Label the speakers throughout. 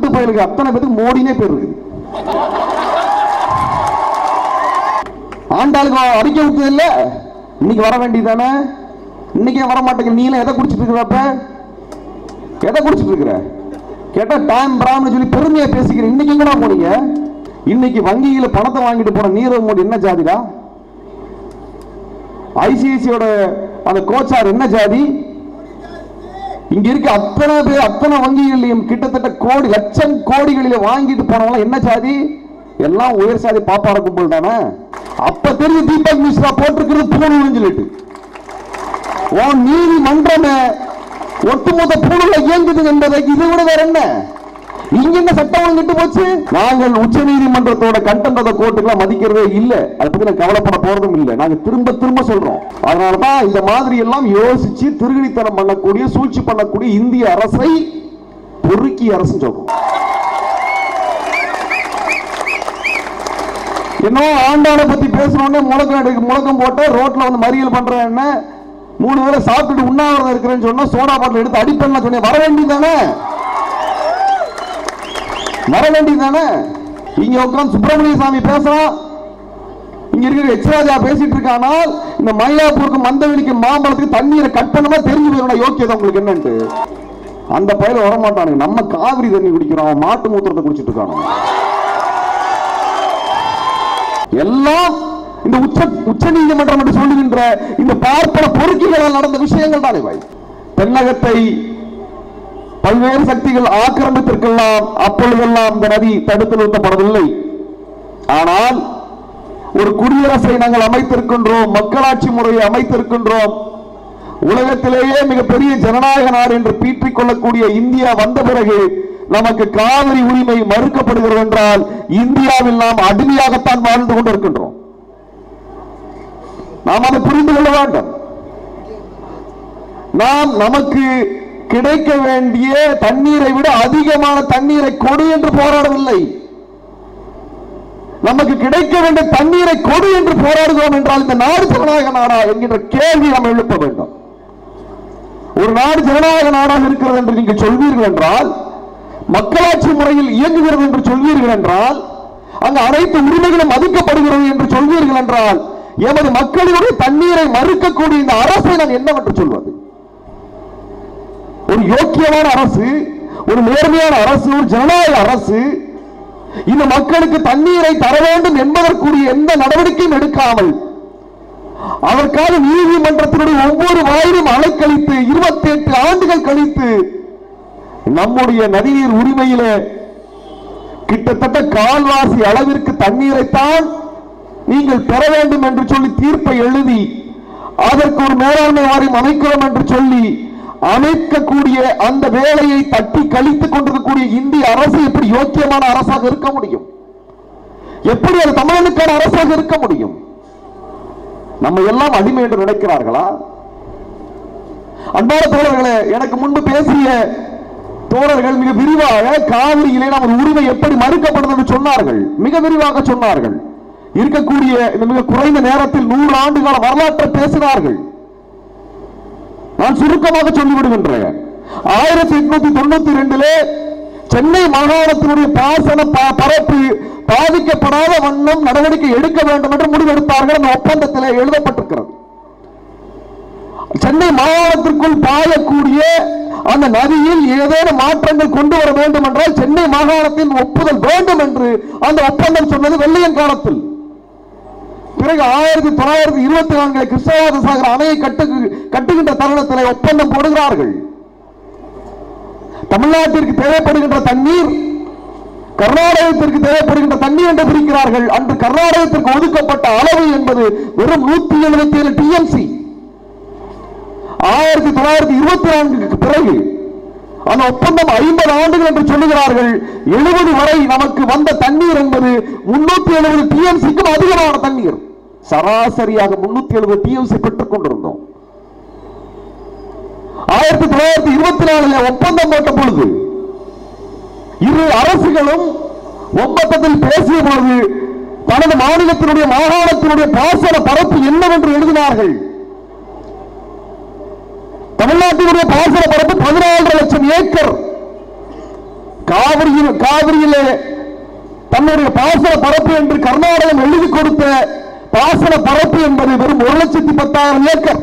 Speaker 1: திருட்டு பயலுக்கு அத்தனை பேருக்கு மோடினே பேர் இருக்குது ஆண்டாளுக்கு அடிக்க விட்டது இல்ல இன்னைக்கு வர வேண்டியதானே இன்னைக்கு ஏன் வர மாட்டேங்கிற நீ எல்லாம் எதை குடிச்சிட்டு இருக்கிறப்ப எதை குடிச்சிட்டு இருக்கிற கேட்டா டைம் பிராம்னு சொல்லி பெருமையா பேசிக்கிற இன்னைக்கு எங்கடா போனீங்க இன்னைக்கு வங்கியில பணத்தை வாங்கிட்டு போன நீரவ் மோடி என்ன ஜாதிடா ஐசிஐசியோட அந்த கோச்சார் என்ன ஜாதி இங்க இருக்க அத்தனை பேர் அத்தனை வங்கிகளையும் கிட்டத்தட்ட கோடி லட்சம் கோடிகளில வாங்கிட்டு போனவங்க என்ன ஜாதி எல்லாம் உயர் சாதி பாப்பார கும்பல் தானே அப்ப தெரியும் தீபக் மிஸ்ரா போட்டிருக்கிறது பூணுன்னு சொல்லிட்டு உன் நீதிமன்றமே ஒட்டுமொத்த பூணுல இயங்குது என்பதை இதை விட வேற என்ன இங்க என்ன சட்டம் ஒழுங்கிட்டு போச்சு நாங்கள் உச்ச நீதிமன்றத்தோட கண்டென்ட் கோர்ட்டுக்கெல்லாம் மதிக்கிறதே இல்ல அதை பத்தி நான் கவலைப்பட போறதும் இல்ல நாங்க திரும்ப திரும்ப சொல்றோம் அதனாலதான் இந்த மாதிரி எல்லாம் யோசிச்சு திருகணித்தனம் பண்ணக்கூடிய சூழ்ச்சி பண்ணக்கூடிய இந்திய அரசை பொறுக்கி அரசு சொல்றோம் என்னோ ஆண்டாளை பத்தி பேசுறோன்னே முழக்கம் எடுக்க முழக்கம் போட்டு ரோட்ல வந்து மறியல் பண்றேன் என்ன மூணு வேளை சாப்பிட்டுட்டு உண்ணாவிரதம் இருக்கிறேன்னு சொன்னா சோடா பாட்டில் எடுத்து அடிப்பேன் சொன்னேன் வர வேண்டியதானே வர வேண்டியதானே இங்க உட்கார்ந்து சுப்பிரமணிய சாமி பேசுறான் இங்க இருக்கிற எச்ராஜா பேசிட்டு இருக்கானால் இந்த மயிலாப்பூருக்கு மந்தவெளிக்கு மாம்பழத்துக்கு தண்ணீரை கட் பண்ணமா தெரிஞ்சு போயிடும் யோக்கியதை உங்களுக்கு என்னன்ட்டு அந்த பயில வரமாட்டானுங்க நம்ம காவிரி தண்ணி குடிக்கிறோம் மாட்டு மூத்திரத்தை குடிச்சிட்டு இருக்கானு எல்லாம் இந்த உச்ச உச்ச நீதிமன்றம் என்று சொல்லுகின்ற இந்த பார்ப்பன பொறுக்கிகளால் நடந்த விஷயங்கள் தான் இவை தென்னகத்தை பல்வேறு சக்திகள் ஆக்கிரமித்திருக்கலாம் அப்பொழுதெல்லாம் இந்த நதி தடுத்து நிறுத்தப்படவில்லை ஆனால் ஒரு குடியரசை நாங்கள் அமைத்திருக்கின்றோம் மக்களாட்சி முறையை அமைத்திருக்கின்றோம் உலகத்திலேயே மிகப்பெரிய ஜனநாயக நாடு என்று பீற்றிக் கொள்ளக்கூடிய இந்தியா வந்த பிறகு நமக்கு காவிரி உரிமை மறுக்கப்படுகிறது என்றால் இந்தியாவில் நாம் அடிமையாகத்தான் வாழ்ந்து கொண்டிருக்கின்றோம் நாம் அதை புரிந்து கொள்ள வேண்டும் நாம் நமக்கு கிடைக்க வேண்டிய தண்ணீரை விட அதிகமான தண்ணீரை கொடு என்று போராடவில்லை நமக்கு கிடைக்க வேண்டிய தண்ணீரை கொடு என்று போராடுகிறோம் என்றால் இந்த நாடு ஜனநாயக நாடா என்கின்ற கேள்வி நாம் எழுப்ப வேண்டும் ஒரு நாடு ஜனநாயக நாடாக இருக்கிறது என்று நீங்கள் சொல்வீர்கள் என்றால் மக்களாட்சி முறையில் இயங்குகிறது என்று சொல்வீர்கள் என்றால் அங்கு அனைத்து உரிமைகளும் மதிக்கப்படுகிறது என்று சொல்வீர்கள் என்றால் எமது மக்களுடைய தண்ணீரை மறுக்கக்கூடிய இந்த அரசை நான் என்னவென்று சொல்வது ஒரு யோக்கியமான அரசு ஒரு நேர்மையான அரசு ஒரு ஜனநாயக அரசு இந்த மக்களுக்கு தண்ணீரை தர வேண்டும் என்பதற்குரிய எந்த நடவடிக்கையும் எடுக்காமல் அதற்காக நீதிமன்றத்தினுடைய ஒவ்வொரு வாயிலும் அலைக்கழித்து இருபத்தி எட்டு ஆண்டுகள் கழித்து நம்முடைய நதிநீர் உரிமையில கிட்டத்தட்ட கால்வாசி அளவிற்கு தண்ணீரைத்தான் நீங்கள் பெற வேண்டும் என்று சொல்லி தீர்ப்பை எழுதி அதற்கு ஒரு மேலாண்மை வாரியம் அமைக்கிறோம் என்று சொல்லி அமைக்கக்கூடிய அந்த வேலையை தட்டி கழித்துக் கொண்டிருக்கக்கூடிய இந்திய அரசு எப்படி யோக்கியமான அரசாக இருக்க முடியும் எப்படி அது தமிழனுக்கான அரசாக இருக்க முடியும் நம்ம எல்லாம் அடிமை என்று நினைக்கிறார்களா அன்பான தோழர்களே எனக்கு முன்பு பேசிய தோழர்கள் மிக விரிவாக காவிரியிலே நமது உரிமை எப்படி மறுக்கப்படுது என்று சொன்னார்கள் மிக விரிவாக சொன்னார்கள் இருக்கக்கூடிய இந்த மிக குறைந்த நேரத்தில் நூறு ஆண்டு கால வரலாற்றை பேசினார்கள் நான் சுருக்கமாக சொல்லிவிடுகின்றேன் ஆயிரத்தி எட்நூத்தி தொண்ணூத்தி ரெண்டிலே சென்னை மாகாணத்தினுடைய பாசன ப- பரப்பு பாதிக்கப்படாத வண்ணம் நடவடிக்கை எடுக்க வேண்டும் என்று முடிவெடுத்தார்கள் அந்த ஒப்பந்தத்தில் எழுதப்பட்டிருக்கிறது சென்னை மாகாணத்திற்குள் பாயக்கூடிய அந்த நதியில் ஏதேனும் மாற்றங்கள் கொண்டு வர வேண்டும் என்றால் சென்னை மாகாணத்தின் ஒப்புதல் வேண்டும் என்று அந்த ஒப்பந்தம் சொன்னது வெள்ளையன் காலத்தில் பிறகு ஆயிரத்தி தொள்ளாயிரத்தி இருபத்தி நான்கில் கிருஷ்ணராஜ சாகர் அணையை கட்டு கட்டுகின்ற தருணத்தில் ஒப்பந்தம் போடுகிறார்கள் தமிழ்நாட்டிற்கு தேவைப்படுகின்ற தண்ணீர் கர்நாடகத்திற்கு தேவைப்படுகின்ற தண்ணீர் என்று பிரிக்கிறார்கள் அன்று கர்நாடகத்திற்கு ஒதுக்கப்பட்ட அளவு என்பது வெறும் நூத்தி எழுபத்தி ஏழு டிஎம்சி ஆயிரத்தி தொள்ளாயிரத்தி இருபத்தி நான்குக்கு பிறகு அந்த ஒப்பந்தம் ஐம்பது ஆண்டுகள் என்று சொல்லுகிறார்கள் எழுபது வரை நமக்கு வந்த தண்ணீர் என்பது முன்னூத்தி எழுபது டிஎம்சிக்கும் அதிகமான தண்ணீர் சராசரியாக முன்னூத்தி எழுபது டிஎம்சி பெற்றுக் கொண்டிருந்தோம் ஆயிரத்தி தொள்ளாயிரத்தி இருபத்தி நாலுல ஒப்பந்தம் போட்ட பொழுது இரு அரசுகளும் ஒப்பந்தத்தில் பேசிய பொழுது தனது மாநிலத்தினுடைய மாகாணத்தினுடைய பாசன பரப்பு என்னவென்று எழுதினார்கள் தமிழ்நாட்டினுடைய பாசன பரப்பு பதினாலரை லட்சம் ஏக்கர் காவிரியில் காவிரியிலே தன்னுடைய பாசன பரப்பு என்று கர்நாடகம் எழுதி கொடுத்த பாசன பரப்பு என்பது வெறும் ஒரு லட்சத்தி பத்தாயிரம் ஏக்கர்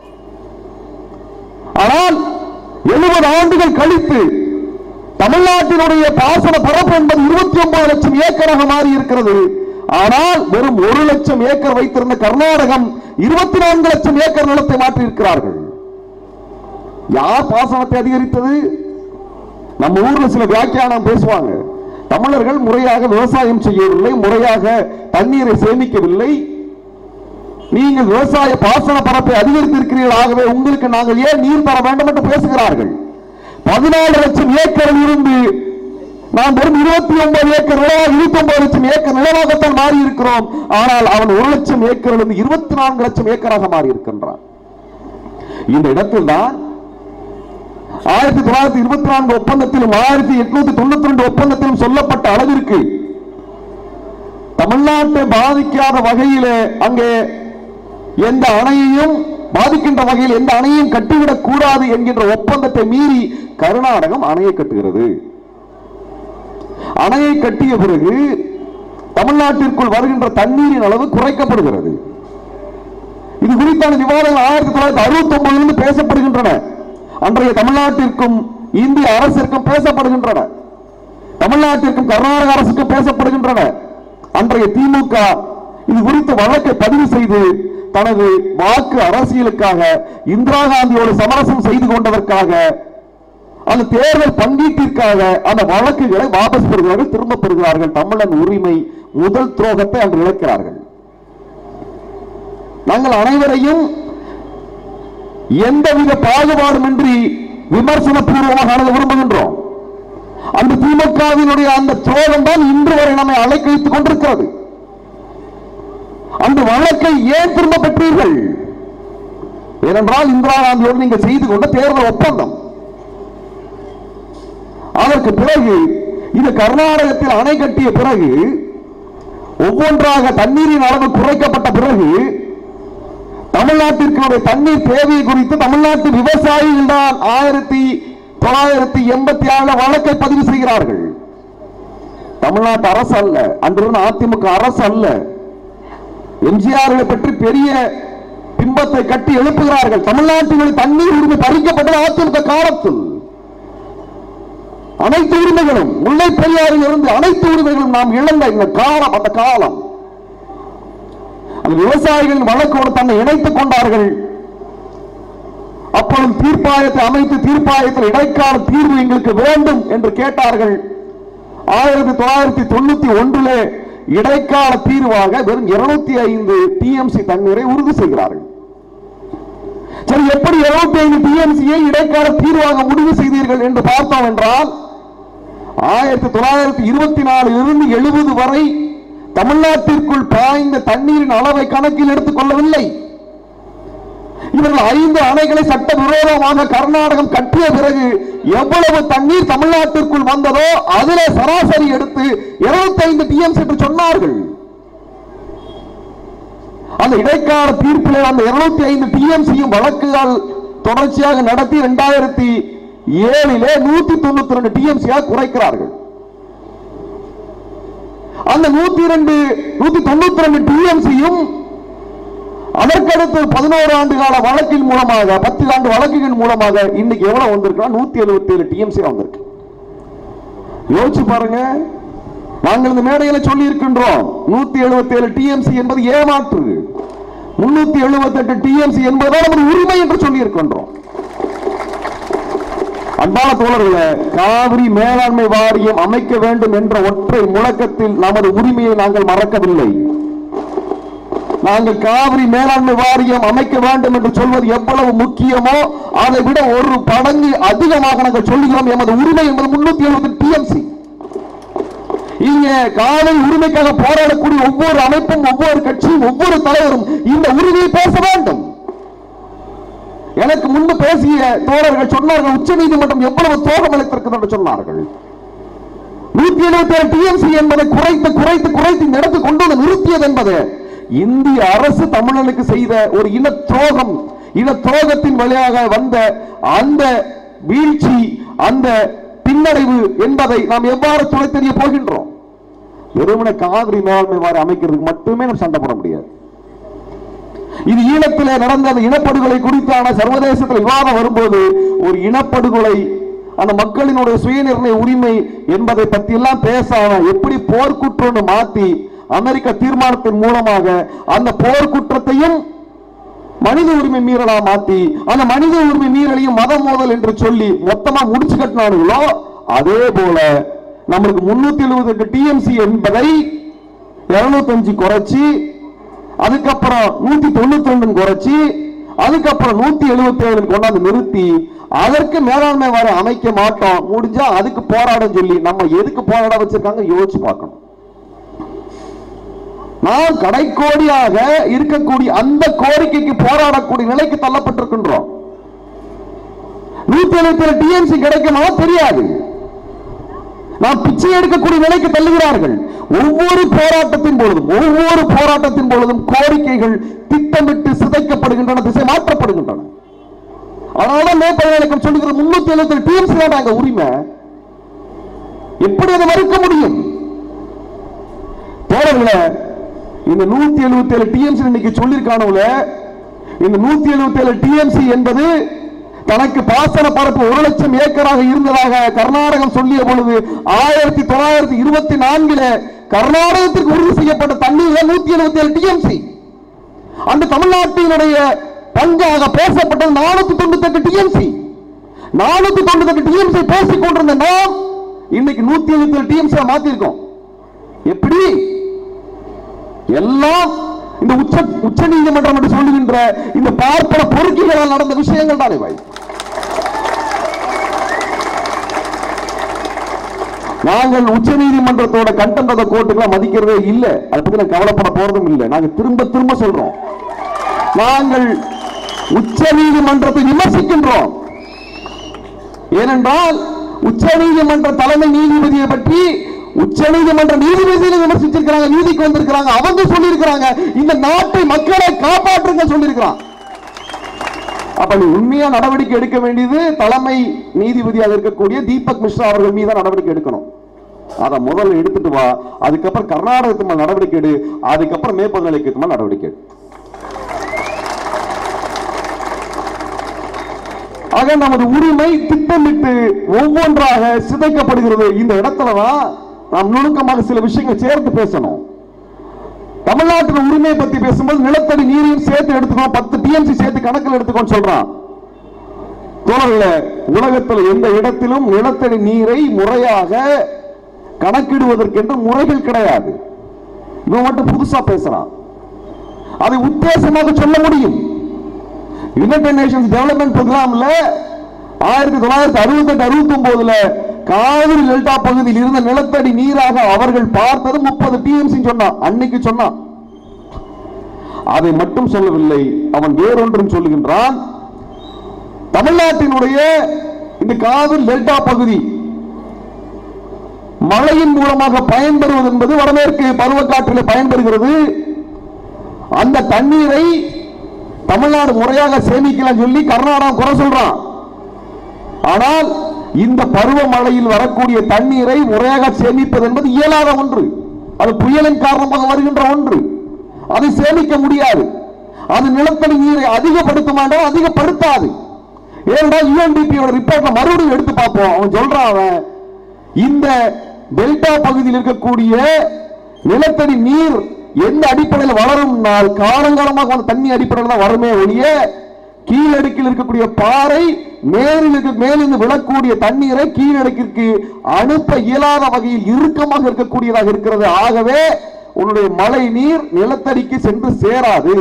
Speaker 1: ஆனால் எழுபது ஆண்டுகள் கழித்து தமிழ்நாட்டினுடைய பாசன பரப்பு என்பது இருபத்தி ஒன்பது லட்சம் ஏக்கராக மாறி இருக்கிறது ஆனால் வெறும் ஒரு லட்சம் ஏக்கர் வைத்திருந்த கர்நாடகம் இருபத்தி நான்கு லட்சம் ஏக்கர் நிலத்தை மாற்றி இருக்கிறார்கள் யார் பாசனத்தை அதிகரித்தது நம்ம ஊர்ல சில வியாக்கியானம் பேசுவாங்க தமிழர்கள் முறையாக விவசாயம் செய்யவில்லை முறையாக தண்ணீரை சேமிக்கவில்லை நீங்கள் விவசாய பாசன பரப்பை அதிகரித்திருக்கிறீர்கள் ஆகவே உங்களுக்கு நாங்கள் ஏன் நீர் தர வேண்டும் என்று பேசுகிறார்கள் பதினாலு லட்சம் ஏக்கரில் இருந்து நாம் வெறும் இருபத்தி ஒன்பது ஏக்கர் நிலமாக இருபத்தி ஒன்பது லட்சம் ஏக்கர் நிலமாகத்தான் மாறி இருக்கிறோம் ஆனால் அவன் ஒரு லட்சம் ஏக்கரில் இருந்து இருபத்தி நான்கு லட்சம் ஏக்கராக மாறி இருக்கின்றான் இந்த இடத்தில் தான் ஆயிரத்தி தொள்ளாயிரத்தி இருபத்தி நான்கு ஒப்பந்தத்திலும் ஆயிரத்தி எட்நூத்தி தொண்ணூத்தி ரெண்டு ஒப்பந்தத்திலும் சொல்லப்பட்ட அளவிற்கு தமிழ்நாட்டை பாதிக்காத வகையிலே அங்கே எந்த அணையையும் பாதிக்கின்ற வகையில் எந்த அணையையும் கட்டிவிடக் கூடாது என்கின்ற ஒப்பந்தத்தை மீறி கர்நாடகம் அணையை கட்டுகிறது அணையை கட்டிய பிறகு தமிழ்நாட்டிற்குள் வருகின்ற தண்ணீரின் அளவு குறைக்கப்படுகிறது இது குறித்தான விவாதங்கள் ஆயிரத்தி தொள்ளாயிரத்தி அறுபத்தி ஒன்பதிலிருந்து பேசப்படுகின்றன அன்றைய தமிழ்நாட்டிற்கும் இந்திய அரசிற்கும் பேசப்படுகின்றன தமிழ்நாட்டிற்கும் கர்நாடக அரசுக்கும் பேசப்படுகின்றன அன்றைய திமுக இது குறித்து வழக்கை பதிவு செய்து தனது வாக்கு அரசியலுக்காக இந்திரா காந்தியோடு சமரசம் செய்து கொண்டதற்காக அந்த தேர்தல் பங்கீட்டிற்காக அந்த வழக்குகளை வாபஸ் பெறுகிறார்கள் திரும்ப பெறுகிறார்கள் தமிழன் உரிமை முதல் துரோகத்தை அன்று இழக்கிறார்கள் நாங்கள் அனைவரையும் எந்தவித பாகுபாடுமின்றி விமர்சன பூர்வமாக அணுக விரும்புகின்றோம் அந்த திமுகவினுடைய அந்த துரோகம் தான் இன்று வரை நம்மை அலைக்கழித்துக் கொண்டிருக்கிறது அந்த வழக்கை ஏன் திரும்ப பெற்றீர்கள் ஏனென்றால் இந்திரா காந்தியோடு நீங்கள் செய்து கொண்ட தேர்தல் ஒப்பந்தம் அதற்கு பிறகு இது கர்நாடகத்தில் அணை கட்டிய பிறகு ஒவ்வொன்றாக தண்ணீரின் அளவு குறைக்கப்பட்ட பிறகு தமிழ்நாட்டிற்கு தண்ணீர் தேவை குறித்து தமிழ்நாட்டு விவசாயிகள் தான் ஆயிரத்தி தொள்ளாயிரத்தி எண்பத்தி ஆறுல வழக்கை பதிவு செய்கிறார்கள் தமிழ்நாட்டு அரசு அல்ல அன்றிருந்த அதிமுக அரசு அல்ல எம்ஜிஆர்களை பற்றி பெரிய பிம்பத்தை கட்டி எழுப்புகிறார்கள் தமிழ்நாட்டினுடைய தண்ணீர் உரிமை பறிக்கப்பட்டது அதிமுக காலத்தில் அனைத்து உரிமைகளும் முல்லை பெரியாறில் இருந்து அனைத்து உரிமைகளும் நாம் இழந்த இந்த காலம் அந்த காலம் அந்த விவசாயிகள் வழக்கோடு தன்னை இணைத்துக் கொண்டார்கள் அப்பொழுது தீர்ப்பாயத்தை அமைத்து தீர்ப்பாயத்தில் இடைக்கால தீர்வு எங்களுக்கு வேண்டும் என்று கேட்டார்கள் ஆயிரத்தி தொள்ளாயிரத்தி தொண்ணூத்தி ஒன்றிலே இடைக்கால தீர்வாக வெறும் இருநூத்தி ஐந்து டிஎம்சி தண்ணீரை உறுதி செய்கிறார்கள் சரி எப்படி இருநூத்தி ஐந்து டிஎம்சியை இடைக்கால தீர்வாக முடிவு செய்தீர்கள் என்று பார்த்தோம் என்றால் ஆயிரத்தி தொள்ளாயிரத்தி இருபத்தி நாலில் இருந்து எழுபது வரை தமிழ்நாட்டிற்குள் பாய்ந்த தண்ணீரின் அளவை கணக்கில் எடுத்துக் கொள்ளவில்லை இவர்கள் ஐந்து அணைகளை சட்டவிரோதமாக கர்நாடகம் கட்டிய பிறகு எவ்வளவு தண்ணீர் தமிழ்நாட்டிற்குள் வந்ததோ அதிலே சராசரி எடுத்து 25 டிஎம்சி என்று சொன்னார்கள் அந்த இடைக்கால தீர்ப்பில் அந்த 205 ஐந்து டிஎம்சியும் வழக்குகள் தொடர்ச்சியாக நடத்தி இரண்டாயிரத்தி ஏழிலே நூத்தி தொண்ணூத்தி ரெண்டு டிஎம்சியாக குறைக்கிறார்கள் அந்த நூத்தி ரெண்டு நூத்தி தொண்ணூத்தி ரெண்டு டிஎம்சியும் அதற்கடுத்து பதினோரு ஆண்டு கால வழக்கின் மூலமாக பத்து ஆண்டு வழக்குகள் மூலமாக இன்னைக்கு எவ்வளவு வந்திருக்குன்னா நூத்தி எழுபத்தி ஏழு டிஎம்சி வந்திருக்கு யோசிச்சு பாருங்க நாங்கள் இந்த மேடையில சொல்லி இருக்கின்றோம் நூத்தி எழுபத்தி ஏழு டிஎம்சி என்பது ஏமாற்று முன்னூத்தி எழுபத்தி எட்டு டிஎம்சி என்பதுதான் நமது உரிமை என்று சொல்லி இருக்கின்றோம் அன்பான தோழர்களே காவிரி மேலாண்மை வாரியம் அமைக்க வேண்டும் என்ற ஒற்றை முழக்கத்தில் நமது உரிமையை நாங்கள் மறக்கவில்லை நாங்கள் காவிரி மேலாண்மை வாரியம் அமைக்க வேண்டும் என்று சொல்வது எவ்வளவு முக்கியமோ அதை விட ஒரு படங்கு அதிகமாக நாங்கள் சொல்லுகிறோம் எமது உரிமை என்பது முன்னூத்தி எழுபது டிஎம்சி இங்க காவிரி உரிமைக்காக போராடக்கூடிய ஒவ்வொரு அமைப்பும் ஒவ்வொரு கட்சியும் ஒவ்வொரு தலைவரும் இந்த உரிமையை பேச வேண்டும் எனக்கு முன்பு பேசிய தோழர்கள் சொன்னார்கள் உச்ச நீதிமன்றம் எவ்வளவு தோகம் அளித்திருக்கிறது என்று சொன்னார்கள் நூத்தி எழுபத்தி ஏழு டிஎம்சி என்பதை குறைத்து குறைத்து குறைத்து இந்த இடத்துக்கு கொண்டு வந்து நிறுத்தியது என்பது இந்திய அரசு தமிழனுக்கு செய்த ஒரு இன துரோகம் இன துரோகத்தின் வழியாக வந்த அந்த வீழ்ச்சி அந்த பின் பின்னடைவு என்பதை நாம் எவ்வாறு துணை தெரிய போகின்றோம் வெறுமன காவிரி மேலாண்மை வாரி அமைக்கிறதுக்கு மட்டுமே நம்ம சண்டை போட முடியாது இது ஈழத்திலே நடந்த அந்த இனப்படுகொலை குறித்தான சர்வதேசத்தில் விவாதம் வரும்போது ஒரு இனப்படுகொலை அந்த மக்களினுடைய சுயநிர்ணய உரிமை என்பதை பத்தி எல்லாம் பேசாம எப்படி போர்க்குற்றம்னு மாத்தி அமெரிக்க தீர்மானத்தின் மூலமாக அந்த போர்க்குற்றத்தையும் மனித உரிமை மீறலா மாத்தி அந்த மனித உரிமை மீறலையும் மத மோதல் என்று சொல்லி மொத்தமா முடிச்சு கட்டினானுங்களோ அதே போல நம்மளுக்கு முன்னூத்தி எழுபது எட்டு டிஎம்சி என்பதை இருநூத்தஞ்சு குறைச்சி அதுக்கப்புறம் நூத்தி தொண்ணூத்தி ரெண்டு குறைச்சி அதுக்கப்புறம் நூத்தி எழுபத்தி ஏழு கொண்டாந்து நிறுத்தி அதற்கு மேலாண்மை வர அமைக்க மாட்டோம் முடிஞ்சா அதுக்கு போராட சொல்லி நம்ம எதுக்கு போராட வச்சிருக்காங்க யோசிச்சு பார்க்கணும் நாம் கடைக்கோடியாக இருக்கக்கூடிய அந்த கோரிக்கைக்கு போராடக்கூடிய நிலைக்கு தள்ளப்பட்டிருக்கின்றோம் நூத்தி எழுபத்தி ஏழு டிஎம்சி கிடைக்குமா தெரியாது நாம் பிச்சை எடுக்கக்கூடிய நிலைக்கு தள்ளுகிறார்கள் ஒவ்வொரு போராட்டத்தின் பொழுதும் ஒவ்வொரு போராட்டத்தின் பொழுதும் கோரிக்கைகள் திட்டமிட்டு சிதைக்கப்படுகின்றன திசை மாற்றப்படுகின்றன அதனாலதான் மே பதினேழு சொல்லுகிற முன்னூத்தி எழுபத்தி டிஎம்சி தான் உரிமை எப்படி அதை மறுக்க முடியும் தோழர்களே இந்த நூத்தி எழுபத்தி ஏழு டிஎம்சி இன்னைக்கு சொல்லியிருக்கானவுல இந்த நூத்தி எழுபத்தி ஏழு டிஎம்சி என்பது தனக்கு பாசன பரப்பு ஒரு லட்சம் ஏக்கராக இருந்ததாக கர்நாடகம் சொல்லிய பொழுது ஆயிரத்தி தொள்ளாயிரத்தி இருபத்தி நான்கில கர்நாடகத்திற்கு உறுதி செய்யப்பட்ட தண்ணீர் நூத்தி எழுபத்தி ஏழு டிஎம்சி அந்த தமிழ்நாட்டினுடைய பங்காக பேசப்பட்டது நானூத்தி தொண்ணூத்தி எட்டு டிஎம்சி நானூத்தி தொண்ணூத்தி எட்டு டிஎம்சி பேசிக் கொண்டிருந்த நாம் இன்னைக்கு நூத்தி எழுபத்தி ஏழு டிஎம்சி மாத்திருக்கோம் எப்படி எல்லாம் இந்த உச்ச உச்ச நீதிமன்றம் என்று சொல்லுகின்ற இந்த பார்ப்பன பொறுக்கிகளால் நடந்த விஷயங்கள் தான் இவை நாங்கள் உச்ச நீதிமன்றத்தோட கண்டென்ட் கோர்ட்டுகளை மதிக்கிறதே இல்லை அதை பத்தி நான் கவலைப்பட போறதும் இல்லை நாங்க திரும்ப திரும்ப சொல்றோம் நாங்கள் உச்ச நீதிமன்றத்தை விமர்சிக்கின்றோம் ஏனென்றால் உச்ச நீதிமன்ற தலைமை நீதிபதியை பற்றி உச்ச நீதிமன்ற நீதிபதியை விமர்சிச்சிருக்கிறாங்க நீதிக்கு வந்திருக்கிறாங்க அவங்க சொல்லியிருக்கிறாங்க இந்த நாட்டை மக்களை காப்பாற்றுங்க சொல்லியிருக்கிறான் அப்ப நீ உண்மையா நடவடிக்கை எடுக்க வேண்டியது தலைமை நீதிபதியாக இருக்கக்கூடிய தீபக் மிஸ்ரா அவர்கள் மீது தான் நடவடிக்கை எடுக்கணும் அதை முதல்ல எடுத்துட்டு வா அதுக்கப்புறம் கர்நாடகத்து மேல நடவடிக்கை எடு அதுக்கப்புறம் மேற்பது நிலைக்கு மேல நடவடிக்கை எடு ஆக நமது உரிமை திட்டமிட்டு ஒவ்வொன்றாக சிதைக்கப்படுகிறது இந்த இடத்துல தான் நாம் நுணுக்கமாக சில விஷயங்கள் சேர்த்து பேசணும் தமிழ்நாட்டின் உரிமையை பத்தி பேசும்போது நிலத்தடி நீரையும் சேர்த்து எடுத்துக்கோ பத்து டிஎம்சி சேர்த்து கணக்கில் எடுத்துக்கோன்னு சொல்றான் தோழர்களே உலகத்தில் எந்த இடத்திலும் நிலத்தடி நீரை முறையாக கணக்கிடுவதற்கென்று முறைகள் கிடையாது இவன் மட்டும் புதுசா பேசுறான் அதை உத்தேசமாக சொல்ல முடியும் யுனைடெட் நேஷன்ஸ் டெவலப்மெண்ட் ப்ரோக்ராம்ல ஆயிரத்தி தொள்ளாயிரத்தி அறுபத்தி எட்டு அறுபத்தி ஒன்பதுல காவிரி டெல்டா பகுதியில் இருந்த நிலத்தடி நீராக அவர்கள் பார்த்தது முப்பது டிஎம்சி சொன்னான் அன்னைக்கு சொன்னான் அதை மட்டும் சொல்லவில்லை அவன் வேறொன்றும் சொல்லுகின்றான் தமிழ்நாட்டினுடைய இந்த காவிரி டெல்டா பகுதி மழையின் மூலமாக பயன்பெறுவது என்பது வடமேற்கு பருவக்காற்றில் பயன்பெறுகிறது அந்த தண்ணீரை தமிழ்நாடு முறையாக சேமிக்கலாம் சொல்லி கர்நாடகம் குறை சொல்றான் ஆனால் இந்த பருவமழையில் வரக்கூடிய தண்ணீரை முறையாக சேமிப்பது என்பது இயலாத ஒன்று அது புயலின் காரணமாக வருகின்ற ஒன்று அதை சேமிக்க முடியாது அது நிலத்தடி நீரை அதிகப்படுத்துமாண்டோ அதிகப்படுத்தாது ஏனென்றால் யூஎன்டிபியோட ரிப்போர்ட்ல மறுபடியும் எடுத்து பார்ப்போம் அவன் சொல்றான் அவன் இந்த டெல்டா பகுதியில் இருக்கக்கூடிய நிலத்தடி நீர் எந்த அடிப்படையில் வளரும்னால் காலங்காலமாக அந்த தண்ணி அடிப்படையில் தான் வருமே ஒழிய கீழடுக்கில் இருக்கக்கூடிய பாறை மேலில் இருக்க மேலிருந்து விழக்கூடிய தண்ணீரை கீழடுக்கிற்கு அனுப்ப இயலாத வகையில் இறுக்கமாக இருக்கக்கூடியதாக இருக்கிறது ஆகவே உன்னுடைய மழை நீர் நிலத்தடிக்கு சென்று சேராது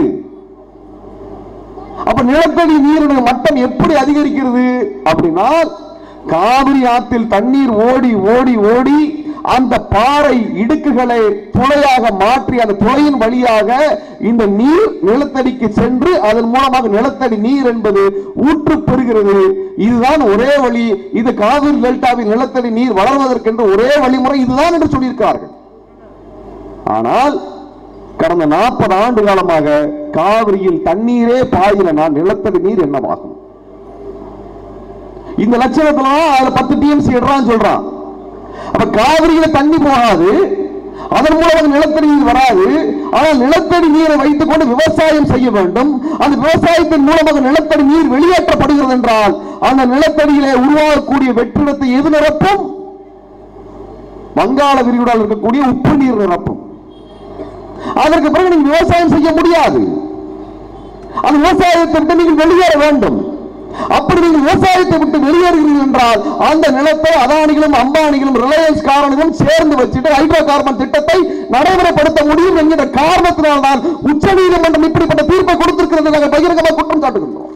Speaker 1: அப்ப நிலத்தடி நீருடைய மட்டம் எப்படி அதிகரிக்கிறது அப்படின்னா காவிரி ஆற்றில் தண்ணீர் ஓடி ஓடி ஓடி அந்த பாறை இடுக்குகளை துளையாக மாற்றி அந்த துளையின் வழியாக இந்த நீர் நிலத்தடிக்கு சென்று அதன் மூலமாக நிலத்தடி நீர் என்பது ஊற்று பெறுகிறது இதுதான் ஒரே வழி இது காவிரி டெல்டாவில் நிலத்தடி நீர் வளர்வதற்கென்று ஒரே வழிமுறை இதுதான் என்று சொல்லியிருக்கிறார்கள் ஆனால் கடந்த நாற்பது ஆண்டு காலமாக காவிரியில் தண்ணீரே பாயலனா நிலத்தடி நீர் என்னவாகும் இந்த லட்சணத்துல அதுல பத்து டிஎம்சி இடுறான்னு சொல்றான் அப்ப காவிரியில தண்ணி போகாது அதன் மூலம் நிலத்தடி நீர் வராது ஆனால் நிலத்தடி நீரை வைத்துக் கொண்டு விவசாயம் செய்ய வேண்டும் அந்த விவசாயத்தின் மூலமாக நிலத்தடி நீர் வெளியேற்றப்படுகிறது என்றால் அந்த நிலத்தடியிலே உருவாகக்கூடிய வெற்றிடத்தை எது நிரப்பும் வங்காள விரிகுடாவில் இருக்கக்கூடிய உப்பு நீர் நிரப்பும் அதற்கு பிறகு நீங்க விவசாயம் செய்ய முடியாது அந்த விவசாயத்தை விட்டு நீங்கள் வெளியேற வேண்டும் அப்படி நீங்கள் விவசாயத்தை விட்டு வெளியேறுகிறீர்கள் என்றால் அந்த நிலத்தை அதானிகளும் அம்பானிகளும் ரிலையன்ஸ் காரணிகளும் சேர்ந்து வச்சுட்டு ஹைட்ரோ கார்பன் திட்டத்தை நடைமுறைப்படுத்த முடியும் என்கிற காரணத்தினால்தான் உச்ச நீதிமன்றம் இப்படிப்பட்ட தீர்ப்பை கொடுத்திருக்கிறது நாங்கள் பகிரங்கமாக குற்றம் சாட்டுகின்றோம்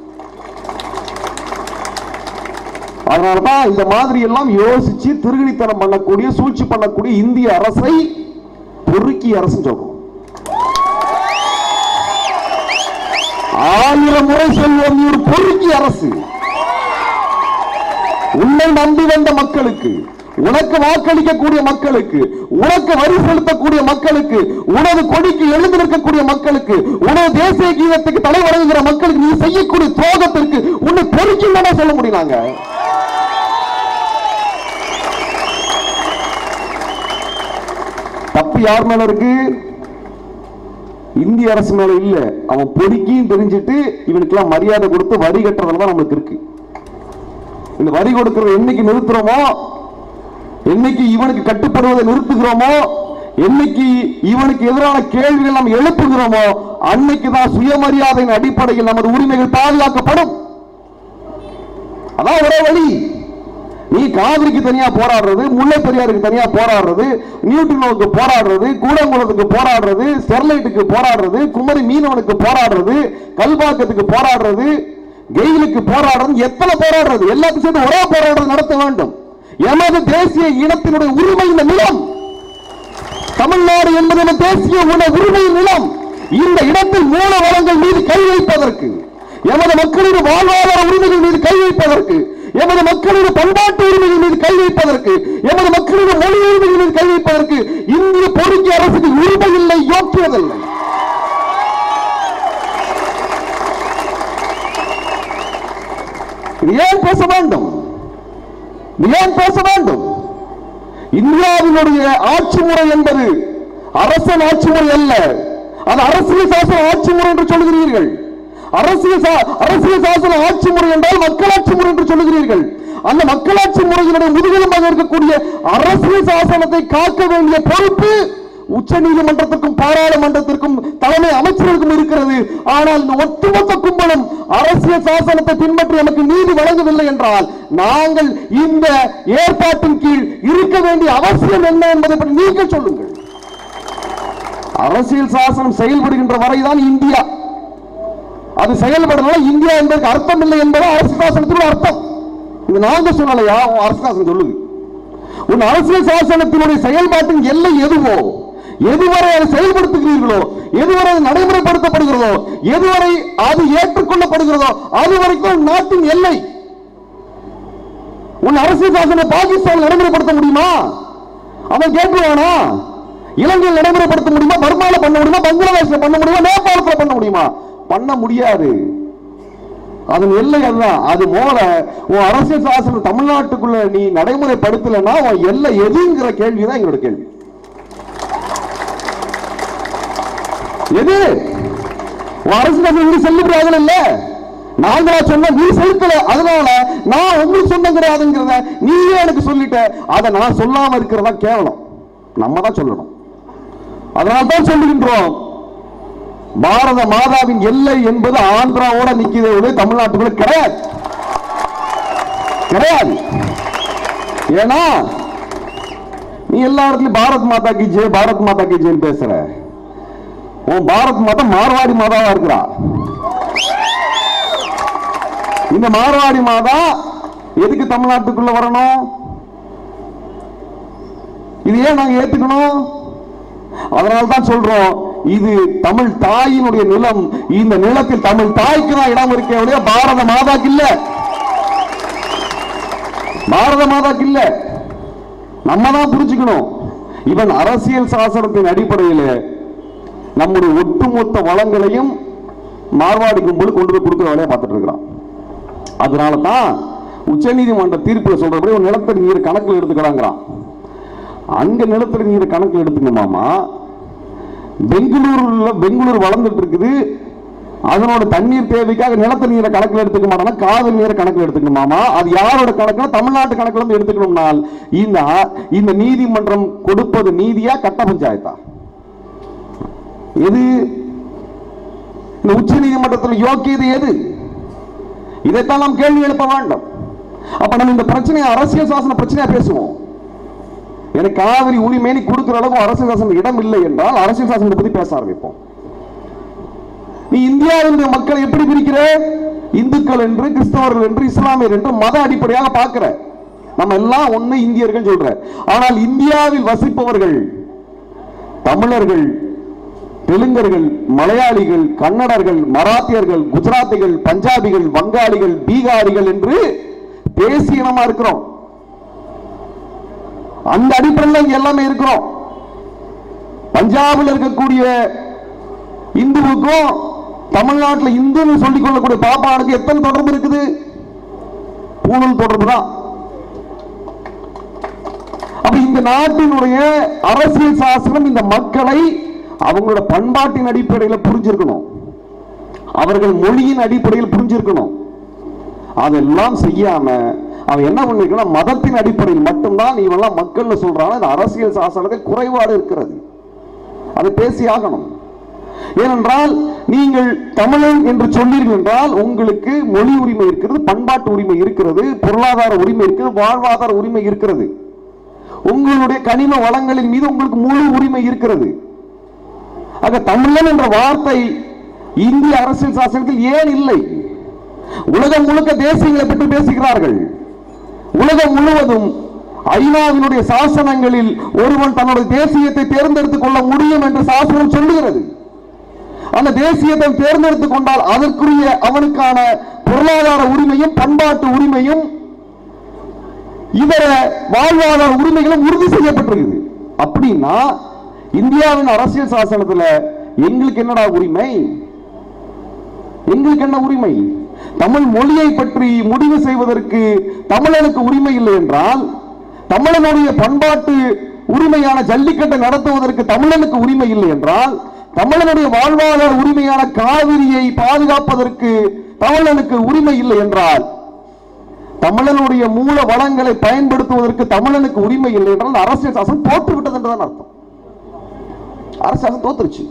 Speaker 1: அதனாலதான் இந்த மாதிரி எல்லாம் யோசிச்சு திருகணித்தனம் பண்ணக்கூடிய சூழ்ச்சி பண்ணக்கூடிய இந்திய அரசை பொறுக்கி அரசு சொல்றோம் ஆயிரம் முறை சொல்வோம் நீ ஒரு பொறுக்கி அரசு உன்னை நம்பி வந்த மக்களுக்கு உனக்கு வாக்களிக்கக்கூடிய மக்களுக்கு உனக்கு வரி செலுத்தக்கூடிய மக்களுக்கு உனது கொடிக்கு எழுந்து நிற்கக்கூடிய மக்களுக்கு உனது தேசிய கீதத்துக்கு தலை வணங்குகிற மக்களுக்கு நீ செய்யக்கூடிய துரோகத்திற்கு உன்னை பொறுக்கி என்ன சொல்ல முடியும் நாங்க தப்பு யார் மேல இருக்கு இந்திய அரசு மேல இல்ல அவன் பொறுக்கியும் தெரிஞ்சிட்டு இவனுக்கெல்லாம் மரியாதை கொடுத்து வரி கட்டுறதுல தான் நம்மளுக்கு இருக்கு இந்த வரி கொடுக்கறத என்னைக்கு நிறுத்துறோமோ என்னைக்கு இவனுக்கு கட்டுப்படுவதை நிறுத்துகிறோமோ என்னைக்கு இவனுக்கு எதிரான கேள்விகள் நாம் எழுப்புகிறோமோ அன்னைக்கு தான் சுயமரியாதையின் அடிப்படையில் நமது உரிமைகள் பாதுகாக்கப்படும் அதான் ஒரே வழி நீ காவிரிக்கு தனியா போராடுறது முல்லை பெரியாருக்கு தனியா போராடுறது நியூட்ரினோவுக்கு போராடுறது கூடங்குளத்துக்கு போராடுறது ஸ்டெர்லைட்டுக்கு போராடுறது குமரி மீனவனுக்கு போராடுறது கல்பாக்கத்துக்கு போராடுறது கெயிலுக்கு போராடுறது எத்தனை போராடுறது எல்லாத்தையும் சேர்ந்து ஒரே போராட்டம் நடத்த வேண்டும் எமது தேசிய இனத்தினுடைய உரிமை இந்த நிலம் தமிழ்நாடு என்பது நம்ம தேசிய உண உரிமை நிலம் இந்த இடத்தில் மூல வளங்கள் மீது கை வைப்பதற்கு எமது மக்களின் வாழ்வாதார உரிமைகள் மீது கை வைப்பதற்கு எமது மக்களின் பண்பாட்டு உரிமைகள் மீது கை வைப்பதற்கு எமது மக்களின் மொழி உரிமைகள் மீது கை வைப்பதற்கு இந்திய பொறுக்கி அரசுக்கு உரிமை இல்லை யோக்கியதில்லை இது ஏன் பேச வேண்டும் இது ஏன் பேச வேண்டும் இந்தியாவினுடைய ஆட்சி முறை என்பது அரசன் ஆட்சி முறை அல்ல அது அரசியல் சாசன ஆட்சி முறை என்று சொல்கிறீர்கள் அரசியல் சா- அரசியல் சாசன ஆட்சி முறை என்றால் மக்களாட்சி முறை என்று சொல்லுகிறீர்கள் அந்த மக்களாட்சி முறையினுடைய முதுகெலும்பாக இருக்கக்கூடிய அரசியல் சாசனத்தை காக்க வேண்டிய பொறுப்பு உச்ச நீதிமன்றத்திற்கும் பாராளுமன்றத்திற்கும் தலைமை அமைச்சர்களுக்கும் இருக்கிறது ஆனால் இந்த ஒட்டுமொத்த கும்பலும் அரசியல் சாசனத்தை பின்பற்றி நமக்கு நீதி வழங்கவில்லை என்றால் நாங்கள் இந்த ஏற்பாட்டின் கீழ் இருக்க வேண்டிய அவசியம் என்ன என்பதை பற்றி நீங்கள் சொல்லுங்கள் அரசியல் சாசனம் செயல்படுகின்ற வரைதான் இந்தியா அது செயல்படல இந்தியா என்பதற்கு அர்த்தம் இல்லை என்பது அரசு சாசனத்தினுடைய அர்த்தம் இது நாங்க சொல்லலையா உன் அரசு சாசனம் சொல்லுது உன் அரசியல் சாசனத்தினுடைய செயல்பாட்டின் எல்லை எதுவோ எதுவரை அதை செயல்படுத்துகிறீர்களோ எதுவரை அது நடைமுறைப்படுத்தப்படுகிறதோ எதுவரை அது ஏற்றுக்கொள்ளப்படுகிறதோ அது வரைக்கும் உன் நாட்டின் எல்லை உன் அரசியல் சாசன பாகிஸ்தான் நடைமுறைப்படுத்த முடியுமா அவன் கேட்டுவானா இலங்கையில் நடைமுறைப்படுத்த முடியுமா பர்மால பண்ண முடியுமா பங்களாதேஷ்ல பண்ண முடியுமா நேபாளத்துல பண்ண முடியுமா பண்ண முடியாது அதன் எல்லை அதுதான் அது போல உன் அரசியல் சாசனம் தமிழ்நாட்டுக்குள்ள நீ நடைமுறைப்படுத்தலைன்னா உன் எல்லை எதுங்கிற கேள்விதான் எங்களோட கேள்வி எது உன் அரசியல் சாசனம் இன்னும் செல்லுபடி ஆகல இல்ல நாங்களா சொன்ன நீ செலுத்தல அதனால நான் உங்களுக்கு சொந்தம் கிடையாதுங்கிறத நீயே எனக்கு சொல்லிட்ட அதை நான் சொல்லாம இருக்கிறதா கேவலம் நம்ம தான் சொல்லணும் அதனால தான் சொல்லுகின்றோம் பாரத மாதாவின் எல்லை என்பது ஆந்திராவோட நிக்கிறதே ஒழிய தமிழ்நாட்டுக்குள்ள கிடையாது கிடையாது ஏன்னா நீ எல்லா இடத்துலயும் பாரத் மாதா கி ஜெய் பாரத் மாதா கி ஜெய் பேசுற உன் பாரத் மாதா மார்வாடி மாதாவா இருக்கிறா இந்த மார்வாடி மாதா எதுக்கு தமிழ்நாட்டுக்குள்ள வரணும் இது ஏன் நாங்க ஏத்துக்கணும் அதனால தான் சொல்றோம் இது தமிழ் தாயினுடைய நிலம் இந்த நிலத்தில் தமிழ் தாய்க்கு தான் இடம் இருக்கே ஒழிய பாரத மாதாக்கு இல்ல பாரத மாதாக்கு இல்ல நம்ம தான் புரிஞ்சுக்கணும் இவன் அரசியல் சாசனத்தின் அடிப்படையில் நம்முடைய ஒட்டுமொத்த வளங்களையும் மார்வாடி கும்பல் கொண்டு போய் கொடுக்குற வேலையை பார்த்துட்டு இருக்கிறான் அதனால தான் உச்சநீதிமன்ற தீர்ப்புல சொல்றபடி ஒரு நிலத்தடி நீர் கணக்கில் எடுத்துக்கலாங்கிறான் அங்க நிலத்தடி நீர் கணக்கில் எடுத்துக்கணுமாமா பெங்களூர்ல பெங்களூர் வளர்ந்துட்டு இருக்குது அதனோட தண்ணீர் தேவைக்காக நிலத்தடி நீரை கணக்கில் எடுத்துக்க மாட்டானா காதல் நீரை கணக்கில் எடுத்துக்கணுமாமா அது யாரோட கணக்குல தமிழ்நாட்டு கணக்குல இருந்து எடுத்துக்கணும்னால் இந்த இந்த நீதிமன்றம் கொடுப்பது நீதியா கட்ட பஞ்சாயத்தா எது இந்த உச்ச நீதிமன்றத்தில் யோக்கியது எது இதைத்தான் நாம் கேள்வி எழுப்ப வேண்டும் அப்ப நம்ம இந்த பிரச்சனையை அரசியல் சாசன பிரச்சனையா பேசுவோம் எனக்கு காவிரி உரிமை நீ கொடுக்கிற அளவுக்கு அரசியல் சாசன இடம் இல்லை என்றால் அரசியல் சாசனத்தை பத்தி பேச ஆரம்பிப்போம் நீ இந்தியாவினுடைய மக்களை எப்படி பிரிக்கிற இந்துக்கள் என்று கிறிஸ்தவர்கள் என்று இஸ்லாமியர் என்று மத அடிப்படையாக பார்க்கிற நம்ம எல்லாம் ஒண்ணு இந்தியர்கள் சொல்ற ஆனால் இந்தியாவில் வசிப்பவர்கள் தமிழர்கள் தெலுங்கர்கள் மலையாளிகள் கன்னடர்கள் மராத்தியர்கள் குஜராத்திகள் பஞ்சாபிகள் வங்காளிகள் பீகாரிகள் என்று தேசிய இனமா இருக்கிறோம் அந்த அடிப்படையில் இங்க எல்லாமே இருக்கிறோம் பஞ்சாபில் இருக்கக்கூடிய இந்துவுக்கும் தமிழ்நாட்டில் இந்துன்னு சொல்லிக் கொள்ளக்கூடிய பாப்பானுக்கு எத்தனை தொடர்பு இருக்குது பூணூல் தொடர்பு தான் அப்ப இந்த நாட்டினுடைய அரசியல் சாசனம் இந்த மக்களை அவங்களோட பண்பாட்டின் அடிப்படையில் புரிஞ்சிருக்கணும் அவர்கள் மொழியின் அடிப்படையில் புரிஞ்சிருக்கணும் அதெல்லாம் செய்யாம அவன் என்ன பண்ணிருக்கான் மதத்தின் அடிப்படையில் மட்டும்தான் இவெல்லாம் மக்கள்னு சொல்றான் இந்த அரசியல் சாசனத்தில் குறைபாடு இருக்கிறது அதை பேசி ஆகணும் ஏனென்றால் நீங்கள் தமிழன் என்று சொன்னீர்கள் என்றால் உங்களுக்கு மொழி உரிமை இருக்கிறது பண்பாட்டு உரிமை இருக்கிறது பொருளாதார உரிமை இருக்கிறது வாழ்வாதார உரிமை இருக்கிறது உங்களுடைய கனிம வளங்களின் மீது உங்களுக்கு முழு உரிமை இருக்கிறது ஆக தமிழன் என்ற வார்த்தை இந்திய அரசியல் சாசனத்தில் ஏன் இல்லை உலகம் முழுக்க தேசியங்களை பற்றி பேசுகிறார்கள் உலகம் முழுவதும் ஐநாவினுடைய சாசனங்களில் ஒருவன் தன்னுடைய தேசியத்தை தேர்ந்தெடுத்துக் கொள்ள முடியும் என்று சாசனம் சொல்லுகிறது அந்த தேசியத்தை தேர்ந்தெடுத்துக் கொண்டால் அதற்குரிய அவனுக்கான பொருளாதார உரிமையும் பண்பாட்டு உரிமையும் இதர வாழ்வாதார உரிமைகளும் உறுதி செய்யப்பட்டிருக்குது அப்படின்னா இந்தியாவின் அரசியல் சாசனத்துல எங்களுக்கு என்னடா உரிமை எங்களுக்கு என்ன உரிமை தமிழ் மொழியை பற்றி முடிவு செய்வதற்கு தமிழனுக்கு உரிமை இல்லை என்றால் தமிழனுடைய பண்பாட்டு உரிமையான ஜல்லிக்கட்டை நடத்துவதற்கு தமிழனுக்கு உரிமை இல்லை என்றால் தமிழனுடைய வாழ்வாதார உரிமையான காவிரியை பாதுகாப்பதற்கு தமிழனுக்கு உரிமை இல்லை என்றால் தமிழனுடைய மூல வளங்களை பயன்படுத்துவதற்கு தமிழனுக்கு உரிமை இல்லை என்றால் அந்த அரசியல் சாசனம் தோற்று விட்டது என்றுதான் அர்த்தம் அரசியல் சாசனம் தோத்துருச்சு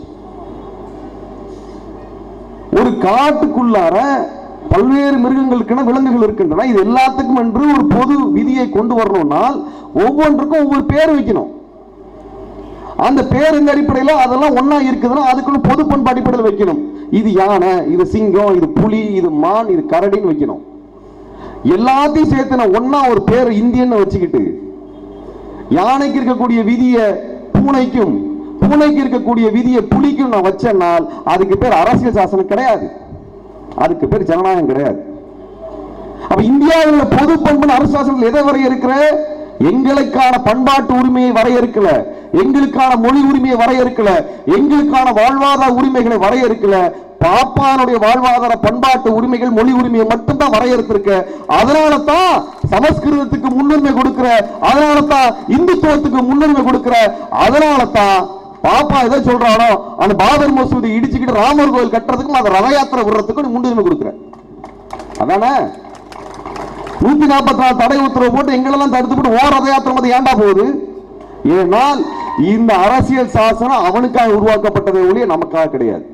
Speaker 1: ஒரு காட்டுக்குள்ளார பல்வேறு மிருகங்களுக்கென விலங்குகள் இருக்கின்றன இது எல்லாத்துக்கும் என்று ஒரு பொது விதியை கொண்டு வரணும்னால் ஒவ்வொன்றுக்கும் ஒவ்வொரு பேர் வைக்கணும் அந்த பேர் இந்த அடிப்படையில் அதெல்லாம் ஒண்ணா இருக்குதுன்னா அதுக்குள்ள பொது பண்பு அடிப்படையில் வைக்கணும் இது யானை இது சிங்கம் இது புலி இது மான் இது கரடின்னு வைக்கணும் எல்லாத்தையும் சேர்த்து நான் ஒண்ணா ஒரு பேர் இந்தியன்னு வச்சுக்கிட்டு யானைக்கு இருக்கக்கூடிய விதியை பூனைக்கும் பூனைக்கு இருக்கக்கூடிய விதியை புலிக்கும் நான் வச்சேன்னால் அதுக்கு பேர் அரசியல் சாசனம் கிடையாது அதுக்கு பேர் ஜனநாயகம் கிடையாது அப்ப இந்தியாவில் உள்ள பொது பண்புன்னு அரசு சாசனத்தில் எதை வரையறுக்கிற எங்களுக்கான பண்பாட்டு உரிமையை வரையறுக்கல எங்களுக்கான மொழி உரிமையை வரையறுக்கல எங்களுக்கான வாழ்வாதார உரிமைகளை வரையறுக்கல பாப்பானுடைய வாழ்வாதார பண்பாட்டு உரிமைகள் மொழி உரிமையை மட்டும்தான் வரையறுத்திருக்க அதனால தான் சமஸ்கிருதத்துக்கு முன்னுரிமை கொடுக்கிற அதனால தான் இந்துத்துவத்துக்கு முன்னுரிமை கொடுக்கிற அதனால தான் பாப்பா எதை சொல்றானோ அந்த பாபர் மசூதி இடிச்சுக்கிட்டு ராமர் கோயில் கட்டுறதுக்கும் அந்த ரத யாத்திரை விடுறதுக்கும் நீ முன்னுரிமை கொடுக்குற அதானே நூத்தி நாற்பத்தி நாலு தடை உத்தரவு போட்டு எங்களெல்லாம் தடுத்து போட்டு ஓ ரத யாத்திரை மதி ஏண்டா போகுது ஏனால் இந்த அரசியல் சாசனம் அவனுக்காக உருவாக்கப்பட்டதை ஒழிய நமக்காக கிடையாது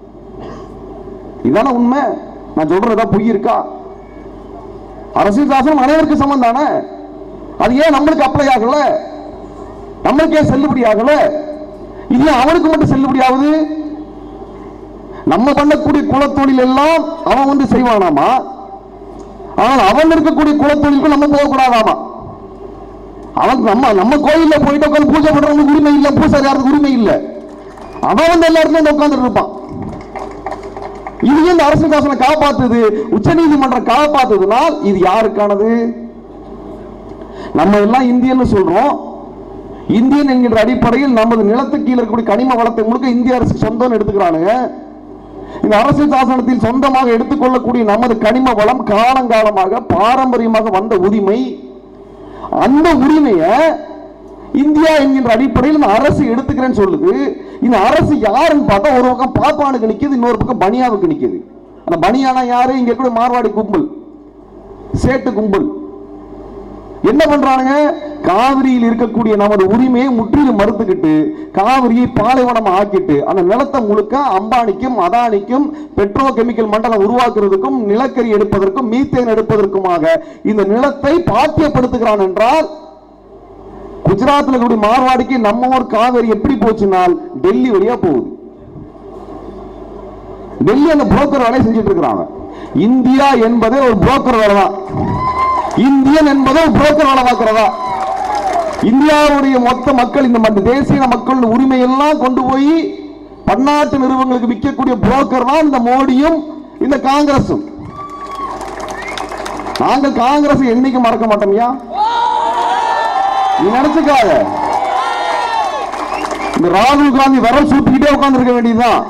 Speaker 1: இதான உண்மை நான் சொல்றதா பொய் இருக்கா அரசியல் சாசனம் அனைவருக்கும் சமம் தானே அது ஏன் நம்மளுக்கு அப்ளை ஆகல நம்மளுக்கு ஏன் செல்லுபடி ஆகல இது ஏன் அவனுக்கு மட்டும் செல்லுபடி ஆகுது நம்ம பண்ணக்கூடிய குலத்தொழில் எல்லாம் அவன் வந்து செய்வானாமா ஆனால் அவன் இருக்கக்கூடிய குலத்தொழிலுக்கு நம்ம போகக்கூடாதாமா அவன் நம்ம நம்ம கோயில்ல போயிட்டு உட்காந்து பூஜை பண்றவங்களுக்கு உரிமை இல்ல பூசாரி யாருக்கு உரிமை இல்ல அவன் வந்து எல்லா இடத்துலயும் உட்கார்ந்துட்டு இருப்பான் இது இந்த அரசியல் சாசனை காப்பாத்துது உச்ச நீதிமன்றம் காப்பாத்துதுனால் இது யாருக்கானது நம்ம எல்லாம் இந்தியன்னு சொல்றோம் இந்தியன் என்கின்ற அடிப்படையில் நமது நிலத்துக்கு கீழே இருக்கக்கூடிய கனிம வளத்தை முழுக்க இந்திய அரசு சொந்தம்னு எடுத்துக்கிறானுங்க இந்த அரசியல் சாசனத்தில் சொந்தமாக எடுத்துக்கொள்ளக்கூடிய நமது கனிம வளம் காலங்காலமாக பாரம்பரியமாக வந்த உரிமை அந்த உரிமையை இந்தியா என்கின்ற அடிப்படையில் இந்த அரசு எடுத்துக்கிறேன்னு சொல்லுது இந்த அரசு யாருன்னு பார்த்தா ஒரு பக்கம் பாப்பானுக்கு நிக்குது இன்னொரு பக்கம் பனியாவுக்கு நிக்குது அந்த பனியானா யாரு இங்க இருக்கிற மார்வாடி கும்பல் சேட்டு கும்பல் என்ன பண்றானுங்க காவிரியில் இருக்கக்கூடிய நமது உரிமையை முற்றிலும் மறுத்துக்கிட்டு காவிரியை பாலைவனம் ஆக்கிட்டு அந்த நிலத்தை முழுக்க அம்பானிக்கும் அதானிக்கும் பெட்ரோ கெமிக்கல் மண்டலம் உருவாக்குறதுக்கும் நிலக்கரி எடுப்பதற்கும் மீத்தேன் எடுப்பதற்குமாக இந்த நிலத்தை பாத்தியப்படுத்துகிறான் என்றால் குஜராத்தில் இருக்கக்கூடிய மார்வாடிக்கு நம்ம ஊர் காவிரி எப்படி போச்சுனால் டெல்லி வழியா போகுது டெல்லி அந்த புரோக்கர் வேலையை செஞ்சுட்டு இருக்கிறாங்க இந்தியா என்பதே ஒரு புரோக்கர் வேலை தான் இந்தியன் என்பதை புரோக்கர் வேலை பார்க்கிறதா இந்தியாவுடைய மொத்த மக்கள் இந்த மத்த தேசிய மக்கள் உரிமை எல்லாம் கொண்டு போய் பன்னாட்டு நிறுவனங்களுக்கு விற்கக்கூடிய புரோக்கர் தான் இந்த மோடியும் இந்த காங்கிரசும் நாங்கள் காங்கிரஸ் என்னைக்கு மறக்க மாட்டோம்யா நீ நினைச்சுக்காத இந்த ராகுல் காந்தி விரல் சுட்டிக்கிட்டே உட்கார்ந்து இருக்க வேண்டியதுதான்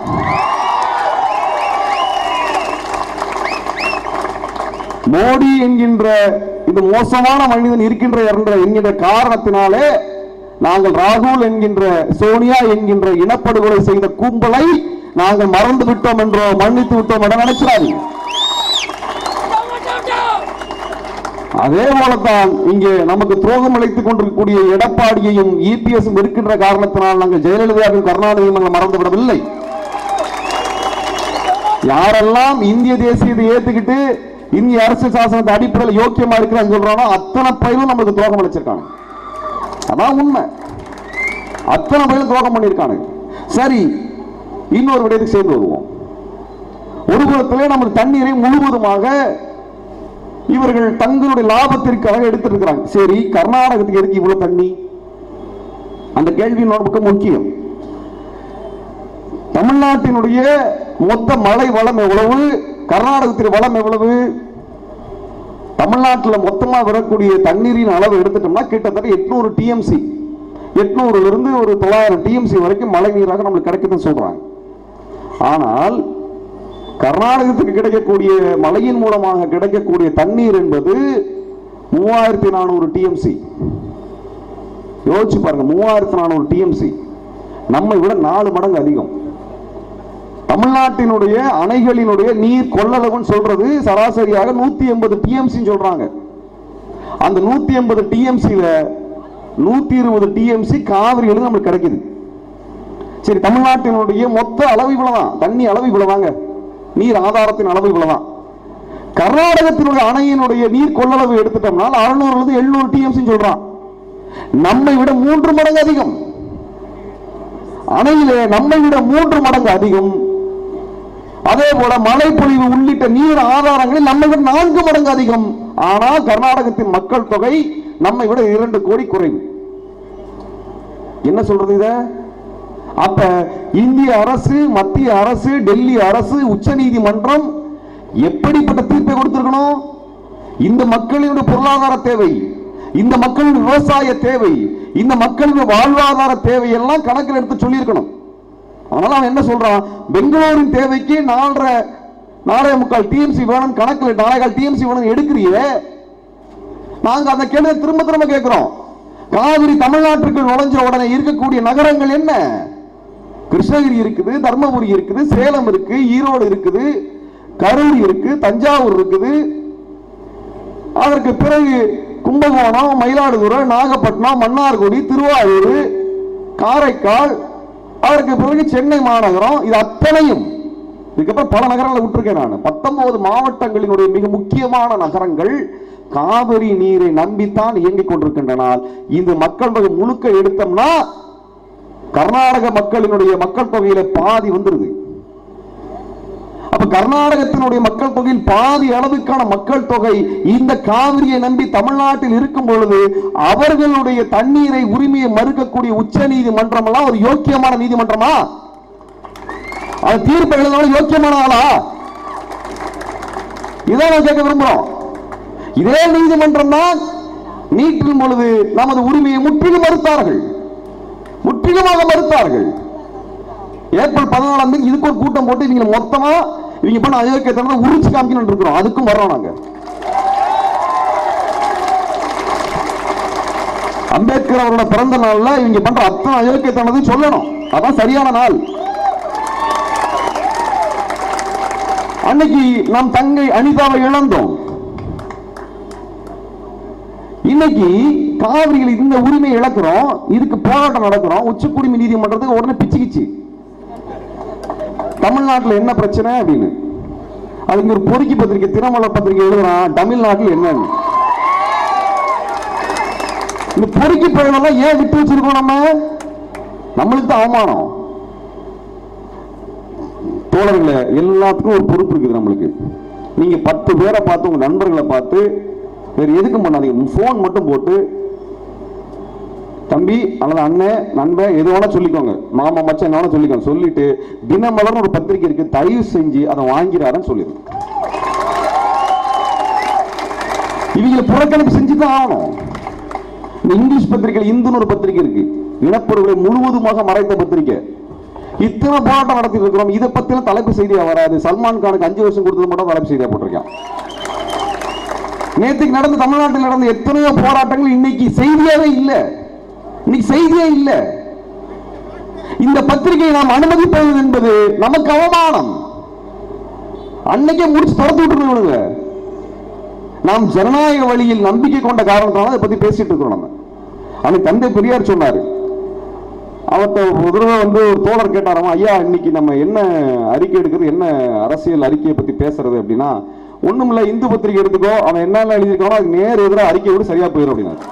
Speaker 1: மோடி என்கின்ற இந்த மோசமான மனிதன் இருக்கின்ற என்ற என்கின்ற காரணத்தினாலே நாங்கள் ராகுல் என்கின்ற சோனியா என்கின்ற இனப்படுகொலை செய்த கும்பலை நாங்கள் மறந்து விட்டோம் என்றோ மன்னித்து விட்டோம் என நினைச்சாரு அதே போலத்தான் இங்கே நமக்கு துரோகம் அளித்துக் கொண்டிருக்கக்கூடிய எடப்பாடியையும் இபிஎஸ் இருக்கின்ற காரணத்தினால் நாங்கள் ஜெயலலிதாவையும் கருணாநிதியும் நாங்கள் மறந்து விடவில்லை யாரெல்லாம் இந்திய தேசியத்தை ஏத்துக்கிட்டு இந்திய அரசியல் சாசனத்தை அடிப்படையில் யோக்கியமா இருக்கிறான்னு சொல்றானோ அத்தனை பயிலும் நமக்கு துரோகம் அளிச்சிருக்காங்க அதான் உண்மை அத்தனை பயிலும் துரோகம் பண்ணியிருக்காங்க சரி இன்னொரு விடயத்துக்கு சேர்ந்து வருவோம் ஒரு புறத்திலே நமது தண்ணீரை முழுவதுமாக இவர்கள் தங்களுடைய லாபத்திற்காக எடுத்துட்டு இருக்கிறாங்க சரி கர்நாடகத்துக்கு எதுக்கு இவ்வளவு தண்ணி அந்த கேள்வி நமக்கு முக்கியம் தமிழ்நாட்டினுடைய மொத்த மழை வளம் எவ்வளவு கர்நாடகத்தின் வளம் எவ்வளவு தமிழ்நாட்டில் மொத்தமா வரக்கூடிய தண்ணீரின் அளவு எடுத்துட்டோம்னா கிட்டத்தட்ட எட்நூறு டிஎம்சி எட்நூறுல இருந்து ஒரு தொள்ளாயிரம் டிஎம்சி வரைக்கும் மழை நீராக நம்மளுக்கு கிடைக்குதுன்னு சொல்றாங்க ஆனால் கர்நாடகத்துக்கு கிடைக்கக்கூடிய மழையின் மூலமாக கிடைக்கக்கூடிய தண்ணீர் என்பது மூவாயிரத்தி நானூறு டிஎம்சி யோசிச்சு பாருங்க மூவாயிரத்தி நானூறு டிஎம்சி நம்மை விட நாலு மடங்கு அதிகம் தமிழ்நாட்டினுடைய அணைகளினுடைய நீர் கொள்ளளவுன்னு சொல்றது சராசரியாக நூத்தி எண்பது டிஎம்சி சொல்றாங்க அந்த நூத்தி எண்பது டிஎம்சியில நூத்தி இருபது டிஎம்சி காவிரிகளும் நமக்கு கிடைக்குது சரி தமிழ்நாட்டினுடைய மொத்த அளவு இவ்வளவுதான் தண்ணி அளவு இவ்வளவுதாங்க நீர் ஆதாரத்தின் அளவு இவ்வளவுதான் கர்நாடகத்தினுடைய அணையினுடைய நீர் கொள்ளளவு எடுத்துட்டோம்னால் அறுநூறுல இருந்து எழுநூறு டிஎம்சி சொல்றான் நம்மை விட மூன்று மடங்கு அதிகம் அணையிலே நம்மை விட மூன்று மடங்கு அதிகம் அதே போல மழைப்பொழிவு உள்ளிட்ட நீர் ஆதாரங்களில் நம்மை விட நான்கு மடங்கு அதிகம் ஆனால் கர்நாடகத்தின் மக்கள் தொகை நம்மை விட இரண்டு கோடி குறைவு என்ன சொல்றது இத அப்ப இந்திய அரசு மத்திய அரசு டெல்லி அரசு உச்ச நீதிமன்றம் எப்படிப்பட்ட தீர்ப்பை கொடுத்திருக்கணும் இந்த மக்களினுடைய பொருளாதார தேவை இந்த மக்களின் விவசாய தேவை இந்த மக்களின் வாழ்வாதார தேவையெல்லாம் கணக்கில் எடுத்து சொல்லியிருக்கணும் அதனால அவன் என்ன சொல்றான் பெங்களூரின் தேவைக்கு நாலரை நாலே முக்கால் டிஎம்சி வேணும் கணக்கில் நாலேகால் டிஎம்சி வேணும் எடுக்கிறியே நாங்க அந்த கேள்வியை திரும்ப திரும்ப கேட்கிறோம் காவிரி தமிழ்நாட்டுக்கு நுழைஞ்ச உடனே இருக்கக்கூடிய நகரங்கள் என்ன கிருஷ்ணகிரி இருக்குது தர்மபுரி இருக்குது சேலம் இருக்கு ஈரோடு இருக்குது கரூர் இருக்கு தஞ்சாவூர் இருக்குது அதற்கு பிறகு கும்பகோணம் மயிலாடுதுறை நாகப்பட்டினம் மன்னார்குடி திருவாரூர் காரைக்கால் அதற்கு பிறகு சென்னை மாநகரம் இது அத்தனையும் இதுக்கப்புறம் பல நகரங்களை விட்டுருக்கேன் நான் பத்தொன்பது மாவட்டங்களினுடைய மிக முக்கியமான நகரங்கள் காவிரி நீரை நம்பித்தான் இயங்கிக் கொண்டிருக்கின்றனால் இந்த மக்கள் தொகை முழுக்க எடுத்தோம்னா கர்நாடக மக்களினுடைய மக்கள் தொகையில பாதி வந்துருது அப்ப கர்நாடகத்தினுடைய மக்கள் தொகையில் பாதி அளவுக்கான மக்கள் தொகை இந்த காவிரியை நம்பி தமிழ்நாட்டில் இருக்கும் பொழுது அவர்களுடைய தண்ணீரை உரிமையை மறுக்கக்கூடிய உச்ச நீதிமன்றம் எல்லாம் ஒரு யோக்கியமான நீதிமன்றமா அது தீர்ப்பு எழுதினாலும் யோக்கியமான ஆளா இதான் நான் கேட்க விரும்புறோம் இதே நீதிமன்றம் தான் நீட்டின் பொழுது நமது உரிமையை முற்றிலும் மறுத்தார்கள் முற்றிலுமாக மறுத்தார்கள் ஏப்ரல் பதினாலாம் தேதி இதுக்கு ஒரு கூட்டம் போட்டு இவங்க மொத்தமா இவங்க பண்ண அயோக்கியத்தனத்தை உரிச்சு காமிக்கணும்னு இருக்கிறோம் அதுக்கும் வர்றோம் நாங்க அம்பேத்கர் அவரோட பிறந்த நாள்ல இவங்க பண்ற அத்தனை அயோக்கியத்தனத்தையும் சொல்லணும் அதான் சரியான நாள் அன்னைக்கு நம் தங்கை அனிதாவை இழந்தோம் இன்னைக்கு காவிரியில் இந்த உரிமையை இழக்கிறோம் இதுக்கு போராட்டம் நடக்கிறோம் உச்சக்குடிமை நீதிமன்றத்துக்கு உடனே பிச்சுக்கிச்சு தமிழ்நாட்டுல என்ன பிரச்சனை அப்படின்னு அதுக்கு ஒரு பொறுக்கி பத்திரிக்கை தினமலர் பத்திரிக்கை எழுதுறான் தமிழ்நாட்டில் என்னன்னு இந்த பொறுக்கி பயணெல்லாம் ஏன் விட்டு வச்சிருக்கோம் நம்ம நம்மளுக்கு தான் அவமானம் தோழர்களே எல்லாத்துக்கும் ஒரு பொறுப்பு இருக்குது நம்மளுக்கு நீங்க பத்து பேரை பார்த்து உங்க நண்பர்களை பார்த்து வேற எதுக்கும் பண்ணாதீங்க ஃபோன் மட்டும் போட்டு தம்பி அல்லது அண்ணன் நண்பன் எது வேணா சொல்லிக்கோங்க மாமா மச்சான் என்ன வேணா சொல்லிக்கோங்க சொல்லிட்டு தினமலர்னு ஒரு பத்திரிக்கை இருக்கு தயவு செஞ்சு அதை வாங்கிறாருன்னு சொல்லிடுங்க இவங்களை புறக்கணிப்பு செஞ்சு தான் ஆகணும் இந்த இங்கிலீஷ் பத்திரிகை இந்துன்னு ஒரு பத்திரிகை இருக்கு இனப்படுகொலை முழுவதுமாக மறைத்த பத்திரிகை இத்தனை போராட்டம் நடத்திட்டு இருக்கிறோம் இதை பத்தின தலைப்பு செய்தியா வராது சல்மான் கானுக்கு அஞ்சு வருஷம் கொடுத்தது மட்டும் தலைப்பு செய்தியா போட்டிருக்கான் நேற்றுக்கு நடந்த தமிழ்நாட்டில் நடந்த எத்தனையோ போராட்டங்கள் இன்னைக்கு செய்தியாவே இல்ல இன்னைக்கு செய்தியே இல்ல இந்த பத்திரிகையை நாம் அனுமதிப்பது என்பது நமக்கு அவமானம் அன்னைக்கே முடிச்சு துரத்து விட்டுருங்க நாம் ஜனநாயக வழியில் நம்பிக்கை கொண்ட காரணத்தால அதை பத்தி பேசிட்டு இருக்கிறோம் நம்ம அன்னைக்கு தந்தை பெரியார் சொன்னாரு அவர்கிட்ட ஒரு தடவை வந்து ஒரு தோழர் கேட்டாராம் ஐயா இன்னைக்கு நம்ம என்ன அறிக்கை எடுக்கிறது என்ன அரசியல் அறிக்கையை பத்தி பேசுறது அப்படின்னா ஒண்ணுமில்ல இந்து பத்திரிகை எடுத்துக்கோ அவன் என்னென்ன எழுதியிருக்கானோ அதுக்கு நேர் எதிராக அறிக்கை விட சரியா போயிடும் அப்படின்னாரு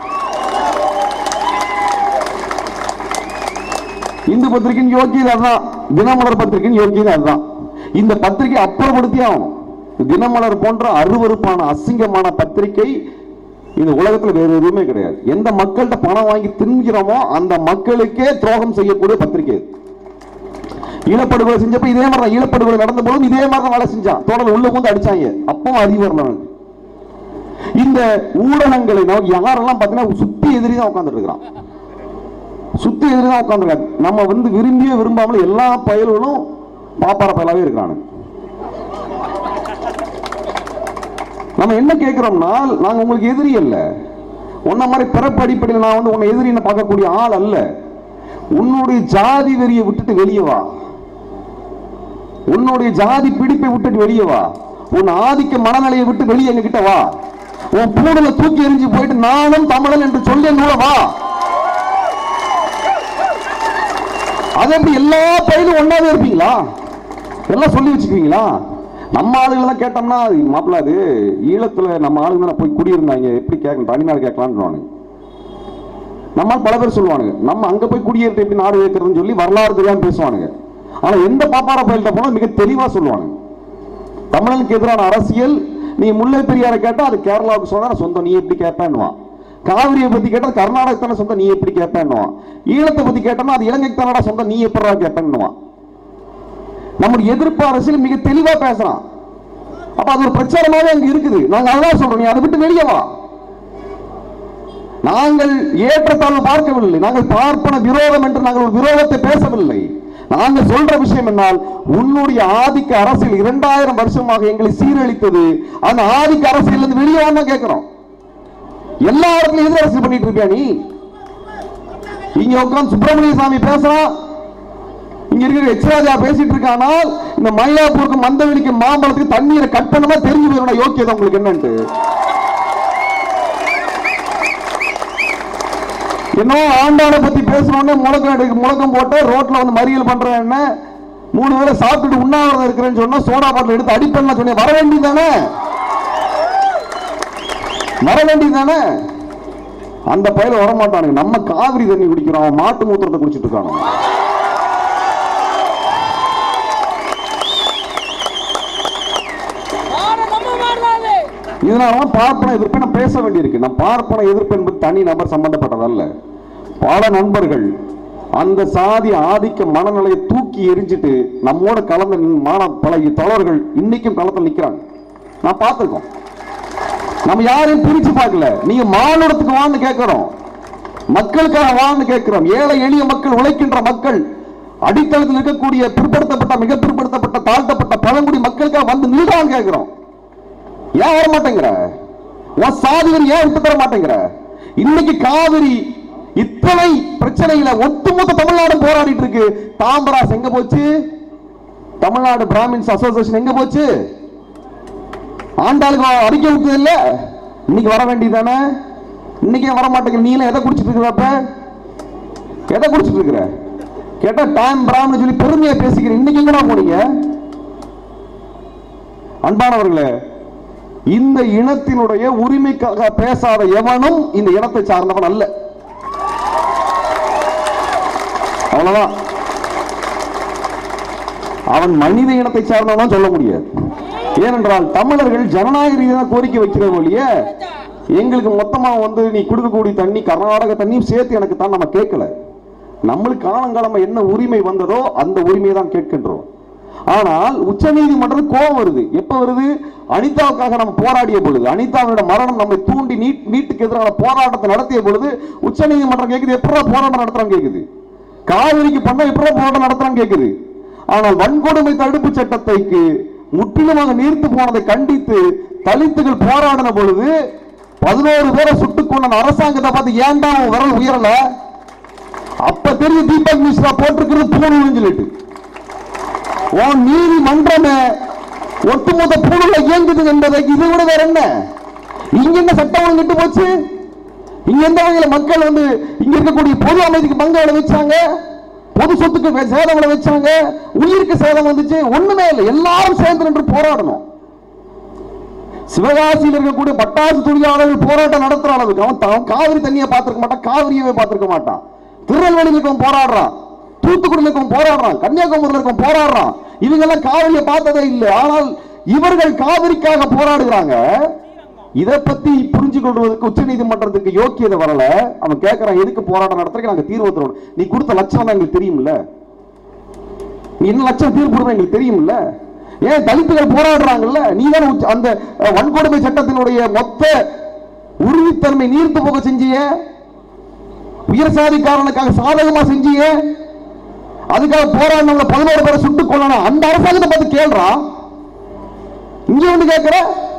Speaker 1: இந்து பத்திரிகையின் யோக்கியது அதுதான் தினமலர் பத்திரிகையின் யோக்கியது அதுதான் இந்த பத்திரிகை அப்புறப்படுத்தி ஆகணும் தினமலர் போன்ற அருவருப்பான அசிங்கமான பத்திரிகை இந்த உலகத்துல வேற எதுவுமே கிடையாது எந்த மக்கள்கிட்ட பணம் வாங்கி தின்கிறோமோ அந்த மக்களுக்கே துரோகம் செய்யக்கூடிய பத்திரிகை இது. ஈழப்படுகொலை செஞ்சப்ப இதே மாதிரி தான் ஈழப்படுகொலை நடந்த போதும் இதே மாதிரி தான் வேலை செஞ்சான் தொடர்ந்து உள்ள வந்து அடிச்சாங்க அப்பவும் அறிவு வரல அவனுக்கு. இந்த ஊடகங்களை நோக்கி யாரெல்லாம் பார்த்தீங்கன்னா சுத்தி எதிரி தான் உட்கார்ந்துட்டு இருக்கிறான் சுத்தி எதிரி தான் உட்காந்துருக்காங்க நம்ம வந்து விரும்பியே விரும்பாமல் எல்லா பயல்களும் பாப்பார பயலாவே இருக்கிறானுங்க நம்ம என்ன கேட்கிறோம்னா நாங்க உங்களுக்கு எதிரி அல்ல உன்ன மாதிரி பிறப்பு அடிப்படையில் நான் வந்து உன்னை எதிரின்னு பார்க்கக்கூடிய ஆள் அல்ல உன்னுடைய ஜாதி வெறியை விட்டுட்டு வெளியே வா உன்னுடைய ஜாதி பிடிப்பை விட்டுட்டு வெளியே வா உன் ஆதிக்க மனநிலையை விட்டு வெளியே எங்க கிட்ட வா உன் பூடல தூக்கி எறிஞ்சு போயிட்டு நானும் தமிழன் என்று சொல்லி என்னோட வா அது எப்படி எல்லா பயிலும் ஒன்னாவே இருப்பீங்களா எல்லாம் சொல்லி வச்சுக்குவீங்களா நம்ம ஆளுங்கெல்லாம் கேட்டோம்னா மாப்பிள்ள அது ஈழத்துல நம்ம ஆளுங்க தானே போய் குடியிருந்தாங்க எப்படி கேட்கணும் தனிநாடு கேட்கலான்னு நம்மால் பல பேர் சொல்லுவானுங்க நம்ம அங்க போய் குடியேறிட்டு எப்படி நாடு வைக்கிறதுன்னு சொல்லி வரலாறு தெரியாம பேசுவானுங்க ஆனா எந்த பாப்பார பயில்கிட்ட போனா மிக தெளிவா சொல்லுவானுங்க தமிழனுக்கு எதிரான அரசியல் நீ முல்லை பெரியாரை கேட்டா அது கேரளாவுக்கு சொன்னா சொந்தம் நீ எப்படி கேட்பேன்னுவான் காவிரியை பத்தி கேட்டா கர்நாடக தானே சொந்தம் நீ எப்படி கேட்பேன்னுவான் ஈழத்தை பத்தி கேட்டோம்னா அது இலங்கைக்கு தானடா சொந்தம் நீ எப்படா கேட்பேன்னுவான் நம்முடைய எதிர்ப்பு அரசியல் மிக தெளிவா பேசுறான் அப்ப அது ஒரு பிரச்சாரமாவே அங்க இருக்குது நாங்க அதான் சொல்றோம் நீ அதை விட்டு வெளியே வா நாங்கள் ஏற்றத்தாழ்வு பார்க்கவில்லை நாங்கள் பார்ப்பன விரோதம் என்று நாங்கள் ஒரு விரோதத்தை பேசவில்லை நாங்கள் சொல்ற விஷயம் என்னால் உன்னுடைய ஆதிக்க அரசியல் இரண்டாயிரம் வருஷமாக எங்களை சீரழித்தது அந்த ஆதிக்க அரசியல் இருந்து வெளியே வாங்க கேட்கிறோம் எல்லா இடத்துலயும் எதிர் அரசியல் பண்ணிட்டு இருக்கியா நீ இங்க உட்கார்ந்து சுப்பிரமணிய சாமி பேசுறான் இங்க இருக்கிற எச்ராஜா பேசிட்டு இருக்கானால் இந்த மயிலாப்பூருக்கு மந்தவெளிக்கு மாம்பழத்துக்கு தண்ணீரை கட் பண்ணமா தெரிஞ்சு போயிடும் யோக்கியதை உங்களுக்கு என்னன்ட்டு இன்னும் ஆண்டாளை பத்தி பேசணும்னே முழக்கம் எடுக்க முழக்கம் போட்டு ரோட்ல வந்து மறியல் பண்றேன் என்ன மூணு வேளை சாப்பிட்டுட்டு உண்ணாவிரதம் இருக்கிறேன்னு சொன்னா சோடா பாட்டில் எடுத்து அடிப்பேன்னு சொன்னேன் வர வேண்டியதானே வர வேண்டியதானே அந்த பயில வர மாட்டானுங்க நம்ம காவிரி தண்ணி குடிக்கிறோம் அவன் மாட்டு மூத்திரத்தை குடிச்சிட்டு இருக்கானு
Speaker 2: யாரை நம்ப மாட்டாது
Speaker 1: இதனால பார்ப்பன எதிர்ப்பை நான் பேச வேண்டியிருக்கு நான் பார்ப்பன எதிர்ப்பு என்பது தனி நபர் சம்பந்தப்பட்டதல்ல பல நண்பர்கள் அந்த சாதி ஆதிக்க மனநிலையை தூக்கி எரிஞ்சிட்டு நம்மோட கலந்த மான பல தோழர்கள் இன்னைக்கும் களத்தில் நிக்கிறாங்க நான் பார்த்திருக்கோம் நம்ம யாரையும் பிரிச்சு பார்க்கல நீங்க மானுடத்துக்கு வான்னு கேட்கிறோம் மக்களுக்காக வான்னு கேட்கிறோம் ஏழை எளிய மக்கள் உழைக்கின்ற மக்கள் அடித்தளத்தில் இருக்கக்கூடிய பிற்படுத்தப்பட்ட மிக பிற்படுத்தப்பட்ட தாழ்த்தப்பட்ட பழங்குடி மக்களுக்காக வந்து நில்றான்னு கேட்கிறோம் ஏன் வர மாட்டேங்கிற உன் சாதிவர் ஏன் விட்டு தர மாட்டேங்கிற இன்னைக்கு காவிரி இத்தனை பிரச்சனையில ஒட்டுமொத்த தமிழ்நாடும் போராடிட்டு இருக்கு தாம்பராஸ் எங்க போச்சு தமிழ்நாடு பிராமின்ஸ் அசோசியேஷன் எங்க போச்சு ஆண்டாளுக்கு அறிக்கை விட்டது இல்ல இன்னைக்கு வர வேண்டியதானே இன்னைக்கு ஏன் வர மாட்டேங்கிற நீ எல்லாம் எதை குடிச்சிட்டு இருக்கிற அப்ப எதை குடிச்சிட்டு இருக்கிற கேட்டா டைம் பிராமன் சொல்லி பெருமையா பேசிக்கிற இன்னைக்கு எங்கடா போனீங்க அன்பானவர்களே இந்த இனத்தினுடைய உரிமைக்காக பேசாத எவனும் இந்த இனத்தை சார்ந்தவன் அல்ல அவ்வளவுதான் அவன் மனித இனத்தை சார்ந்தவன் சொல்ல முடியாது ஏனென்றால் தமிழர்கள் ஜனநாயக ரீதியாக கோரிக்கை வைக்கிற ஒழிய எங்களுக்கு மொத்தமா வந்து நீ கொடுக்கக்கூடிய தண்ணி கர்நாடக தண்ணியும் சேர்த்து எனக்கு தான் நம்ம கேட்கல நம்மளுக்கு காலங்காலமா என்ன உரிமை வந்ததோ அந்த உரிமையை தான் கேட்கின்றோம் ஆனால் உச்ச நீதிமன்றம் கோபம் வருது எப்ப வருது அனிதாவுக்காக நம்ம போராடிய பொழுது அனிதாவோட மரணம் நம்மை தூண்டி நீட் நீட்டுக்கு எதிரான போராட்டத்தை நடத்திய பொழுது உச்ச நீதிமன்றம் கேக்குது எப்படா போராட்டம் நடத்துறான்னு கேக்குது காவிரிக்கு பண்ண எப்படா போராட்டம் நடத்துறான்னு கேக்குது ஆனால் வன்கொடுமை தடுப்பு சட்டத்தைக்கு முற்றிலுமாக நீர்த்து போனதை கண்டித்து தலித்துகள் போராடின பொழுது பதினோரு பேரை சுட்டுக் கொண்ட அந்த அரசாங்கத்தை பார்த்து ஏன்டா உன் விரல் உயரல அப்ப தெரியும் தீபக் மிஸ்ரா போட்டிருக்கிறது பூணூல்னு சொல்லிட்டு உன் நீதிமன்றமே ஒட்டுமொத்த பூணுல இயங்குது என்பதை இதை விட வேற என்ன இங்க என்ன சட்டம் ஒழுங்கு கெட்டு போச்சு இங்க எந்த வகையில மக்கள் வந்து இங்க இருக்கக்கூடிய பொது அமைதிக்கு பங்கு விளைவிச்சாங்க பொது சொத்துக்கு வே- சேதம் விளைவிச்சாங்க உயிருக்கு சேதம் வந்துச்சு ஒண்ணுமே இல்லை எல்லாரும் சேர்ந்து நின்று போராடணும் சிவகாசியில் இருக்கக்கூடிய பட்டாசு தொழிலாளர்கள் போராட்டம் நடத்துற அளவுக்கு அவன் தான் காவிரி தண்ணியை பார்த்திருக்க மாட்டான் காவிரியவே பார்த்திருக்க மாட்டான் திருநெல்வேலியில் இருக்கவன் போராடுறான் தூத்துக்குடியில் இருக்கவன் போராடுறான் கன்னியாகுமரியில் இருக்கவன் போராடுறான் இவங்க எல்லாம் காவிரியை பார்த்ததே இல்லை ஆனால் இவர்கள் காவிரிக்காக போராடுகிறாங்க இதை பத்தி புரிஞ்சு கொள்வதற்கு உச்ச நீதிமன்றத்துக்கு யோக்கியதை வரல அவன் கேட்கறான் எதுக்கு போராட்டம் நடத்துறதுக்கு நாங்க தீர்வு தரோம் நீ கொடுத்த லட்சணம் எங்களுக்கு தெரியும்ல நீ என்ன லட்சம் தீர்ப்பு கொடுக்க எங்களுக்கு தெரியும்ல ஏன் தலித்துகள் போராடுறாங்கல்ல நீ தானே உச்ச- அந்த அஹ், வன்கொடுமை சட்டத்தினுடைய மொத்த உறுதித்தன்மை நீர்த்து போக செஞ்சிய உயர் சாதிக்காரனுக்காக சாதகமா செஞ்சிய அதுக்காக போராடினவங்க பதினோரு பேரை சுட்டுக் கொள்ளணும் அந்த அரசாங்கத்தை பார்த்து கேள்றா இங்க வந்து கேட்கிற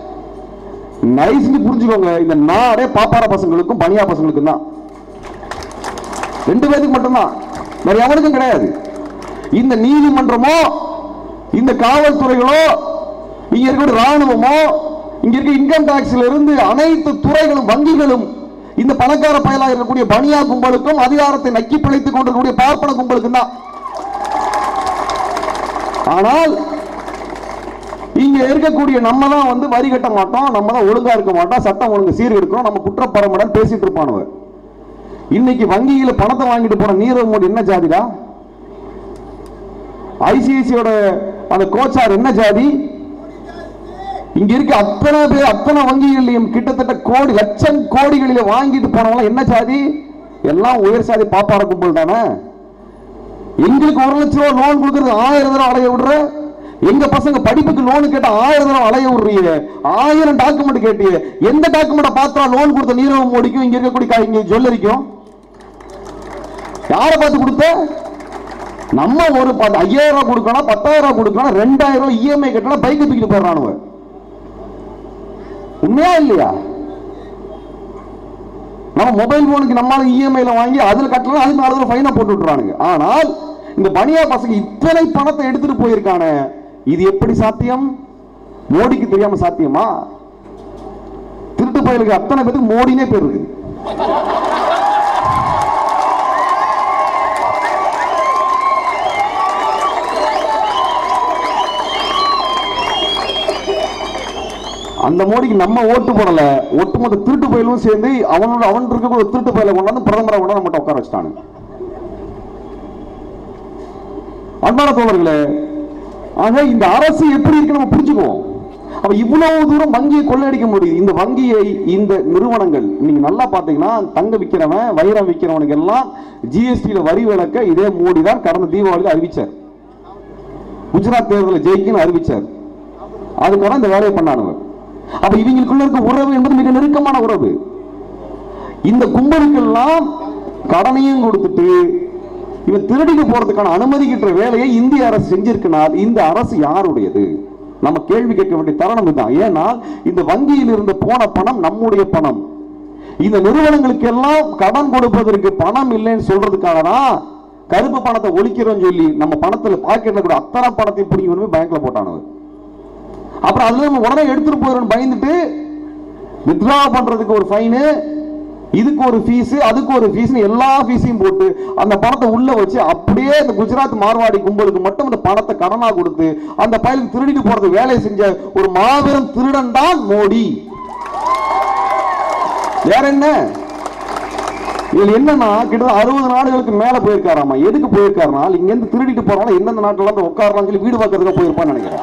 Speaker 1: நைஸ்னு புரிஞ்சுக்கோங்க இந்த நாடே பாப்பார பசங்களுக்கும் பனியா பசங்களுக்கும் தான் ரெண்டு பேருக்கு மட்டும்தான் வேற எவனுக்கும் கிடையாது இந்த நீதிமன்றமோ இந்த காவல்துறைகளோ இங்க இருக்கிற ராணுவமோ இங்க இருக்க இன்கம் டாக்ஸ்ல இருந்து அனைத்து துறைகளும் வங்கிகளும் இந்த பணக்கார பயலாக இருக்கக்கூடிய பனியா கும்பலுக்கும் அதிகாரத்தை நக்கி பிழைத்துக் கொண்டிருக்கக்கூடிய பார்ப்பன கும்பலுக்கும் தான் ஆனால் இங்க இருக்கக்கூடிய நம்ம தான் வந்து வரி கட்ட மாட்டோம் நம்ம தான் ஒழுங்கா இருக்க மாட்டோம் சட்டம் ஒழுங்கு சீர்கெடுக்கிறோம் நம்ம குற்றப்பரமடன் பேசிட்டு இருப்பானுவ இன்னைக்கு வங்கியில பணத்தை வாங்கிட்டு போன நீரவ் மோடி என்ன ஜாதிடா ஐசிஐசியோட அந்த கோச்சார் என்ன ஜாதி இங்க இருக்க அத்தனை பேர் அத்தனை வங்கிகளையும் கிட்டத்தட்ட கோடி லட்சம் கோடிகளில வாங்கிட்டு போனவங்க என்ன ஜாதி எல்லாம் உயர் சாதி பாப்பார கும்பல் தானே எங்களுக்கு ஒரு லட்சம் ரூபாய் லோன் கொடுக்கறது ஆயிரம் தடவை அலைய விடுற எங்க பசங்க படிப்புக்கு லோன் கேட்ட ஆயிரம் தடவை அலைய விடுறீங்க ஆயிரம் டாக்குமெண்ட் கேட்டிய எந்த டாக்குமெண்ட்டை பார்த்தா லோன் கொடுத்த நீரவ் மோடிக்கும் இங்க இருக்கக்கூடிய கா- இங்க ஜுவல்லரிக்கும் யாரை பார்த்து கொடுத்த நம்ம ஒரு பத்து- ஐயாயிரம் ரூபாய் கொடுக்கணும் பத்தாயிரம் ரூபாய் கொடுக்கணும் ரெண்டாயிரம் ரூபாய் இஎம்ஐ கட்டணும் பைக்கு தூக்கிட்டு போயிடறானுவ உண்மையா இல்லையா நம்ம மொபைல் போனுக்கு நம்மளால இஎம்ஐல வாங்கி அதுல கட்டலாம் அதுக்கு நாலு தடவை ஃபைனா போட்டு விட்டுறானுங்க ஆனால் இந்த பனியா பசங்க இத்தனை பணத்தை எடுத்துட்டு போயிருக்கானே இது எப்படி சாத்தியம் மோடிக்கு தெரியாம சாத்தியமா திருட்டு பயலுக்கு அத்தனை பேருக்கு மோடினே பேர் இருக்கு அந்த மோடிக்கு நம்ம ஓட்டு போடல ஒட்டுமொத்த திருட்டு பயலும் சேர்ந்து அவனோட அவன் இருக்க ஒரு திருட்டு பயலை கொண்டாந்து பிரதமரை கொண்டாந்து நம்மகிட்ட உட்கார வச்சுட்டானுங்க அன்பான தோழர்களே ஆக இந்த அரசு எப்படி இருக்கு நம்ம புரிஞ்சுக்குவோம் அப்ப இவ்வளவு தூரம் வங்கியை கொள்ளையடிக்க முடியுது இந்த வங்கியை இந்த நிறுவனங்கள் நீங்க நல்லா பாத்தீங்கன்னா தங்க விக்கிறவன் வைரம் விக்கிறவனுக்கு எல்லாம் ஜிஎஸ்டியில வரி விலக்க இதே மோடி தான் கடந்த தீபாவளியில் அறிவிச்சார் குஜராத் தேர்தலில் ஜெயிக்குன்னு அறிவிச்சார் அதுக்காக இந்த வேலையை பண்ணானுங்க அப்ப இவங்களுக்குள்ள இருக்க உறவு என்பது மிக நெருக்கமான உறவு இந்த கும்பலுக்கெல்லாம் கடனையும் கொடுத்துட்டு இவன் திருடிட்டு போறதுக்கான அனுமதிக்கின்ற வேலையை இந்திய அரசு செஞ்சிருக்கனால் இந்த அரசு யாருடையது நம்ம கேள்வி கேட்க வேண்டிய தருணம் இதுதான் ஏன்னா இந்த வங்கியில் இருந்து போன பணம் நம்முடைய பணம் இந்த நிறுவனங்களுக்கு எல்லாம் கடன் கொடுப்பதற்கு பணம் இல்லைன்னு சொல்றதுக்காக தான் கருப்பு பணத்தை ஒழிக்கிறோம்னு சொல்லி நம்ம பணத்துல பாக்கெட்ல கூட அத்தனை பணத்தையும் பிடிங்கி கொண்டு போய் பேங்க்ல போட்டானுங்க அப்புறம் அதுல நம்ம உடனே எடுத்துட்டு போயிடும் பயந்துட்டு வித்ட்ரா பண்றதுக்கு ஒரு ஃபைனு இதுக்கு ஒரு ஃபீஸ் அதுக்கு ஒரு ஃபீஸ் எல்லா ஃபீஸையும் போட்டு அந்த பணத்தை உள்ள வச்சு அப்படியே இந்த குஜராத் மார்வாடி கும்பலுக்கு மட்டும் அந்த பணத்தை கடனா கொடுத்து அந்த பயலுக்கு திருடிட்டு போறது வேலையை செஞ்ச ஒரு மாபெரும் திருடன் தான் மோடி வேற என்ன இதுல என்னன்னா கிட்டத்தட்ட அறுபது நாடுகளுக்கு மேல போயிருக்காராமா எதுக்கு போயிருக்காருனா இங்க இருந்து திருடிட்டு போறவங்க எந்தெந்த நாட்டுல இருந்து உட்காரலாம் சொல்லி வீடு பார்க்கறதுக்கு போயிருப்பான்னு நினைக்கிறேன்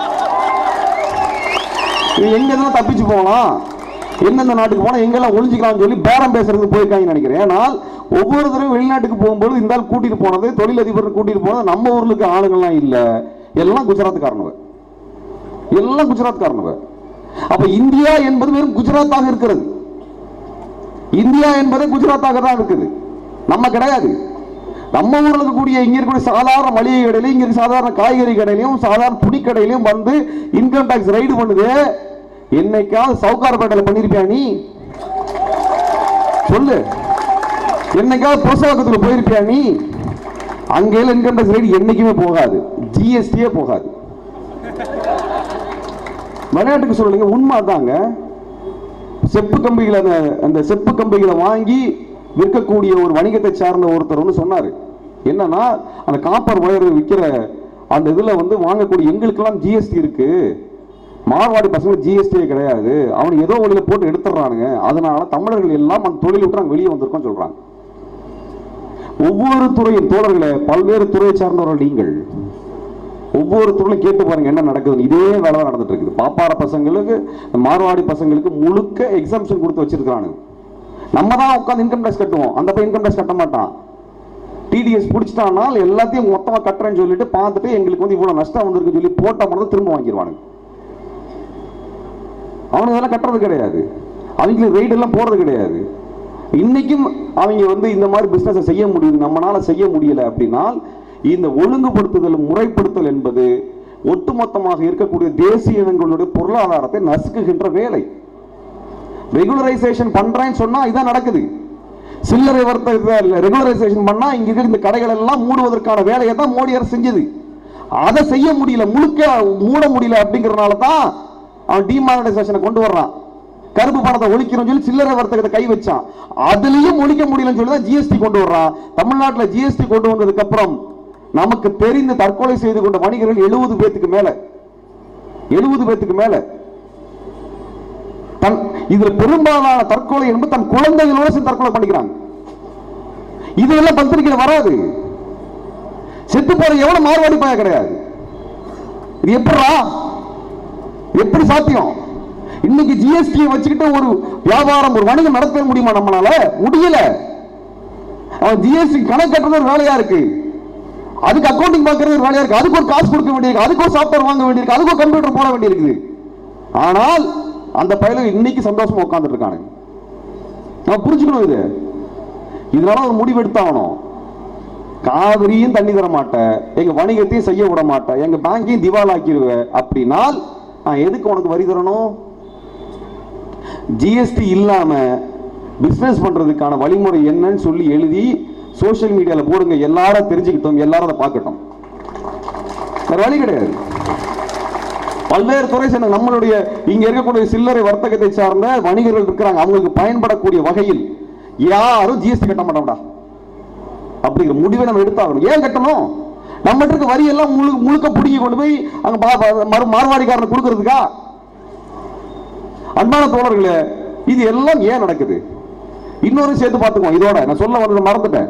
Speaker 1: இவன் எங்க இருந்தாலும் தப்பிச்சு போகலாம் எந்தெந்த நாட்டுக்கு போனா எங்கெல்லாம் ஒளிஞ்சிக்கலாம்னு சொல்லி பேரம் பேசுறதுக்கு போயிருக்காங்கன்னு நினைக்கிறேன் ஆனால் ஒவ்வொரு தடவை வெளிநாட்டுக்கு போகும்போது இந்த ஆள் கூட்டிட்டு போனது தொழிலதிபர் கூட்டிட்டு போனது நம்ம ஊர்ல ஆளுங்கள்லாம் இல்ல எல்லாம் குஜராத்காரனுவ எல்லாம் குஜராத்காரனுவ அப்ப இந்தியா என்பது வெறும் குஜராத்தாக இருக்கிறது இந்தியா என்பது குஜராத்தாக தான் இருக்குது நம்ம கிடையாது நம்ம ஊர்ல இருக்கக்கூடிய இங்க இருக்கக்கூடிய சாதாரண மளிகை கடையிலும் இங்க இருக்க சாதாரண காய்கறி கடையிலும் சாதாரண துணி கடையிலும் வந்து இன்கம் டாக்ஸ் ரைடு பண்ணுது என்னைக்காவது சவுக்காரப்பேட்டையில பண்ணிருப்பியா நீ சொல்லு என்னைக்காவது புரசவாக்கத்துல போயிருப்பியா நீ அங்கேயும் இன்கம் டாக்ஸ் ரைடு என்னைக்குமே போகாது ஜிஎஸ்டியே போகாது விளையாட்டுக்கு சொல்லுங்க உண்மை அதாங்க செப்பு கம்பிகளை அந்த அந்த செப்பு கம்பிகளை வாங்கி விற்கக்கூடிய ஒரு வணிகத்தை சார்ந்த ஒருத்தர் வந்து சொன்னாரு என்னன்னா அந்த காப்பர் ஒயர் விற்கிற அந்த இதுல வந்து வாங்கக்கூடிய எங்களுக்கெல்லாம் ஜிஎஸ்டி இருக்கு மார்வாடி பசங்க ஜிஎஸ்டியே கிடையாது அவனுக்கு ஏதோ வழியில போட்டு எடுத்துடுறானுங்க அதனால தமிழர்கள் எல்லாம் அந்த தொழில் விட்டு நாங்க வெளியே வந்திருக்கோம் சொல்றாங்க ஒவ்வொரு துறையும் தோழர்களே பல்வேறு துறையை சார்ந்தவர்கள் நீங்கள் ஒவ்வொரு துறையிலும் கேட்டு பாருங்க என்ன நடக்குது இதே வேலை தான் நடந்துட்டு இருக்குது பாப்பார பசங்களுக்கு இந்த மார்வாடி பசங்களுக்கு முழுக்க எக்ஸாம்ஷன் கொடுத்து வச்சிருக்கானுங்க நம்ம தான் உட்காந்து இன்கம் டேக்ஸ் கட்டுவோம் அந்த பையன் இன்கம் டேக்ஸ் கட்ட மாட்டான் டிடிஎஸ் பிடிச்சிட்டானால் எல்லாத்தையும் மொத்தமா கட்டுறேன்னு சொல்லிட்டு பார்த்துட்டு எங்களுக்கு வந்து இவ்வளவு நஷ்டம் வந்திருக்கு சொல்லி போட்ட மட்டும் திரும்ப வாங்கிடுவானுங்க அவனுக்கு அதெல்லாம் கட்டுறது கிடையாது அவங்களுக்கு ரைடு எல்லாம் போறது கிடையாது இன்னைக்கும் அவங்க வந்து இந்த மாதிரி பிசினஸ் செய்ய முடியும் நம்மளால செய்ய முடியல அப்படின்னா இந்த ஒழுங்குபடுத்துதல் முறைப்படுத்தல் என்பது ஒட்டுமொத்தமாக இருக்கக்கூடிய தேசிய இனங்களுடைய பொருளாதாரத்தை நசுக்குகின்ற வேலை ரெகுலரைசேஷன் பண்றேன்னு சொன்னா இதான் நடக்குது சில்லறை வர்த்தகத்தை ரெகுலரைசேஷன் பண்ணா இங்க இருக்கிற இந்த கடைகள் எல்லாம் மூடுவதற்கான வேலையை தான் மோடி அரசு செஞ்சது அதை செய்ய முடியல முழுக்க மூட முடியல அப்படிங்கறதுனால தான் அவன் டிமானிட்டைசேஷனை கொண்டு வர்றான் கருப்பு பணத்தை ஒழிக்கணும்னு சொல்லி சில்லறை வர்த்தகத்தை கை வச்சான் அதுலயும் ஒழிக்க முடியலன்னு சொல்லி தான் ஜிஎஸ்டி கொண்டு வர்றான் தமிழ்நாட்டுல ஜிஎஸ்டி கொண்டு வந்ததுக்கு அப்புறம் நமக்கு தெரிந்து தற்கொலை செய்து கொண்ட வணிகர்கள் எழுபது பேத்துக்கு மேல எழுபது பேத்துக்கு மேல தன் இதுல பெரும்பாலான தற்கொலை என்பது தன் குழந்தைகளோட சேர்ந்து தற்கொலை பண்ணிக்கிறாங்க இதெல்லாம் பத்திரிகையில வராது செத்து போற எவ்வளவு மாறுபாடு பாய கிடையாது இது எப்படா எப்படி சாத்தியம் இன்னைக்கு ஜிஎஸ்டி வச்சுக்கிட்டு ஒரு வியாபாரம் ஒரு வணிகம் நடத்த முடியுமா நம்மளால முடியல அவன் ஜிஎஸ்டி கணக்கு கட்டுறது ஒரு வேலையா இருக்கு அதுக்கு அக்கௌண்டிங் பார்க்கறது ஒரு வேலையா இருக்கு அதுக்கு ஒரு காசு கொடுக்க வேண்டியிருக்கு அதுக்கு ஒரு சாஃப்ட்வேர் வாங்க வேண்டியிருக்கு அதுக்கு ஒரு கம்ப்யூட்டர் போட வேண்டியிருக்குது ஆனால் அந்த பையல இன்னைக்கு சந்தோஷமா உட்கார்ந்துட்டு இருக்கானுங்க நம்ம புரிஞ்சுக்கணும் இது இதனால ஒரு முடிவு எடுத்தாகணும் காவிரியும் தண்ணி தர மாட்டேன் எங்க வணிகத்தையும் செய்ய விட மாட்டேன் எங்க பேங்கையும் திவாலாக்கிடுவேன் அப்படின்னால் நான் எதுக்கு உனக்கு வரி தரணும் ஜிஎஸ்டி இல்லாம பிசினஸ் பண்றதுக்கான வழிமுறை என்னன்னு சொல்லி எழுதி சோஷியல் மீடியால போடுங்க எல்லாரும் தெரிஞ்சுக்கிட்டோம் எல்லாரும் அதை பார்க்கட்டும் வேற வழி கிடையாது பல்வேறு துறை சேர்ந்த நம்மளுடைய இங்க இருக்கக்கூடிய சில்லறை வர்த்தகத்தை சார்ந்த வணிகர்கள் இருக்கிறாங்க அவங்களுக்கு பயன்படக்கூடிய வகையில் யாரும் ஜிஎஸ்டி கட்ட மாட்டோம்டா அப்படிங்கிற முடிவை நம்ம எடுத்தாகணும் ஏன் கட்டணும் நம்மகிட்ட இருக்க வரி எல்லாம் முழு முழுக்க பிடிங்கி கொண்டு போய் அங்க பா- பா- மறு மார்வாடிக்காரனை கொடுக்கறதுக்கா அன்பான தோழர்களே இது எல்லாம் ஏன் நடக்குது இன்னொரு சேர்த்து பார்த்துக்குவோம் இதோட நான் சொல்ல வந்ததை மறந்துட்டேன்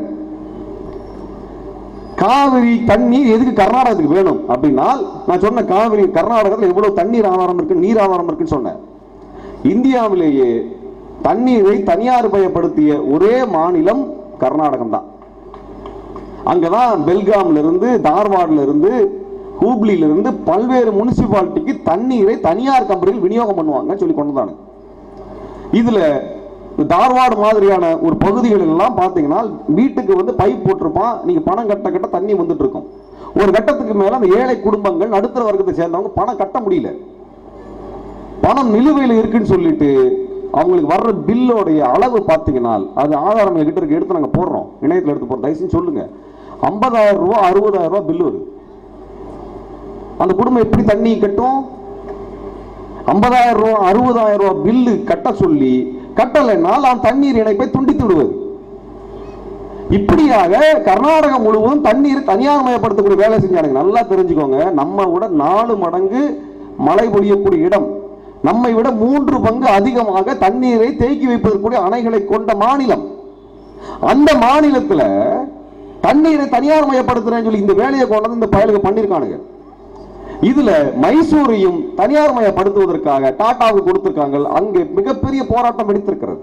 Speaker 1: காவிரி தண்ணீர் எதுக்கு கர்நாடகத்துக்கு வேணும் அப்படின்னா நான் சொன்ன காவிரி கர்நாடகத்தில் எவ்வளவு தண்ணீர் ஆதாரம் இருக்கு நீர் ஆதாரம் இருக்குன்னு சொன்னேன் இந்தியாவிலேயே தண்ணீரை தனியார் பயப்படுத்திய ஒரே மாநிலம் கர்நாடகம் தான் அங்கதான் பெல்காம்ல இருந்து தார்வாட்ல இருந்து ஹூப்ளில இருந்து பல்வேறு முனிசிபாலிட்டிக்கு தண்ணீரை தனியார் கம்பெனிகள் விநியோகம் பண்ணுவாங்கன்னு சொல்லி கொண்டு இதுல இந்த தார்வாடு மாதிரியான ஒரு பகுதிகள் எல்லாம் பார்த்தீங்கன்னா வீட்டுக்கு வந்து பைப் போட்டிருப்பான் நீங்க பணம் கட்ட கட்ட தண்ணி வந்துட்டு இருக்கும் ஒரு கட்டத்துக்கு மேல அந்த ஏழை குடும்பங்கள் நடுத்தர வர்க்கத்தை சேர்ந்தவங்க பணம் கட்ட முடியல பணம் நிலுவையில் இருக்குன்னு சொல்லிட்டு அவங்களுக்கு வர்ற பில்லோடைய அளவு பார்த்தீங்கன்னா அது ஆதாரம் எங்கிட்ட இருக்கு எடுத்து நாங்கள் போடுறோம் இணையத்தில் எடுத்து போடுறோம் தயவு செஞ்சு சொல்லுங்க ஐம்பதாயிரம் ரூபா அறுபதாயிரம் ரூபா பில்லு வருது அந்த குடும்பம் எப்படி தண்ணி கட்டும் ஐம்பதாயிரம் ரூபா அறுபதாயிரம் ரூபா பில்லு கட்ட சொல்லி கட்டலைன்னால் அவன் தண்ணீர் இணைப்பை துண்டித்து விடுவது இப்படியாக கர்நாடகம் முழுவதும் தண்ணீர் தனியார்மயப்படுத்தக்கூடிய வேலை செஞ்சானுங்க நல்லா தெரிஞ்சுக்கோங்க நம்ம விட நாலு மடங்கு மழை பொழியக்கூடிய இடம் நம்மை விட மூன்று பங்கு அதிகமாக தண்ணீரை தேக்கி வைப்பதற்குரிய அணைகளை கொண்ட மாநிலம் அந்த மாநிலத்துல தண்ணீரை தனியார் மயப்படுத்துறேன்னு சொல்லி இந்த வேலையை கொண்டு வந்து இந்த பயலுக்கு பண்ணிருக்கானுங்க இதுல மைசூரையும் தனியார் மயப்படுத்துவதற்காக டாட்டாவுக்கு கொடுத்திருக்காங்க அங்கே மிகப்பெரிய போராட்டம் வெடித்திருக்கிறது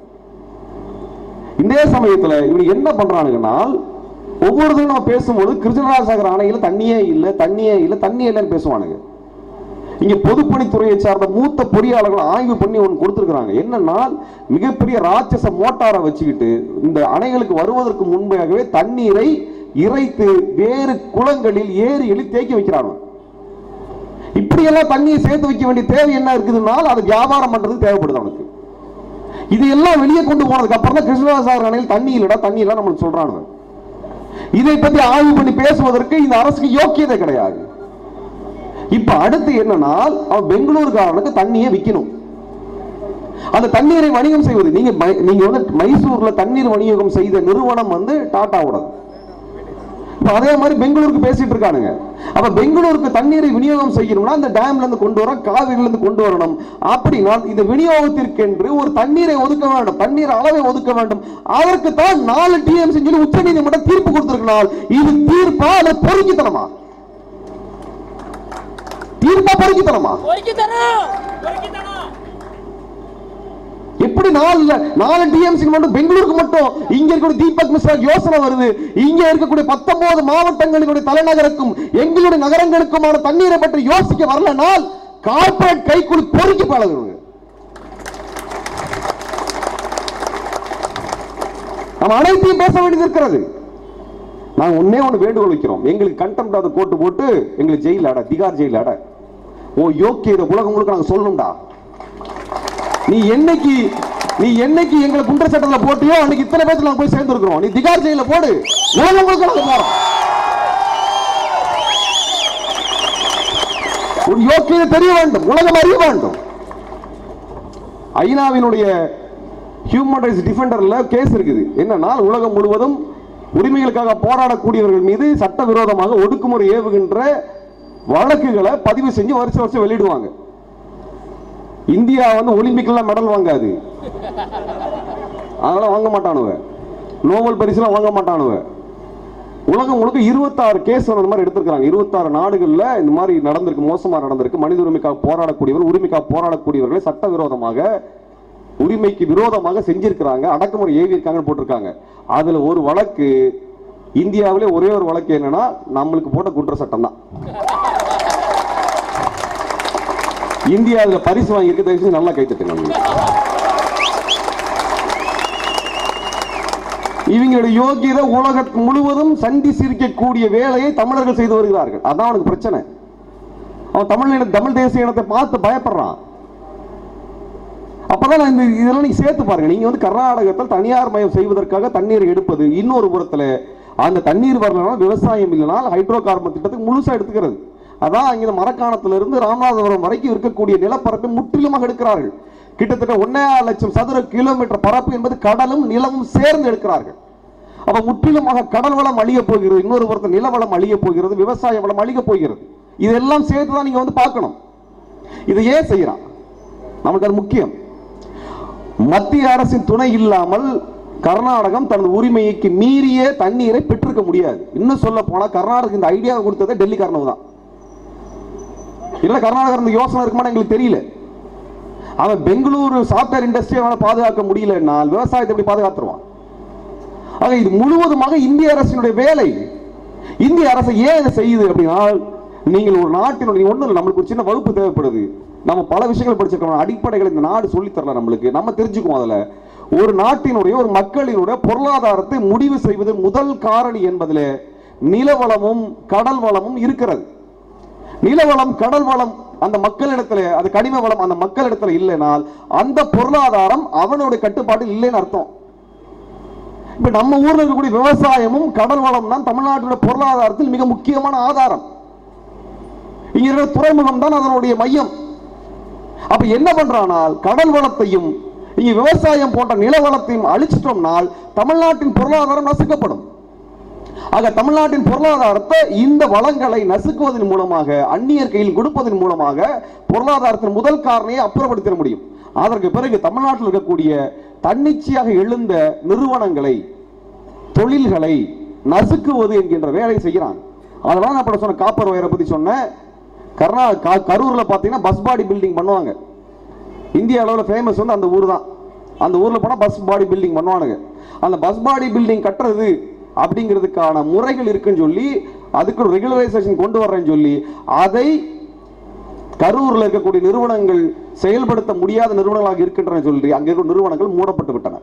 Speaker 1: இந்த சமயத்துல இவங்க என்ன பண்றானுங்கன்னா ஒவ்வொரு தடவை நம்ம பேசும்போது கிருஷ்ணராஜசாகர் அணையில தண்ணியே இல்லை தண்ணியே இல்லை தண்ணி இல்லைன்னு பேசுவானுங்க இங்க பொதுப்பணித்துறையை சார்ந்த மூத்த பொறியாளர்கள் ஆய்வு பண்ணி ஒன்று கொடுத்துருக்காங்க என்னன்னா மிகப்பெரிய ராட்சச மோட்டாரை வச்சுக்கிட்டு இந்த அணைகளுக்கு வருவதற்கு முன்பாகவே தண்ணீரை இறைத்து வேறு குளங்களில் ஏரிகளில் தேக்கி வைக்கிறாங்க இப்படியெல்லாம் தண்ணியை சேர்த்து வைக்க வேண்டிய தேவை என்ன இருக்குதுனால் அது வியாபாரம் பண்றது தேவைப்படுது அவனுக்கு இது எல்லாம் வெளியே கொண்டு போனதுக்கு அப்புறம் தான் கிருஷ்ணராஜாகர் அணையில் தண்ணி இல்லடா தண்ணி இல்ல நம்மளுக்கு சொல்றானுங்க இதை பத்தி ஆய்வு பண்ணி பேசுவதற்கு இந்த அரசுக்கு யோக்கியதை கிடையாது இப்ப அடுத்து என்னன்னா அவன் பெங்களூருக்காரனுக்கு தண்ணியை விற்கணும் அந்த தண்ணீரை வணிகம் செய்வது நீங்க மை- நீங்க வந்து மைசூர்ல தண்ணீர் வணிகம் செய்த நிறுவனம் வந்து டாட்டாவோடது இப்ப அதே மாதிரி பெங்களூருக்கு பேசிட்டு இருக்கானுங்க அப்ப பெங்களூருக்கு தண்ணீரை விநியோகம் செய்யணும்னா அந்த டேம்ல இருந்து கொண்டு வர காவிரியில இருந்து கொண்டு வரணும் அப்படின்னா இந்த விநியோகத்திற்கென்று ஒரு தண்ணீரை ஒதுக்க வேண்டும் தண்ணீர் அளவை ஒதுக்க வேண்டும் அதற்கு தான் நாலு டிஎம்சி சொல்லி உச்ச நீதிமன்றம் தீர்ப்பு கொடுத்திருக்கிறார் இது தீர்ப்பா அது பொறுக்கித்தனமா தீர்ப்பா பொறுக்கித்தனமா
Speaker 2: பொறுக்கித்தனம் பொறுக்கித்தனம்
Speaker 1: எப்படி நாலு நாலு டிஎம்சி மட்டும் பெங்களூருக்கு மட்டும் இங்க இருக்கக்கூடிய தீபக் மிஸ்ரா யோசனை வருது இங்க இருக்கக்கூடிய பத்தொன்பது மாவட்டங்களுடைய தலைநகருக்கும் எங்களுடைய நகரங்களுக்குமான தண்ணீரை பற்றி யோசிக்க வரலனால் கார்பரேட் கைக்குள் பொறுக்கி பழகுங்க நம்ம அனைத்தையும் பேச வேண்டியது இருக்கிறது நாங்க ஒன்னே ஒண்ணு வேண்டுகோள் வைக்கிறோம் எங்களுக்கு கண்டெம்ட் அதை கோட்டு போட்டு எங்களுக்கு ஜெயில அட திகார் ஜெயில அட ஓ யோக்கிய உலகம் முழுக்க நாங்க சொல்லணும்டா நீ என்னைக்கு நீ என்னைக்கு எங்களை குண்டர் சட்டத்துல போட்டியோ அன்னைக்கு இத்தனை பேர்த்துல நாங்க போய் சேர்ந்துருக்கிறோம் நீ திகார் ஜெயில போடு உலகம் முழுக்க நாங்க போறோம் உன் யோக்கியதை தெரிய வேண்டும் உலகம் அறிய வேண்டும் ஐநாவினுடைய ஹியூமன் ரைட்ஸ் டிஃபெண்டர்ல கேஸ் இருக்குது என்னன்னா உலகம் முழுவதும் உரிமைகளுக்காக போராடக்கூடியவர்கள் மீது சட்டவிரோதமாக ஒடுக்குமுறை ஏவுகின்ற வழக்குகளை பதிவு செஞ்சு வருஷம் வருஷம் வெளியிடுவாங்க இந்தியா வந்து ஒலிம்பிக்லாம் மெடல் வாங்காது அதெல்லாம் வாங்க மாட்டானுவ நோபல் பரிசுலாம் வாங்க மாட்டானுவ உலகம் முழுக்க இருபத்தாறு கேஸ் அந்த மாதிரி எடுத்திருக்காங்க இருபத்தாறு நாடுகள்ல இந்த மாதிரி நடந்திருக்கு மோசமா நடந்திருக்கு மனித உரிமைக்காக போராடக்கூடியவர் உரிமைக்காக போராடக்கூடியவர்களை சட்டவிரோதமாக உரிமைக்கு விரோதமாக செஞ்சிருக்கிறாங்க அடக்குமுறை ஏவி இருக்காங்கன்னு போட்டிருக்காங்க அதுல ஒரு வழக்கு இந்தியாவிலே ஒரே ஒரு வழக்கு என்னன்னா நம்மளுக்கு போட்ட குற்ற சட்டம் தான் இந்தியா அதுல பரிசு வாங்கியிருக்கு தயவு செஞ்சு நல்லா கைத்தட்டுங்க நீங்க. இவங்களுடைய யோகியதை உலகம் முழுவதும் சந்தி சிரிக்கக்கூடிய வேலையை தமிழர்கள் செய்து வருகிறார்கள் அதான் அவனுக்கு பிரச்சனை அவன் தமிழ் இன- தமிழ் தேசிய இனத்தை பார்த்து பயப்படுறான் அப்பதான் நான் இந்த இதெல்லாம் நீங்க சேர்த்து பாருங்க நீங்க வந்து கர்நாடகத்தில் தனியார் மயம் செய்வதற்காக தண்ணீர் எடுப்பது இன்னொரு புறத்துல அந்த தண்ணீர் வரலனா விவசாயம் இல்லைனா ஹைட்ரோ கார்பன் திட்டத்துக்கு முழுசா எடுத்துக்கிறது அதான் இங்க மரக்காணத்துல இருந்து ராமநாதபுரம் வரைக்கும் இருக்கக்கூடிய நிலப்பரப்பை முற்றிலுமாக எடுக்கிறார்கள் கிட்டத்தட்ட ஒன்னே லட்சம் சதுர கிலோமீட்டர் பரப்பு என்பது கடலும் நிலமும் சேர்ந்து எடுக்கிறார்கள் அப்ப முற்றிலுமாக கடல் வளம் அழிய போகிறது இன்னொரு புறத்தில் நில வளம் அழிய போகிறது விவசாய வளம் அழிய போகிறது இதெல்லாம் சேர்த்து தான் நீங்க வந்து பார்க்கணும் இதை ஏன் செய்யறான் நமக்கு அது முக்கியம் மத்திய அரசின் துணை இல்லாமல் கர்நாடகம் தனது உரிமைக்கு மீறிய தண்ணீரை பெற்றிருக்க முடியாது இன்னும் சொல்ல போனா கர்நாடகம் இந்த ஐடியாவை கொடுத்ததே டெல்லிக்காரனவு தான் இல்ல கர்நாடகா இந்த யோசனை இருக்குமான்னு எங்களுக்கு தெரியல அவன் பெங்களூரு சாஃப்ட்வேர் இண்டஸ்ட்ரி அவனை பாதுகாக்க முடியலன்னா விவசாயத்தை எப்படி பாதுகாத்துருவான் ஆக இது முழுவதுமாக இந்திய அரசினுடைய வேலை இந்திய அரசு ஏன் இதை செய்யுது அப்படின்னா நீங்கள் ஒரு நாட்டினுடைய ஒன்றும் இல்லை நம்மளுக்கு ஒரு சின்ன வகுப்பு தேவைப்படுது நம்ம பல விஷயங்கள் படிச்சிருக்கோம் அடிப்படைகள் இந்த நாடு சொல்லித் தரல நம்மளுக்கு நம்ம தெரிஞ்சுக்குவோம் அதில் ஒரு நாட்டினுடைய ஒரு மக்களினுடைய பொருளாதாரத்தை முடிவு செய்வது முதல் காரணி என்பதில் நிலவளமும் கடல் வளமும் இருக்கிறது நிலவளம் கடல் வளம் அந்த மக்களிடத்துல அது கனிம வளம் அந்த மக்களிடத்துல இல்லைனால் அந்த பொருளாதாரம் அவனுடைய கட்டுப்பாட்டில் இல்லைன்னு அர்த்தம் இப்ப நம்ம ஊர்ல இருக்கக்கூடிய விவசாயமும் கடல் வளம் தான் தமிழ்நாட்டுடைய பொருளாதாரத்தில் மிக முக்கியமான ஆதாரம் இங்க இருக்கிற துறைமுகம் தான் அதனுடைய மையம் அப்ப என்ன பண்றானால் கடல் வளத்தையும் இங்க விவசாயம் போன்ற நில வளத்தையும் அழிச்சிட்டோம்னால் தமிழ்நாட்டின் பொருளாதாரம் நசுக்கப்படும் ஆக தமிழ்நாட்டின் பொருளாதாரத்தை இந்த வளங்களை நசுக்குவதன் மூலமாக அந்நியர் கையில் கொடுப்பதன் மூலமாக பொருளாதாரத்தின் முதல் காரணியை அப்புறப்படுத்திட முடியும் அதற்கு பிறகு தமிழ்நாட்டில் இருக்கக்கூடிய தன்னிச்சையாக எழுந்த நிறுவனங்களை தொழில்களை நசுக்குவது என்கின்ற வேலை செய்கிறாங்க அதெல்லாம் நான் இப்ப சொன்ன காப்பர் ஒயரை பத்தி சொன்னேன் கர்நா கா- கரூர்ல பாத்தீங்கன்னா பஸ் பாடி பில்டிங் பண்ணுவாங்க இந்திய அளவில் ஃபேமஸ் வந்து அந்த ஊர் தான் அந்த ஊர்ல போனா பஸ் பாடி பில்டிங் பண்ணுவானுங்க அந்த பஸ் பாடி பில்டிங் கட்டுறது அப்படிங்கிறதுக்கான முறைகள் இருக்குன்னு சொல்லி அதுக்கு ஒரு ரெகுலரைசேஷன் கொண்டு வர்றேன்னு சொல்லி அதை கரூர்ல இருக்கக்கூடிய நிறுவனங்கள் செயல்படுத்த முடியாத நிறுவனங்களாக இருக்கின்றன சொல்லி அங்க இருக்கிற நிறுவனங்கள் மூடப்பட்டு விட்டன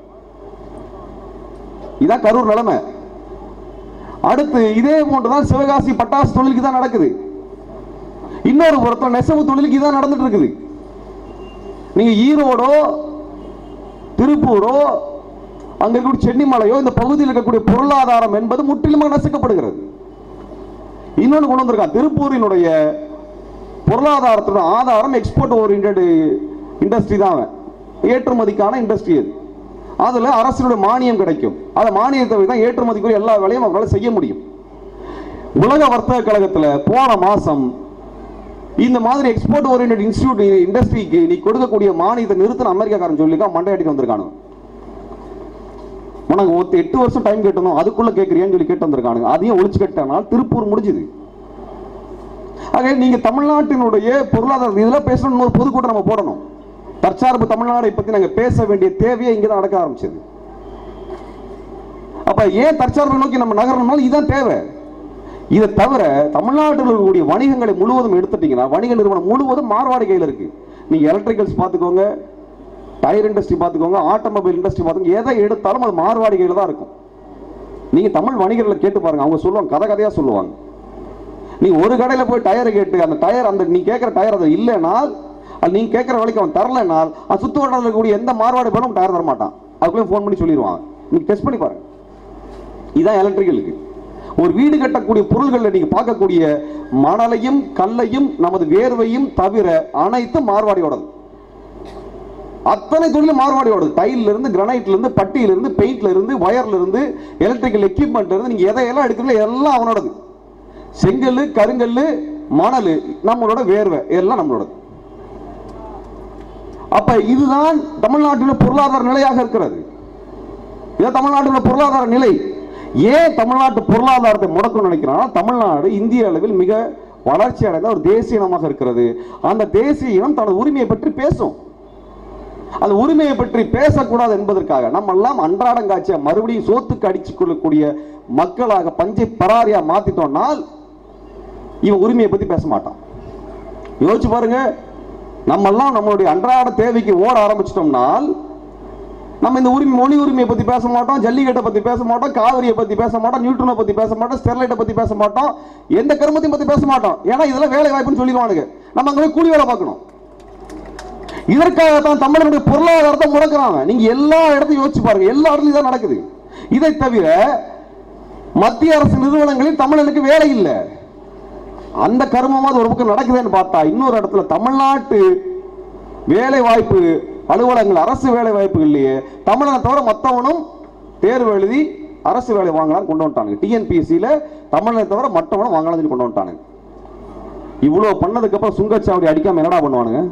Speaker 1: இதான் கரூர் நிலைமை அடுத்து இதே போன்றுதான் சிவகாசி பட்டாசு தொழிலுக்கு தான் நடக்குது இன்னொரு புறத்துல நெசவு தொழிலுக்கு இதான் நடந்துட்டு இருக்குது நீங்க ஈரோடோ திருப்பூரோ அங்க இருக்கக்கூடிய சென்னிமலையோ இந்த பகுதியில் இருக்கக்கூடிய பொருளாதாரம் என்பது முற்றிலுமாக நசுக்கப்படுகிறது இன்னொன்று கொண்டு வந்திருக்கான் திருப்பூரினுடைய பொருளாதாரத்தோட ஆதாரம் எக்ஸ்போர்ட் ஓரியன்ட் இண்டஸ்ட்ரி தான் அவன். ஏற்றுமதிக்கான இண்டஸ்ட்ரி அது அதுல அரசினுடைய மானியம் கிடைக்கும் அந்த மானியத்தை வச்சு தான் ஏற்றுமதிக்குரிய எல்லா வேலையும் அவங்களால செய்ய முடியும் உலக வர்த்தக கழகத்துல போன மாசம் இந்த மாதிரி எக்ஸ்போர்ட் ஓரியன்ட் இன்ஸ்டியூட் இண்டஸ்ட்ரிக்கு நீ கொடுக்கக்கூடிய மானியத்தை நிறுத்தின அமெரிக்காக்காரன் சொல்லி தான் மண்டையாட்டிட்டு வந்திருக்கானுங்க உனக்கு ஒருத்த எட்டு வருஷம் டைம் கேட்டணும் அதுக்குள்ள கேட்கறியான்னு சொல்லி கேட்டு வந்திருக்கானுங்க அதையும் ஒழிச்சு கட்டினால் திருப்பூர் முடிஞ்சுது ஆக நீங்க தமிழ்நாட்டினுடைய பொருளாதார இதெல்லாம் பேசணும் ஒரு பொதுக்கூட்டம் நம்ம போடணும் தற்சார்பு தமிழ்நாடை பத்தி நாங்க பேச வேண்டிய தேவையை இங்க தான் நடக்க ஆரம்பிச்சது அப்ப ஏன் தற்சார்பை நோக்கி நம்ம நகரணும்னாலும் இதுதான் தேவை இதை தவிர தமிழ்நாட்டில் இருக்கக்கூடிய வணிகங்களை முழுவதும் எடுத்துட்டீங்கன்னா வணிக நிறுவனம் முழுவதும் மார்வாடி கையில் இருக்கு நீங்க எலக்ட்ரிக்கல்ஸ் பார்த்துக்கோங்க டயர் இண்டஸ்ட்ரி பார்த்துக்கோங்க ஆட்டோமொபைல் இண்டஸ்ட்ரி பார்த்துக்கோங்க எதை எடுத்தாலும் அது மார்வாடி கையில் தான் இருக்கும் நீங்க தமிழ் வணிகர்களை கேட்டு பாருங்க அவங்க சொல்லுவாங்க கதை கதையா சொல்லுவாங்க நீ ஒரு கடையில போய் டயர் கேட்டு அந்த டயர் அந்த நீ கேட்குற டயர் அது இல்லைனால் அது நீ கேட்குற விலைக்கு அவன் தரலைனால் அது சுத்து வட்டாரத்தில் இருக்கக்கூடிய எந்த மார்வாடி போலும் டயர் தர மாட்டான் அதுக்குள்ளே ஃபோன் பண்ணி சொல்லிடுவான் நீங்க டெஸ்ட் பண்ணி பாருங்க இதான் எலக்ட்ரிக்கலுக்கு ஒரு வீடு கட்டக்கூடிய பொருள்களில் நீங்க பார்க்கக்கூடிய மணலையும் கல்லையும் நமது வேர்வையும் தவிர அனைத்தும் மார்வாடியோடது அத்தனை தொழிலும் மார்வாடியோடது டைல்ல இருந்து கிரனைட்ல இருந்து பட்டியில இருந்து பெயிண்ட்ல இருந்து வயர்ல இருந்து எலக்ட்ரிக்கல் எக்யூப்மெண்ட்ல இருந்து நீங்க எதையெல்லாம் எடுக்கிறீங்களோ எல்லாம் அவனோடது செங்கல் கருங்கல் மணல் நம்மளோட வேர்வை எல்லாம் நம்மளோடது அப்ப இதுதான் தமிழ்நாட்டின் பொருளாதார நிலையாக இருக்கிறது இது தமிழ்நாட்டின் பொருளாதார நிலை ஏன் தமிழ்நாட்டு பொருளாதாரத்தை முடக்கணும்னு நினைக்கிறான்னா தமிழ்நாடு இந்திய அளவில் மிக வளர்ச்சி அடைந்த ஒரு தேசிய இனமாக இருக்கிறது அந்த தேசிய இனம் தனது உரிமையை பற்றி பேசும் அந்த உரிமையை பற்றி பேசக்கூடாது என்பதற்காக நம்ம எல்லாம் அன்றாடங்காட்சியா மறுபடியும் சோத்துக்கு அடிச்சு கொள்ளக்கூடிய மக்களாக பஞ்சை பராரியா மாத்திட்டோம்னால் இவன் உரிமையை பத்தி பேச மாட்டான் யோசிச்சு பாருங்க நம்ம எல்லாம் நம்மளுடைய அன்றாட தேவைக்கு ஓட ஆரம்பிச்சிட்டோம்னால் நம்ம இந்த உரிமை மொழி உரிமையை பத்தி பேச மாட்டோம் ஜல்லிக்கட்டை பத்தி பேச மாட்டோம் காவிரியை பத்தி பேச மாட்டோம் நியூட்டனை பத்தி பேச மாட்டோம் ஸ்டெர்லைட்டை பத்தி பேச மாட்டோம் எந்த கருமத்தையும் பத்தி பேச மாட்டோம் ஏன்னா இதெல்லாம் வேலை வாய்ப்புன்னு சொல்லிடுவானுங்க நம்ம அங்க போய் கூலி வேலை பார்க்கணும் இதற்காக தான் தமிழனுடைய பொருளாதாரத்தை முடக்கிறாங்க நீங்க எல்லா இடத்தையும் யோசிச்சு பாருங்க எல்லா இடத்துலயும் தான் நடக்குது இதை தவிர மத்திய அரசு நிறுவனங்களில் தமிழனுக்கு வேலை இல்லை அந்த கருமமாவது ஒரு பக்கம் நடக்குதுன்னு பார்த்தா இன்னொரு இடத்துல தமிழ்நாட்டு வேலை வாய்ப்பு அலுவலகங்கள் அரசு வேலை வாய்ப்புகள்லயே தமிழனை தவிர மற்றவனும் தேர்வு எழுதி அரசு வேலை வாங்கலாம் கொண்டு வந்துட்டானுங்க டிஎன்பிஎஸ்சியில தமிழனை தவிர மற்றவனும் வாங்கலாம்னு சொல்லி கொண்டு வந்துட்டானுங்க இவ்வளவு பண்ணதுக்கு அப்புறம் சுங்கச்சாவடி அடிக்காம என்னடா பண்ணுவானுங்க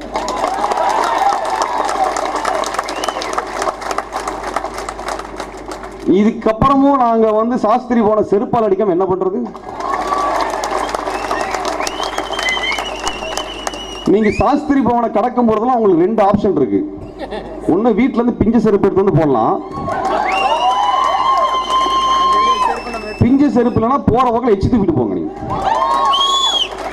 Speaker 1: இதுக்கப்புறமும் நாங்க வந்து சாஸ்திரி போன செருப்பால் அடிக்காம என்ன பண்றது நீங்க சாஸ்திரி பவனை கடக்கும் போதெல்லாம் உங்களுக்கு ரெண்டு ஆப்ஷன் இருக்கு ஒண்ணு வீட்ல இருந்து பிஞ்சு செருப்பு எடுத்து வந்து போடலாம் பிஞ்சு செருப்பு இல்லைன்னா போற பக்கம் எச்சு தூக்கிட்டு போங்க நீங்க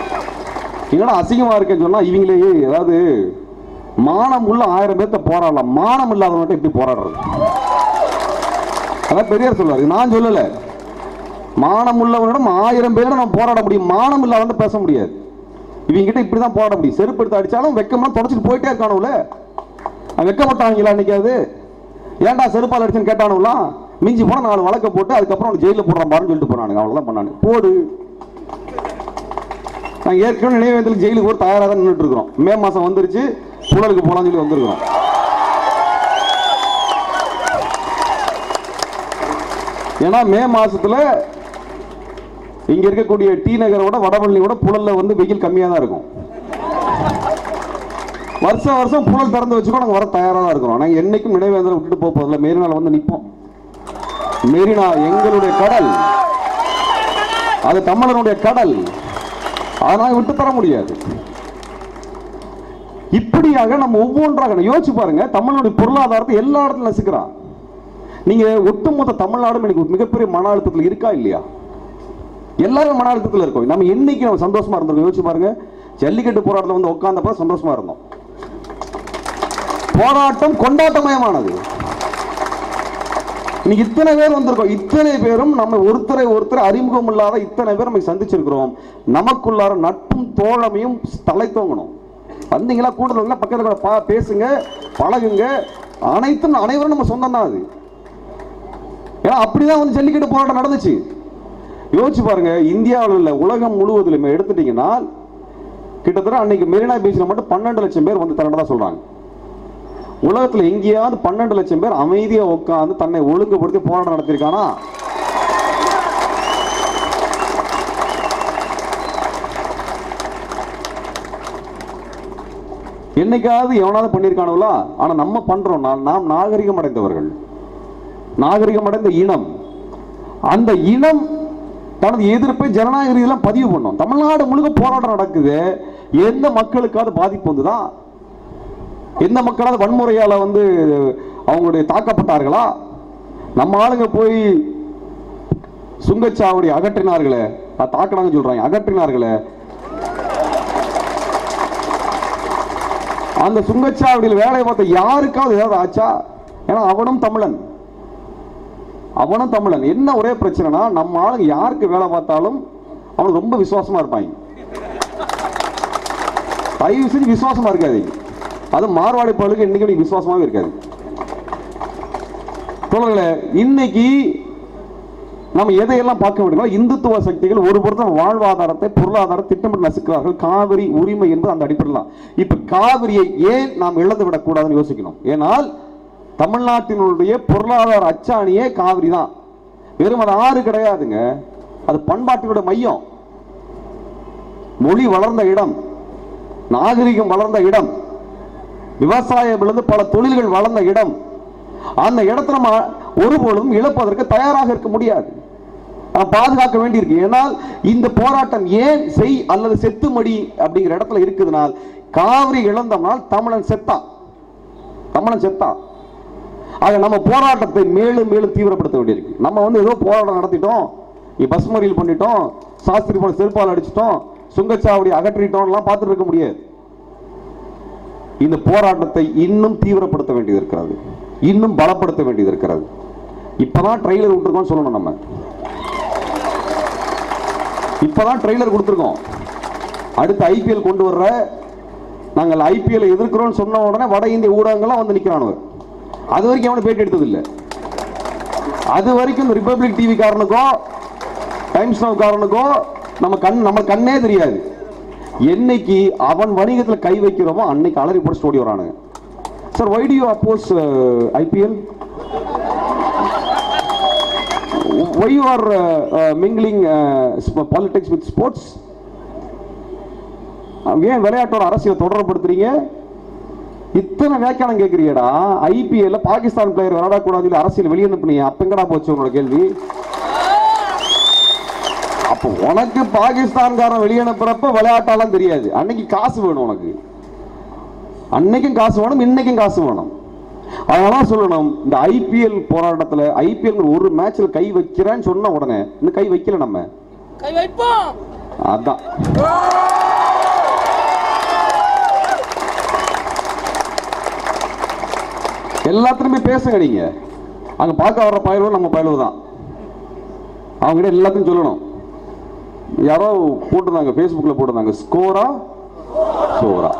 Speaker 1: என்னடா அசிங்கமா இருக்கேன்னு சொன்னா இவங்களே ஏதாவது மானம் உள்ள ஆயிரம் பேர்த்த போராடலாம் மானம் இல்லாதவன்ட்ட எப்படி போராடுறது அதான் பெரியார் சொல்றாரு நான் சொல்லல மானம் உள்ளவனிடம் ஆயிரம் பேரை நம்ம போராட முடியும் மானம் இல்லாதவன் பேச முடியாது இவங்க கிட்ட இப்படிதான் போராட முடியும் செருப்பு எடுத்து அடிச்சாலும் வெக்கம்லாம் தொடச்சிட்டு போயிட்டே இருக்கானுல வெக்கப்பட்டாங்களா அன்னைக்காவது ஏன்டா செருப்பால் அடிச்சுன்னு கேட்டானுலாம் மிஞ்சி போனா நாலு வழக்க போட்டு அதுக்கப்புறம் அவனை ஜெயிலில் போடுறான் பாருன்னு சொல்லிட்டு போனானுங்க அவ்வளவுதான் பண்ணானு போடு நாங்கள் ஏற்கனவே நினைவேந்தலுக்கு ஜெயிலுக்கு ஒரு தயாராக தான் நின்றுட்டு இருக்கிறோம் மே மாசம் வந்துருச்சு புழலுக்கு போலாம்னு சொல்லி வந்திருக்கிறோம் ஏன்னா மே மாசத்துல இங்க இருக்கக்கூடிய டி நகரோட வடபழனியோட புழல்ல வந்து வெயில் கம்மியா தான் இருக்கும் வருஷம் வருஷம் புழல் திறந்து வச்சுக்கோ நாங்க வர தயாரா தான் இருக்கிறோம் நாங்க என்னைக்கும் நினைவேந்தலை விட்டுட்டு போக போதில்ல மெரினால வந்து நிப்போம் மெரினா எங்களுடைய கடல் அது தமிழனுடைய கடல் அதனால விட்டு தர முடியாது இப்படியாக நம்ம ஒவ்வொன்றாக யோசிச்சு பாருங்க தமிழனுடைய பொருளாதாரத்தை எல்லா இடத்துலயும் நசுக்கிறான் நீங்க ஒட்டுமொத்த தமிழ்நாடும் எனக்கு ஒரு மிகப்பெரிய மன அழுத்தத்தில் இருக்கா இல்லையா எல்லாரும் மன அழுத்தத்தில் இருக்கோம் நம்ம என்னைக்கு நம்ம சந்தோஷமா இருந்திருக்கோம் யோசிச்சு பாருங்க ஜல்லிக்கட்டு போராட்டத்தில் வந்து உட்கார்ந்தப்ப சந்தோஷமா இருந்தோம் போராட்டம் கொண்டாட்டமயமானது இன்னைக்கு இத்தனை பேர் வந்திருக்கோம் இத்தனை பேரும் நம்ம ஒருத்தரை ஒருத்தர் அறிமுகம் இல்லாத இத்தனை பேர் நம்ம சந்திச்சிருக்கிறோம் நமக்குள்ளார நட்பும் தோழமையும் தலை தோங்கணும் வந்தீங்களா கூட்டத்தில் பக்கத்துல கூட பா பேசுங்க பழகுங்க அனைத்தும் அனைவரும் நம்ம சொந்தம் தான் அது ஏன்னா அப்படிதான் வந்து ஜல்லிக்கட்டு போராட்டம் நடந்துச்சு யோசிச்சு பாருங்க இந்தியாவில் உள்ள உலகம் முழுவதிலுமே எடுத்துட்டீங்கன்னா கிட்டத்தட்ட அன்னைக்கு மெரினா பீச்சில் மட்டும் பன்னெண்டு லட்சம் பேர் வந்து திரண்டதா சொல்றாங்க உலகத்துல எங்கேயாவது பன்னெண்டு லட்சம் பேர் அமைதியா உட்கார்ந்து தன்னை ஒழுங்குபடுத்தி போராட்டம் நடத்திருக்கானா என்னைக்காவது எவனாவது பண்ணியிருக்கானுங்களா ஆனா நம்ம பண்றோம் நாம் நாம் நாகரிகம் அடைந்தவர்கள் நாகரிகம் அடைந்த இனம் அந்த இனம் தனது எதிர்ப்பை ஜனநாயக ரீதியில பதிவு பண்ணோம் தமிழ்நாடு முழுக்க போராட்டம் நடக்குது எந்த மக்களுக்காவது பாதிப்பு வந்துதா எந்த மக்களாவது வன்முறையால வந்து அவங்களுடைய தாக்கப்பட்டார்களா நம்ம ஆளுங்க போய் சுங்கச்சாவடி அகற்றினார்களே அது தாக்கினாங்கன்னு சொல்றாங்க அகற்றினார்களே அந்த சுங்கச்சாவடியில் வேலை பார்த்த யாருக்காவது ஏதாவது ஆச்சா ஏன்னா அவனும் தமிழன் அவனும் தமிழன் என்ன ஒரே பிரச்சனைனா நம்ம ஆளுங்க யாருக்கு வேலை பார்த்தாலும் அவனுக்கு ரொம்ப விசுவாசமா இருப்பாங்க தயவு செஞ்சு விசுவாசமா இருக்காது அது மார்வாடி பழுக்கு இன்னைக்கு நீங்க விசுவாசமாவே இருக்காது தோழர்களே இன்னைக்கு நம்ம எதையெல்லாம் பார்க்க முடியுமோ இந்துத்துவ சக்திகள் ஒரு பொறுத்த வாழ்வாதாரத்தை பொருளாதார திட்டமிட்டு நசுக்கிறார்கள் காவிரி உரிமை என்பது அந்த அடிப்படையில் தான் இப்ப காவிரியை ஏன் நாம் இழந்து விடக்கூடாதுன்னு யோசிக்கணும் ஏனால் தமிழ்நாட்டினுடைய பொருளாதார அச்சாணியே காவிரி தான் வெறும் அது ஆறு கிடையாதுங்க அது பண்பாட்டினுடைய மையம் மொழி வளர்ந்த இடம் நாகரிகம் வளர்ந்த இடம் விவசாயம் விழுந்து பல தொழில்கள் வளர்ந்த இடம் அந்த இடத்தை நம்ம ஒருபொழுதும் இழப்பதற்கு தயாராக இருக்க முடியாது நாம் பாதுகாக்க வேண்டியிருக்கு ஏனால் இந்த போராட்டம் ஏன் செய் அல்லது செத்துமடி அப்படிங்கிற இடத்துல இருக்குதுனால் காவிரி இழந்தோம்னால் தமிழன் செத்தான் தமிழன் செத்தான் ஆக நம்ம போராட்டத்தை மேலும் மேலும் தீவிரப்படுத்த வேண்டியிருக்கு நம்ம வந்து ஏதோ போராட்டம் நடத்திட்டோம் பஸ் மறியல் பண்ணிட்டோம் சாஸ்திரி போன செருப்பால் அடிச்சிட்டோம் சுங்கச்சாவடி அகற்றிட்டோம்லாம் பார்த்துட்டு இருக்க முடியாது இந்த போராட்டத்தை இன்னும் தீவிரப்படுத்த வேண்டியது இருக்கிறது இன்னும் பலப்படுத்த வேண்டியது இருக்கிறது இப்பதான் ட்ரெய்லர் விட்டுருக்கோம் சொல்லணும் நம்ம இப்பதான் ட்ரெய்லர் கொடுத்துருக்கோம் அடுத்து ஐபிஎல் கொண்டு வர்ற நாங்கள் ஐபிஎல் எதிர்க்கிறோம்னு சொன்ன உடனே வட இந்திய ஊடகங்கள்லாம் வந்து நிற்கிறானுங்க அது வரைக்கும் அவனை பேட்டி எடுத்தது இல்லை அது வரைக்கும் இந்த ரிப்பப்ளிக் டிவி காரனுக்கோ டைம்ஸ் நவ் காரனுக்கோ நம்ம கண் நம்ம கண்ணே தெரியாது என்னைக்கு அவன் வணிகத்தில் கை வைக்கிறோமோ அன்னைக்கு அலறி போட்டு ஸ்டோடி வரானுங்க sir why do you oppose IPL why you are mingling politics with sports ஏன் விளையாட்டோட அரசியல் தொடர்படுத்துறீங்க இத்தனை வியாக்கியானம் கேட்குறியடா ஐபிஎல்ல பாகிஸ்தான் பிளேயர் விளையாடக்கூடாது அரசியல் வெளியே அனுப்புனீங்க அப்ப எங்கடா போச்சு உங்களோட கேள்வி அப்போ உனக்கு பாகிஸ்தான்காரன் வெளியே அனுப்புறப்ப விளையாட்டாலாம் தெரியாது அன்னைக்கு காசு வேணும் உனக்கு அன்னைக்கும் காசு வேணும் இன்னைக்கும் காசு வேணும் அதனால சொல்லணும் இந்த ஐபிஎல் போராட்டத்துல ஐபிஎல் ஒரு மேட்ச்ல கை வைக்கிறேன்னு சொன்ன உடனே இன்னும் கை வைக்கல நம்ம
Speaker 2: கை வைப்போம்
Speaker 1: அதான் எல்லாத்துலயுமே பேசுங்க நீங்க அங்க பார்க்க வர்ற பயலுவும் நம்ம பயலுவு தான் அவங்ககிட்ட எல்லாத்தையும் சொல்லணும் யாரோ போட்டிருந்தாங்க ஃபேஸ்புக்கில் போட்டிருந்தாங்க ஸ்கோரா சோரா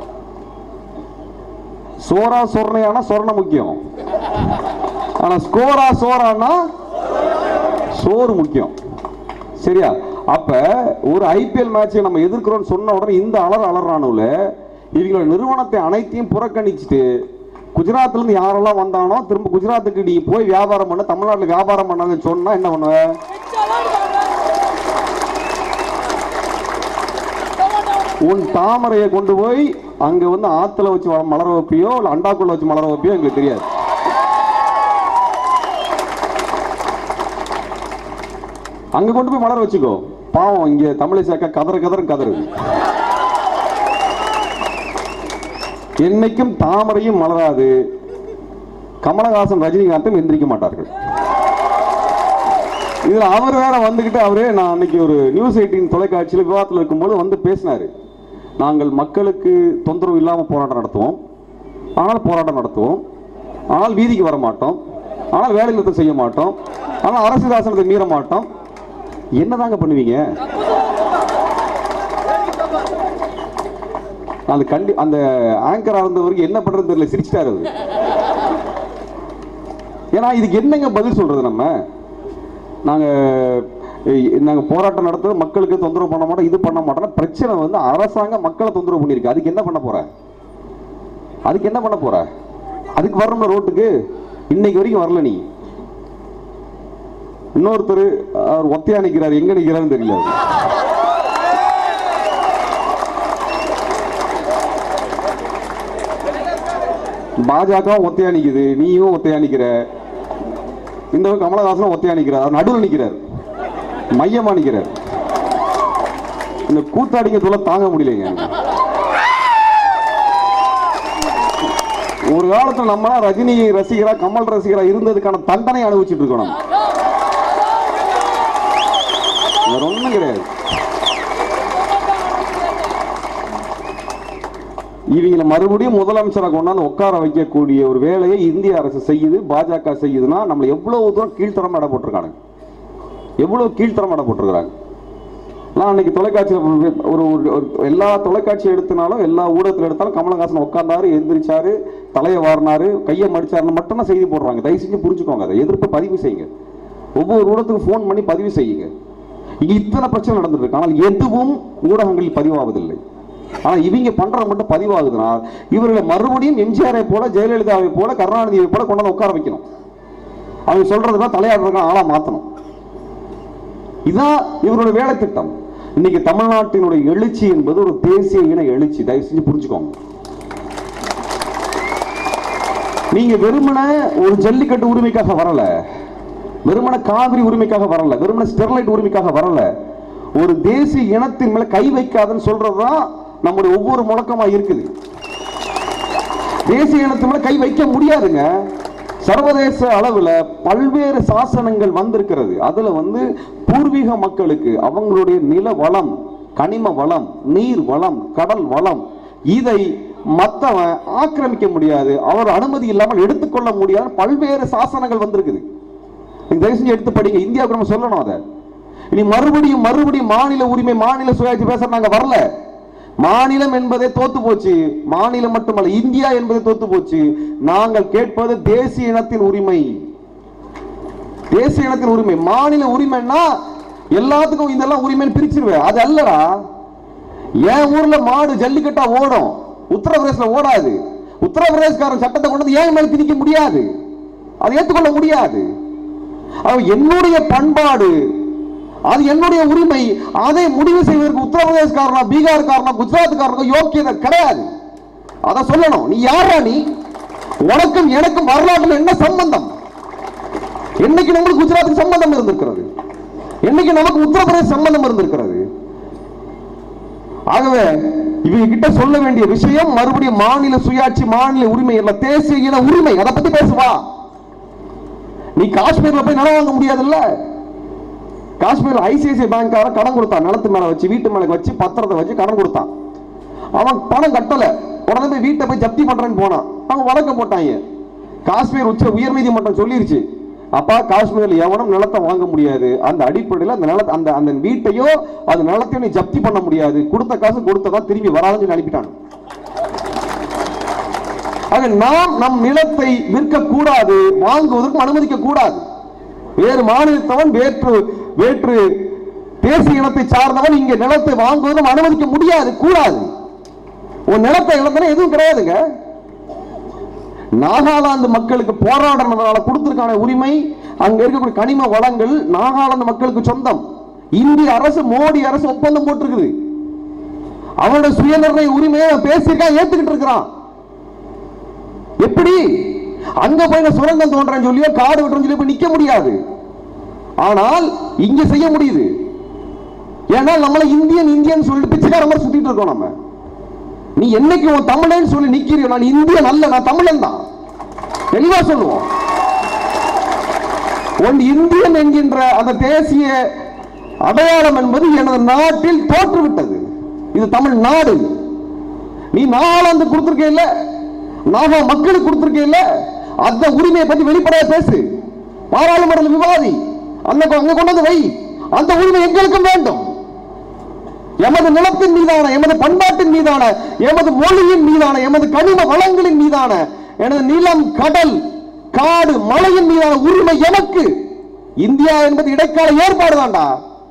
Speaker 1: சோரா சொர்ணையானா சொர்ணம் முக்கியம் ஆனா ஸ்கோரா சோறானா சோறு முக்கியம் சரியா அப்ப ஒரு ஐபிஎல் மேட்சை நம்ம எதிர்க்கிறோம்னு சொன்ன உடனே இந்த அலர் அலறானுல இவங்களோட நிறுவனத்தை அனைத்தையும் புறக்கணிச்சுட்டு குஜராத்ல இருந்து யாரெல்லாம் வந்தானோ திரும்ப குஜராத்துக்கு நீ போய் வியாபாரம் பண்ண தமிழ்நாட்டுல வியாபாரம் பண்ணாங்கன்னு சொன்னா என்ன பண்ணுவ உன் தாமரையை கொண்டு போய் அங்க வந்து ஆத்துல வச்சு வள- மலர வைப்பியோ இல்ல அண்டாக்குள்ள வச்சு மலர வைப்பியோ எங்களுக்கு தெரியாது அங்க கொண்டு போய் மலர வச்சுக்கோ பாவம் இங்க தமிழிசைக்கா கதற கதற கதறு என்னைக்கும் தாமரையும் மலராது கமலஹாசன் ரஜினிகாந்தும் எந்திரிக்க மாட்டார்கள் இதுல அவர் வேற வந்துகிட்டு அவரே நான் அன்னைக்கு ஒரு நியூஸ் எயிட்டின் தொலைக்காட்சியில் விவாதத்தில் இருக்கும்போது வந்து பேசினாரு நாங்கள் மக்களுக்கு தொந்தரவு இல்லாம போராட்டம் நடத்துவோம் ஆனால் போராட்டம் நடத்துவோம் ஆனால் வீதிக்கு வர மாட்டோம் ஆனால் வேலை நிறுத்தம் செய்ய மாட்டோம் ஆனால் அரசு சாசனத்தை மீற மாட்டோம் என்னதாங்க பண்ணுவீங்க அந்த கண்டி அந்த ஆங்கரா இருந்தவருக்கு என்ன பண்றது தெரியல சிரிச்சிட்டாரு அவரு ஏன்னா இதுக்கு என்னங்க பதில் சொல்றது நம்ம நாங்க எ- நாங்க போராட்டம் நடத்துறது மக்களுக்கு தொந்தரவு பண்ண மாட்டோம் இது பண்ண மாட்டோம் பிரச்சனை வந்து அரசாங்கம் மக்களை தொந்தரவு பண்ணிருக்கு அதுக்கு என்ன பண்ண போற அதுக்கு என்ன பண்ண போற அதுக்கு வரணும்ல ரோட்டுக்கு இன்னைக்கு வரைக்கும் வரல நீ இன்னொருத்தர் அவர் ஒத்தையா நிக்கிறார் எங்க நிக்கிறாருன்னு தெரியல அவருக்கு. பாஜக ஒத்தையா நிக்குது நீயும் ஒத்தையா நிக்கிற இந்த பக்கம் கமலஹாசனும் ஒத்தையா நிக்கிறார் அவர் நடுவில் நிக்கிறார் மையமா நிக்கிறார் இந்த கூத்தாடிங்க சொல்ல தாங்க முடியலைங்க எனக்கு. ஒரு காலத்துல நம்ம ரஜினி ரசிகரா கமல் ரசிகரா இருந்ததுக்கான தண்டனை அனுபவிச்சுட்டு இருக்கோம் நம்ம. வேற ஒண்ணும் கிடையாது இவங்களை மறுபடியும் முதலமைச்சரை கொண்டாந்து உட்கார வைக்கக்கூடிய ஒரு வேலையை இந்திய அரசு செய்யுது பாஜக செய்யுதுன்னா நம்மளை எவ்வளவு தூரம் கீழ்த்தரம் இட போட்டிருக்காங்க எவ்வளவு கீழ்த்தரம் இட போட்டிருக்காங்க நான் அன்னைக்கு தொலைக்காட்சியில் ஒரு ஒரு- ஒரு எல்லா தொலைக்காட்சி எடுத்தனாலும் எல்லா ஊடகத்தில் எடுத்தாலும் கமலஹாசன் உட்கார்ந்தாரு எந்திரிச்சாரு தலையை வாரினாரு கையை மடிச்சாருன்னு மட்டும்தான் செய்தி போடுறாங்க தயவு செஞ்சு புரிஞ்சுக்கோங்க அதை எதிர்ப்பு பதிவு செய்யுங்க ஒவ்வொரு ஊடகத்துக்கும் ஃபோன் பண்ணி பதிவு செய்யுங்க இங்க இத்தனை பிரச்சனை நடந்துட்டு இருக்கு ஆனால் எதுவும் ஊடகங்களில் பதிவாவதில்லை ஆனா இவங்க பண்றது மட்டும் பதிவாகுதுன்னா இவர்களை மறுபடியும் எம்ஜிஆரை போல ஜெயலலிதாவை போல கருணாநிதியை போல கொண்டாந்து உட்கார வைக்கணும் அவங்க சொல்றதுதான் தலையாடுறதுக்கு ஆளா மாத்தணும் இதான் இவரோட வேலை திட்டம் இன்னைக்கு தமிழ்நாட்டினுடைய எழுச்சி என்பது ஒரு தேசிய இன எழுச்சி தயவு செஞ்சு புரிஞ்சுக்கோங்க நீங்க வெறுமன ஒரு ஜல்லிக்கட்டு உரிமைக்காக வரல வெறுமன காவிரி உரிமைக்காக வரல வெறுமன ஸ்டெர்லைட் உரிமைக்காக வரல ஒரு தேசிய இனத்தின் மேல கை வைக்காதுன்னு சொல்றதுதான் நம்முடைய ஒவ்வொரு முழக்கமா இருக்குது தேசிய இனத்து மேல கை வைக்க முடியாதுங்க சர்வதேச அளவுல பல்வேறு சாசனங்கள் வந்திருக்கிறது அதுல வந்து பூர்வீக மக்களுக்கு அவங்களுடைய நில வளம் கனிம வளம் நீர் வளம் கடல் வளம் இதை மத்தவன் ஆக்கிரமிக்க முடியாது அவர் அனுமதி இல்லாமல் எடுத்துக்கொள்ள முடியாது பல்வேறு சாசனங்கள் வந்திருக்குது நீங்க தயவு செஞ்சு எடுத்து படிங்க இந்தியாவுக்கு நம்ம சொல்லணும் அதை இனி மறுபடியும் மறுபடியும் மாநில உரிமை மாநில சுயாட்சி பேச நாங்க வரல மாநிலம் என்பதே தோத்து போச்சு மாநிலம் மட்டுமல்ல இந்தியா என்பதே தோத்து போச்சு நாங்கள் கேட்பது தேசிய இனத்தின் உரிமை தேசிய இனத்தின் உரிமை மாநில உரிமைன்னா எல்லாத்துக்கும் இதெல்லாம் உரிமைன்னு பிரிச்சிருவேன் அது அல்லடா என் ஊர்ல மாடு ஜல்லிக்கட்டா ஓடும் உத்தரப்பிரதேசல ஓடாது உத்தரப்பிரதேசக்காரன் சட்டத்தை கொண்டு வந்து ஏன் மேல திணிக்க முடியாது அதை ஏற்றுக்கொள்ள முடியாது அவன் என்னுடைய பண்பாடு அது என்னுடைய உரிமை அதை முடிவு செய்வதற்கு உத்தரப்பிரதேசக்காரனா பீகார்காரனா குஜராத்காரனா யோக்கியதை கிடையாது அதை சொல்லணும் நீ யாரா நீ உனக்கும் எனக்கும் வரலாற்றுல என்ன சம்பந்தம் என்னைக்கு நம்மளுக்கு குஜராத்துக்கு சம்பந்தம் இருந்திருக்கிறது என்னைக்கு நமக்கு உத்தரப்பிரதேச சம்பந்தம் இருந்திருக்கிறது ஆகவே இவங்க கிட்ட சொல்ல வேண்டிய விஷயம் மறுபடியும் மாநில சுயாட்சி மாநில உரிமை இல்ல தேசிய இன உரிமை அதை பத்தி பேசுவா நீ காஷ்மீர்ல போய் நிலம் வாங்க முடியாதுல்ல காஷ்மீர் ஐசிஐசிஐ பேங்க்காரன் கடன் கொடுத்தான் நிலத்து மேல வச்சு வீட்டு மேல வச்சு பத்திரத்தை வச்சு கடன் கொடுத்தான் அவன் பணம் கட்டல உடனே போய் வீட்டை போய் ஜப்தி பண்றேன்னு போனான் அவங்க வழக்க போட்டாங்க காஷ்மீர் உச்ச உயர்நீதிமன்றம் சொல்லிருச்சு அப்பா காஷ்மீர்ல எவனும் நிலத்தை வாங்க முடியாது அந்த அடிப்படையில் அந்த நிலத்தை அந்த அந்த வீட்டையோ அந்த நிலத்தையோ நீ ஜப்தி பண்ண முடியாது கொடுத்த காசு கொடுத்ததா திரும்பி வராதுன்னு சொல்லி அனுப்பிட்டான் ஆக நாம் நம் நிலத்தை விற்க கூடாது வாங்குவதற்கும் அனுமதிக்க கூடாது வேறு மாநிலத்தவன் வேற்று வேற்று தேசிய இனத்தை சார்ந்தவன் இங்க நிலத்தை வாங்குவதும் அனுமதிக்க முடியாது கூடாது உன் நிலத்தை இழந்தனா எதுவும் கிடையாதுங்க நாகாலாந்து மக்களுக்கு போராடுறதுனால கொடுத்திருக்கான உரிமை அங்க இருக்கக்கூடிய கனிம வளங்கள் நாகாலாந்து மக்களுக்கு சொந்தம் இந்திய அரசு மோடி அரசு ஒப்பந்தம் போட்டிருக்குது அவனோட சுயநிர்ணய உரிமையை அவன் பேசியிருக்கான் ஏத்துக்கிட்டு இருக்கிறான் எப்படி அங்க போய் நான் சுரங்கம் தோன்றேன்னு சொல்லியோ காடு வெட்டுறேன்னு சொல்லி போய் நிக்க முடியாது ஆனால் இங்க செய்ய முடியுது ஏன்னா நம்மள இந்தியன் இந்தியன் சொல்லிட்டு பிச்சைக்கார மாதிரி சுத்திட்டு இருக்கோம் நம்ம நீ என்னைக்கு உன் தமிழன் சொல்லி நிக்கிறியோ நான் இந்தியன் அல்ல நான் தமிழன் தான் தெளிவா சொல்லுவோம் உன் இந்தியன் என்கின்ற அந்த தேசிய அடையாளம் என்பது எனது நாட்டில் தோற்றுவிட்டது இது தமிழ் நாடு நீ நாலாந்து கொடுத்திருக்க இல்ல நாகா மக்களுக்கு கொடுத்திருக்க இல்ல அந்த உரிமையை பத்தி வெளிப்படையா பேசு பாராளுமன்றத்தில் விவாதி அந்த அங்க கொண்டு வந்து வை அந்த உரிமை எங்களுக்கும் வேண்டும் எமது நிலத்தின் மீதான எமது பண்பாட்டின் மீதான எமது மொழியின் மீதான எமது கனிம வளங்களின் மீதான எனது நிலம் கடல் காடு மலையின் மீதான உரிமை எனக்கு இந்தியா என்பது இடைக்கால ஏற்பாடு தான்டா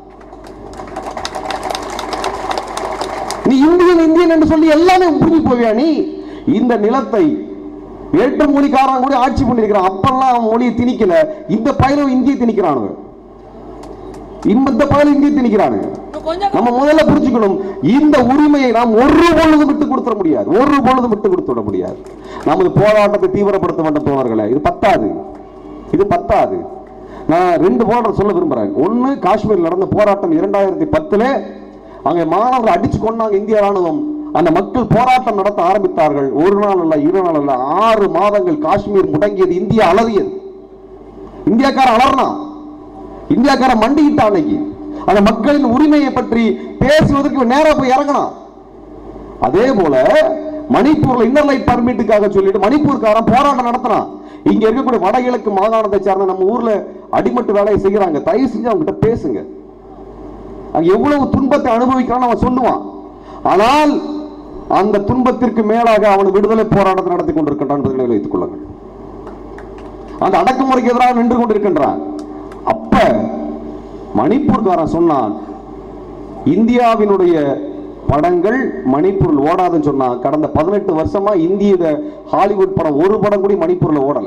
Speaker 1: நீ இந்தியன் இந்தியன் என்று சொல்லி எல்லாமே புரிஞ்சு போவியா நீ இந்த நிலத்தை வேற்று மொழிக்காரன் கூட ஆட்சி பண்ணிருக்கிறான் அப்பெல்லாம் அவன் மொழியை திணிக்கல இந்த பயிலும் இந்திய திணிக்கிறானுங்க இந்த பயிலும் இந்திய திணிக்கிறானுங்க
Speaker 2: இன்னும் கொஞ்சம்
Speaker 1: நம்ம முதல்ல புரிஞ்சுக்கணும் இந்த உரிமையை நாம் ஒரு பொழுதும் விட்டு கொடுத்துட முடியாது ஒரு பொழுதும் விட்டு கொடுத்து விட முடியாது நமது போராட்டத்தை தீவிரப்படுத்த வேண்டும் தோழர்களே இது பத்தாது இது பத்தாது நான் ரெண்டு போராட்டம் சொல்ல விரும்புறேன் ஒன்னு காஷ்மீர் நடந்த போராட்டம் இரண்டாயிரத்தி பத்துல அங்கே மாணவர்கள் அடிச்சு கொண்டாங்க இந்திய ராணுவம் அந்த மக்கள் போராட்டம் நடத்த ஆரம்பித்தார்கள் ஒரு நாள் அல்ல இரு நாள் அல்ல ஆறு மாதங்கள் காஷ்மீர் முடங்கியது இந்தியா அலறியது இந்தியாக்கார அலர்னான் இந்தியாக்கார மண்டிக்கிட்டான் அன்னைக்கு அந்த மக்களின் உரிமையை பற்றி பேசுவதற்கு நேரா போய் இறங்கினான் அதே போல மணிப்பூர்ல இன்னர் லைட் பர்மிட்டுக்காக சொல்லிட்டு மணிப்பூர்காரன் போராட்டம் நடத்தினான் இங்க இருக்கக்கூடிய வடகிழக்கு மாகாணத்தை சார்ந்த நம்ம ஊர்ல அடிமட்டு வேலையை செய்யறாங்க தயவு செஞ்சு அவங்க கிட்ட பேசுங்க அங்க எவ்வளவு துன்பத்தை அனுபவிக்கிறான்னு அவன் சொல்லுவான் ஆனால் அந்த துன்பத்திற்கு மேலாக அவன் விடுதலை போராட்டத்தை நடத்தி கொண்டிருக்கின்றான் என்பதை நினைவில் வைத்துக் கொள்ளுங்கள் அந்த அடக்குமுறைக்கு எதிராக நின்று கொண்டிருக்கின்றான் அப்ப மணிப்பூர்காரன் சொன்னான் இந்தியாவினுடைய படங்கள் மணிப்பூரில் ஓடாதுன்னு சொன்னான் கடந்த பதினெட்டு வருஷமா இந்திய ஹாலிவுட் படம் ஒரு படம் கூட மணிப்பூர்ல ஓடல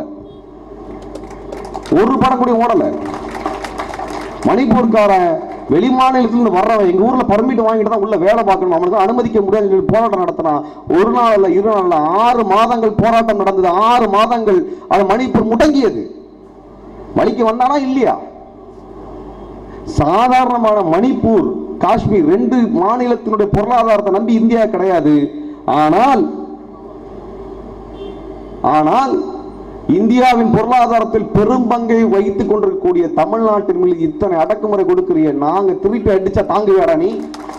Speaker 1: ஒரு படம் கூட ஓடல மணிப்பூர்காரன் வெளி மாநிலத்திலிருந்து வர்றவன் எங்க ஊர்ல பர்மிட் வாங்கிட்டு தான் உள்ள வேலை பார்க்கணும் அவனுக்கு அனுமதிக்க முடியாது சொல்லி போராட்டம் நடத்தினான் ஒரு நாள் இல்ல இரு நாள் இல்ல ஆறு மாதங்கள் போராட்டம் நடந்தது ஆறு மாதங்கள் அது மணிப்பூர் முடங்கியது வழிக்கு வந்தானா இல்லையா சாதாரணமான மணிப்பூர் காஷ்மீர் ரெண்டு மாநிலத்தினுடைய பொருளாதாரத்தை நம்பி இந்தியா கிடையாது ஆனால் ஆனால் இந்தியாவின் பொருளாதாரத்தில் பெரும் பங்கை வைத்துக் கொண்டிருக்கக்கூடிய தமிழ்நாட்டின் மீது இத்தனை அடக்குமுறை கொடுக்கிறிய நாங்க திருப்பி அடிச்சா தாங்குவியாடா நீ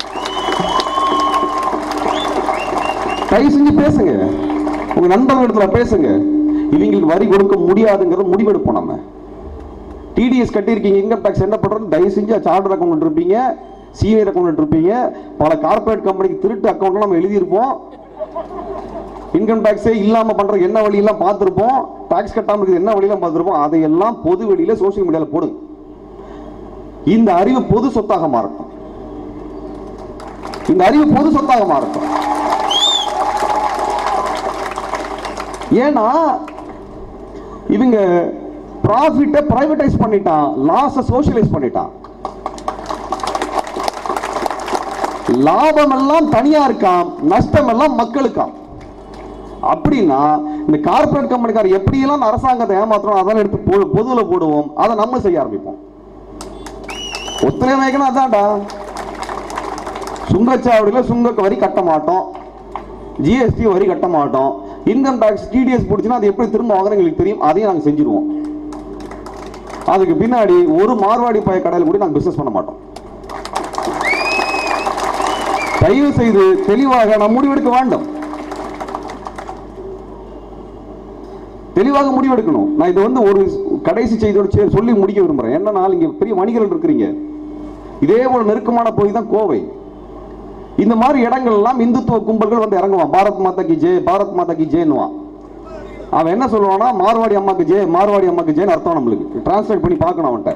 Speaker 1: தயவு செஞ்சு பேசுங்க உங்க நண்பர்களிடத்துல பேசுங்க இவங்களுக்கு வரி கொடுக்க முடியாதுங்கிறத முடிவெடுப்போம் நம்ம டிடிஎஸ் கட்டியிருக்கீங்க இன்கம் டாக்ஸ் என்ன பண்றது தயவு செஞ்சு சார்டர் அக்கௌண்ட் இருப்பீங்க சீனியர் அக்கௌண்ட் இருப்பீங்க பல கார்ப்பரேட் கம்பெனிக்கு திருட்டு அக்கௌண்ட் நம்ம எழுதியிருப்போம் இன்கம் டாக்ஸே இல்லாம பண்ற என்ன வழியெல்லாம் பார்த்திருப்போம் டாக்ஸ் கட்டாம இருக்குது என்ன வழியெல்லாம் பார்த்திருப்போம் அதையெல்லாம் பொது வெளியில சோஷியல் மீடியால போடுங்க இந்த அறிவு பொது சொத்தாக மாறட்டும் இந்த அறிவு பொது சொத்தாக மாறட்டும் ஏன்னா இவங்க ப்ராஃபிட்டை பிரைவேடைஸ் பண்ணிட்டான் லாஸை சோஷியலைஸ் பண்ணிட்டான் லாபம் எல்லாம் தனியா இருக்காம் நஷ்டம் எல்லாம் மக்களுக்காம் அப்படின்னா இந்த கார்ப்பரேட் கம்பெனிக்கார எப்படியெல்லாம் இந்த அரசாங்கத்தை ஏமாத்துறோம் அதெல்லாம் எடுத்து பொ- பொதுவுல போடுவோம் அதை நம்ம செய்ய ஆரம்பிப்போம் ஒத்துழைப்பு வைக்கணும் அதான்டா சுங்கச்சாவடியில சுங்க வரி கட்ட மாட்டோம் ஜிஎஸ்டி வரி கட்ட மாட்டோம் இன்கம் டாக்ஸ் டிடிஎஸ் பிடிச்சுன்னா அது எப்படி திரும்ப வாங்குறது எங்களுக்கு தெரியும் அதையும் நாங்கள் செஞ்சிருவோம் அதுக்கு பின்னாடி ஒரு மார்வாடி பய கடையில் கூட நாங்கள் பிசினஸ் பண்ண மாட்டோம் தயவு செய்து தெளிவாக நாம் முடிவெடுக்க வேண்டும் தெளிவாக முடிவெடுக்கணும் நான் இது வந்து ஒரு கடைசி செய்தியோட சே- சொல்லி முடிக்க விரும்புறேன் என்னன்னா இங்க பெரிய வணிகர்கள் இருக்கிறீங்க இதே போல நெருக்கமான பகுதி தான் கோவை இந்த மாதிரி இடங்கள் எல்லாம் இந்துத்துவ கும்பல்கள் வந்து இறங்குவான் பாரத் மாதா கி ஜெய் பாரத் மாதா கி ஜெயன்னுவான் அவன் என்ன சொல்லுவானா மார்வாடி அம்மாக்கு ஜெய் மார்வாடி அம்மாக்கு ஜெயன்னு அர்த்தம் நம்மளுக்கு டிரான்ஸ்லேட் பண்ணி பார்க்கணும் அவன்கிட்ட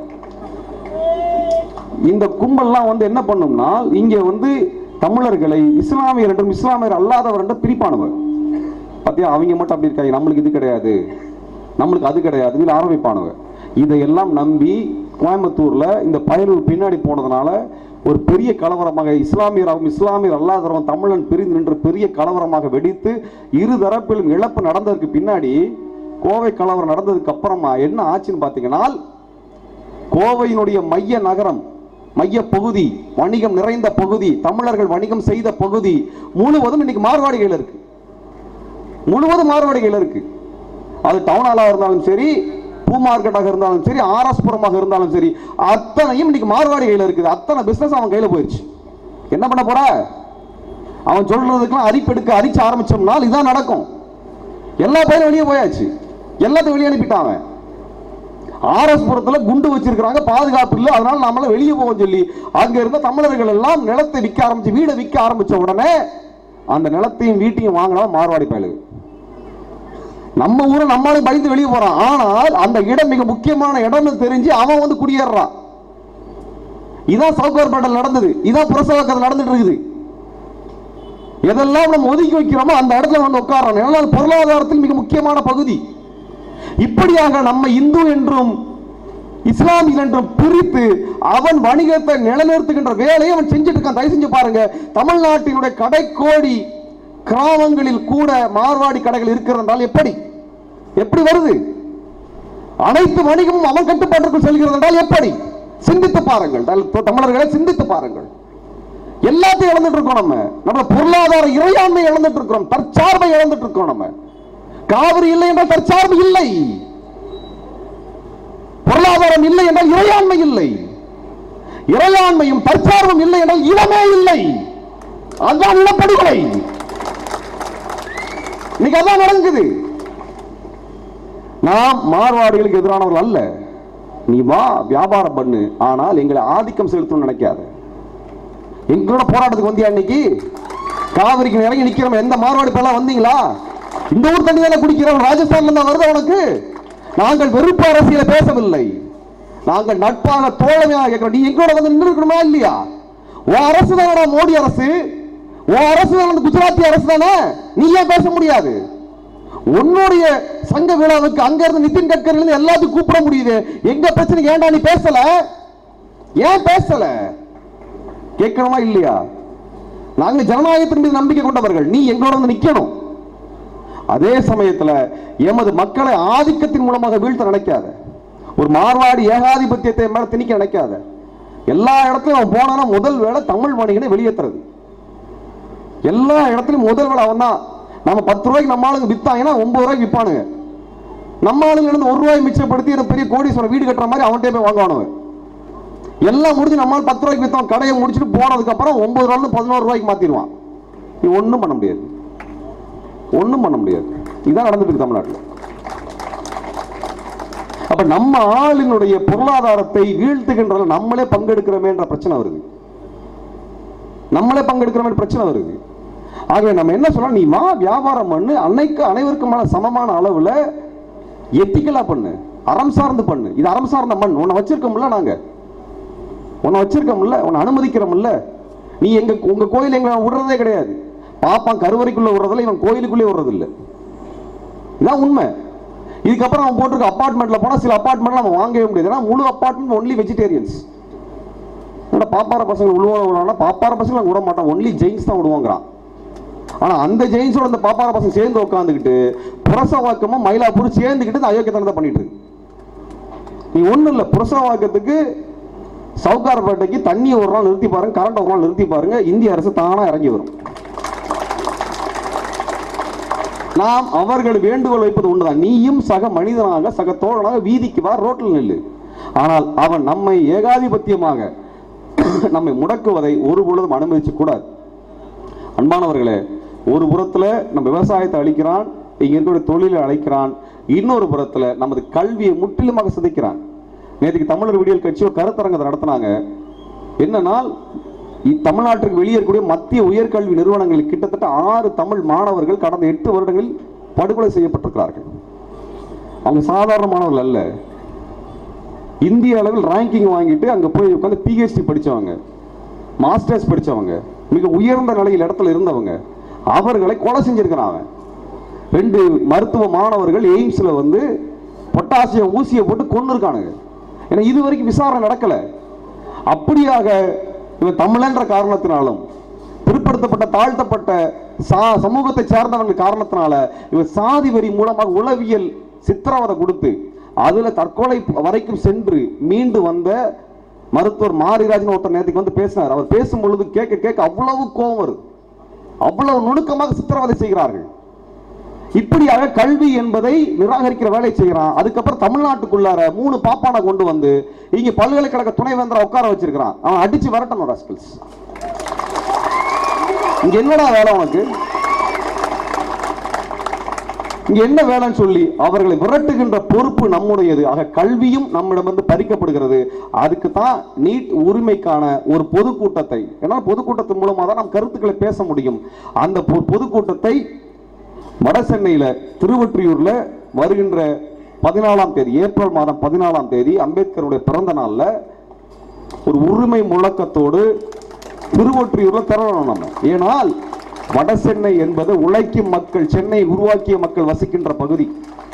Speaker 1: இந்த கும்பல்லாம் வந்து என்ன பண்ணும்னா இங்க வந்து தமிழர்களை இஸ்லாமியர் என்றும் இஸ்லாமியர் அல்லாதவர் என்றும் பிரிப்பானவர் பாத்தியா அவங்க மட்டும் அப்படி இருக்காங்க நம்மளுக்கு இது கிடையாது நம்மளுக்கு அது கிடையாது இதுல ஆரம்பிப்பானவர் இதையெல்லாம் நம்பி கோயம்புத்தூர்ல இந்த பயலூர் பின்னாடி போனதுனால ஒரு பெரிய கலவரமாக இஸ்லாமியராகவும் இஸ்லாமியர் அல்லாதவரும் தமிழன் பிரிந்து நின்று பெரிய கலவரமாக வெடித்து இரு தரப்பிலும் இழப்பு நடந்ததுக்கு பின்னாடி கோவை கலவரம் நடந்ததுக்கு அப்புறமா என்ன ஆச்சுன்னு பார்த்தீங்கன்னா கோவையினுடைய மைய நகரம் மைய பகுதி வணிகம் நிறைந்த பகுதி தமிழர்கள் வணிகம் செய்த பகுதி முழுவதும் இன்னைக்கு மார்வாடிகள் இருக்கு முழுவதும் மார்வாடிகள் இருக்கு அது டவுன் ஹாலாக இருந்தாலும் சரி பூ மார்க்கெட்டாக இருந்தாலும் சரி ஆர்எஸ் புறமாக இருந்தாலும் சரி அத்தனையும் இன்னைக்கு மார்வாடி கையில் இருக்குது அத்தனை பிசினஸ் அவன் கையில் போயிடுச்சு என்ன பண்ண போற அவன் சொல்றதுக்கெல்லாம் அரிப்பெடுக்க அரிச்சு ஆரம்பிச்சோம்னால் இதான் நடக்கும் எல்லா பயிரும் வெளியே போயாச்சு எல்லாத்தையும் வெளியே அனுப்பிட்டான் அவன் ஆர்எஸ் புறத்துல குண்டு வச்சிருக்காங்க பாதுகாப்பு இல்லை அதனால நாமள வெளியே போக சொல்லி அங்க இருந்த தமிழர்கள் எல்லாம் நிலத்தை விற்க ஆரம்பிச்சு வீடை விற்க ஆரம்பிச்ச உடனே அந்த நிலத்தையும் வீட்டையும் வாங்கினவன் மார்வாடி பயலுக்கு நம்ம ஊரை நம்மளால பயந்து வெளியே போறான் ஆனால் அந்த இடம் மிக முக்கியமான இடம்னு தெரிஞ்சு அவன் வந்து குடியேறான் இதான் சவுகார்பேட்டில் நடந்தது இதான் புரசவாக்கத்தில் நடந்துட்டு இருக்குது எதெல்லாம் நம்ம ஒதுக்கி வைக்கிறோமோ அந்த இடத்துல வந்து உட்கார்றோம் ஏன்னா அது பொருளாதாரத்தில் மிக முக்கியமான பகுதி இப்படியாக நம்ம இந்து என்றும் இஸ்லாமியர் என்றும் பிரித்து அவன் வணிகத்தை நிலைநிறுத்துகின்ற வேலையை அவன் செஞ்சுட்டு இருக்கான் தயவு செஞ்சு பாருங்க தமிழ்நாட்டினுடைய கடைக்கோடி கிராமங்களில் கூட மார்வாடி கடைகள் இருக்கிறதால் எப்படி எப்படி வருது அனைத்து வணிகமும் அவன் கட்டுப்பாட்டிற்குள் செல்கிறது என்றால் எப்படி சிந்தித்து பாருங்கள் தல்- தமிழர்களை சிந்தித்து பாருங்கள் எல்லாத்தையும் இழந்துட்டு இருக்கோம் நம்ம நம்ம பொருளாதார இறையாண்மை இழந்துட்டு இருக்கிறோம் தற்சார்பை இழந்துட்டு இருக்கோம் நம்ம காவிரி இல்லை என்றால் தற்சார்பு இல்லை பொருளாதாரம் இல்லை என்றால் இறையாண்மை இல்லை இறையாண்மையும் தற்சார்பும் இல்லை என்றால் இனமே இல்லை அதுதான் இனப்படுகொலை இன்னைக்கு அதான் நடக்குது நாம் மார்வாடிகளுக்கு எதிரானவர்கள் அல்ல நீ வா வியாபாரம் பண்ணு ஆனால் எங்களை ஆதிக்கம் செலுத்தணும்னு நினைக்காத எங்களோட போராட்டத்துக்கு வந்தியா இன்னைக்கு காவிரிக்கு இறங்கி நிக்கிறோம் எந்த மார்வாடி பேலாம் வந்தீங்களா இந்த ஊர் தண்ணி தானே குடிக்கிறோம் ராஜஸ்தான்ல இருந்தா வருதா உனக்கு நாங்கள் வெறுப்பு அரசியல பேசவில்லை நாங்கள் நட்பாக தோழமையாக கேட்கிறோம் நீ எங்களோட வந்து நின்று இருக்கணுமா இல்லையா உன் அரசு தானடா மோடி அரசு உன் அரசு தான் வந்து குஜராத்தி அரசு தானே நீ ஏன் பேச முடியாது உன்னுடைய சங்க விழாவுக்கு அங்க இருந்து நிதின் கட்கரி இருந்து எல்லாத்தையும் கூப்பிட முடியுது எங்க பிரச்சனை ஏன்டா நீ பேசல ஏன் பேசல கேட்கணுமா இல்லையா நாங்கள் ஜனநாயகத்தின் மீது நம்பிக்கை கொண்டவர்கள் நீ எங்களோட வந்து நிக்கணும் அதே சமயத்துல எமது மக்களை ஆதிக்கத்தின் மூலமாக வீழ்த்த நினைக்காத ஒரு மார்வாடி ஏகாதிபத்தியத்தை மேல திணிக்க நினைக்காத எல்லா இடத்துலயும் அவன் போனானா முதல் வேலை தமிழ் வணிகனை வெளியேற்றுறது எல்லா இடத்துலயும் முதல் வேலை அவன் தான் நம்ம பத்து ரூபாய்க்கு நம்ம ஆளுங்க வித்தாங்கன்னா ஒன்பது ரூபாய்க்கு விற்பானுங்க நம்ம ஆளுங்க இருந்து ஒரு ரூபாய் மிச்சப்படுத்தி ஒரு பெரிய கோடீஸ்வரர் வீடு கட்டுற மாதிரி அவன்கிட்ட போய் வாங்குவானுங்க எல்லாம் முடிஞ்சு நம்மால் பத்து ரூபாய்க்கு வித்தோம் கடையை முடிச்சுட்டு போனதுக்கு அப்புறம் ஒன்பது ரூபாய் பதினோரு ரூபாய்க்கு மாத்திடுவான் நீ ஒன்றும் பண்ண முடியாது ஒன்றும் பண்ண முடியாது இதான் நடந்துட்டு இருக்கு தமிழ்நாட்டில் அப்ப நம்ம ஆளினுடைய பொருளாதாரத்தை வீழ்த்துகின்ற நம்மளே பங்கெடுக்கிறோமேன்ற பிரச்சனை வருது நம்மளே பங்கெடுக்கிறோமே பிரச்சனை வருது ஆகவே நம்ம என்ன சொல்றோம் நீ வா வியாபாரம் பண்ணு அன்னைக்கு அனைவருக்குமான சமமான அளவுல எத்திக்கலா பண்ணு அறம் சார்ந்து பண்ணு இது அறம் சார்ந்த மண் உன்னை வச்சிருக்கோம்ல நாங்க உன்னை வச்சிருக்கோம்ல உன்னை அனுமதிக்கிறோம்ல நீ எங்க உங்க கோயில் எங்களை விடுறதே கிடையாது பாப்பான் கருவறைக்குள்ள விடுறதில்ல இவன் கோயிலுக்குள்ளே விடுறது இல்ல இதான் உண்மை இதுக்கப்புறம் அவன் போட்டிருக்க அப்பார்ட்மெண்ட்ல போனா சில அப்பார்ட்மெண்ட்ல நம்ம வாங்கவே முடியாது ஏன்னா முழு அப்பார்ட்மெண்ட் ஒன்லி வெஜிடேரியன்ஸ் என்னடா பாப்பார பசங்க விடுவாங்க பாப்பார பசங்க நாங்க விட மாட்டோம் ஒன்லி ஜெயின்ஸ் தான் விடுவாங்கிறான் ஆனா அந்த ஜெயின்ஸோட அந்த பாப்பார பசங்க சேர்ந்து உட்காந்துக்கிட்டு புரசவாக்கமும் மயிலாப்பூர் சேர்ந்துக்கிட்டு இந்த அயோக்கியத்தனத்தை பண்ணிட்டு இருக்கு நீ ஒண்ணும் இல்ல புரசவாக்கத்துக்கு சவுகார்பேட்டைக்கு தண்ணி ஒரு நாள் நிறுத்தி பாருங்க கரண்ட் ஒரு நாள் நிறுத்தி பாருங்க இந்திய அரசு தானா இறங்கி வரும் நாம் அவர்கள் வேண்டுகோள் வைப்பது ஒன்றுதான் நீயும் சக மனிதனாக சக தோழனாக வீதிக்கு வா ரோட்டில் நில்லு ஆனால் அவன் நம்மை ஏகாதிபத்தியமாக நம்மை முடக்குவதை ஒரு பொழுதும் அனுமதிச்சு கூடாது அன்பானவர்களே ஒரு புறத்துல நம்ம விவசாயத்தை அழிக்கிறான் இங்க இருக்கக்கூடிய தொழிலை அழைக்கிறான் இன்னொரு புறத்துல நமது கல்வியை முற்றிலுமாக சிதைக்கிறான் நேற்றுக்கு தமிழர் விடியல் கட்சி ஒரு கருத்தரங்கத்தை நடத்தினாங்க என்னன்னா இ- தமிழ்நாட்டுக்கு வெளியே இருக்கக்கூடிய மத்திய உயர்கல்வி நிறுவனங்களில் கிட்டத்தட்ட ஆறு தமிழ் மாணவர்கள் கடந்த எட்டு வருடங்களில் படுகொலை செய்யப்பட்டிருக்கிறார்கள் அவங்க சாதாரண மாணவர்கள் அல்ல இந்திய அளவில் ரேங்கிங் வாங்கிட்டு அங்க போய் உட்காந்து பிஹெச்டி படிச்சவங்க மாஸ்டர்ஸ் படிச்சவங்க மிக உயர்ந்த நிலையில் இடத்துல இருந்தவங்க அவர்களை கொலை செஞ்சிருக்கிறான் அவன் ரெண்டு மருத்துவ மாணவர்கள் எய்ம்ஸ்ல வந்து பொட்டாசியம் ஊசியை போட்டு கொண்டு இருக்கானுங்க ஏன்னா இது வரைக்கும் விசாரணை நடக்கல அப்படியாக இவன் தமிழன்ற காரணத்தினாலும் பிற்படுத்தப்பட்ட தாழ்த்தப்பட்ட சா சமூகத்தை சேர்ந்தவங்க காரணத்தினால இவன் சாதி வெறி மூலமாக உளவியல் சித்திரவதை கொடுத்து அதுல தற்கொலை வரைக்கும் சென்று மீண்டு வந்த மருத்துவர் மாரிராஜன் ஒருத்தர் நேற்றுக்கு வந்து பேசினார் அவர் பேசும் பொழுது கேட்க கேட்க அவ்வளவு கோபம் வருது அவ்வளவு நுணுக்கமாக சித்திரவதை செய்கிறார்கள் இப்படியாக கல்வி என்பதை நிராகரிக்கிற வேலை செய்கிறான் அதுக்கப்புறம் தமிழ்நாட்டுக்குள்ளார மூணு பாப்பானை கொண்டு வந்து இங்க பல்கலைக்கழக துணைவேந்தரை உட்கார வச்சிருக்கிறான் அவன் அடிச்சு வரட்டணும் ராஸ்கல்ஸ் இங்க என்னடா வேலை உனக்கு இங்க என்ன வேலைன்னு சொல்லி அவர்களை விரட்டுகின்ற பொறுப்பு நம்முடையது ஆக கல்வியும் நம்மிடமிருந்து பறிக்கப்படுகிறது அதுக்கு தான் நீட் உரிமைக்கான ஒரு பொதுக்கூட்டத்தை ஏன்னா பொதுக்கூட்டத்தின் மூலமா தான் நாம் கருத்துக்களை பேச முடியும் அந்த பொ- பொதுக்கூட்டத்தை வட சென்னையில திருவொற்றியூர்ல வருகின்ற பதினாலாம் தேதி ஏப்ரல் மாதம் பதினாலாம் தேதி அம்பேத்கருடைய பிறந்த நாள்ல ஒரு உரிமை முழக்கத்தோடு திருவொற்றியூர்ல திரளணும் நம்ம ஏனால் வட சென்னை என்பது உழைக்கும் மக்கள் சென்னை உருவாக்கிய மக்கள் வசிக்கின்ற பகுதி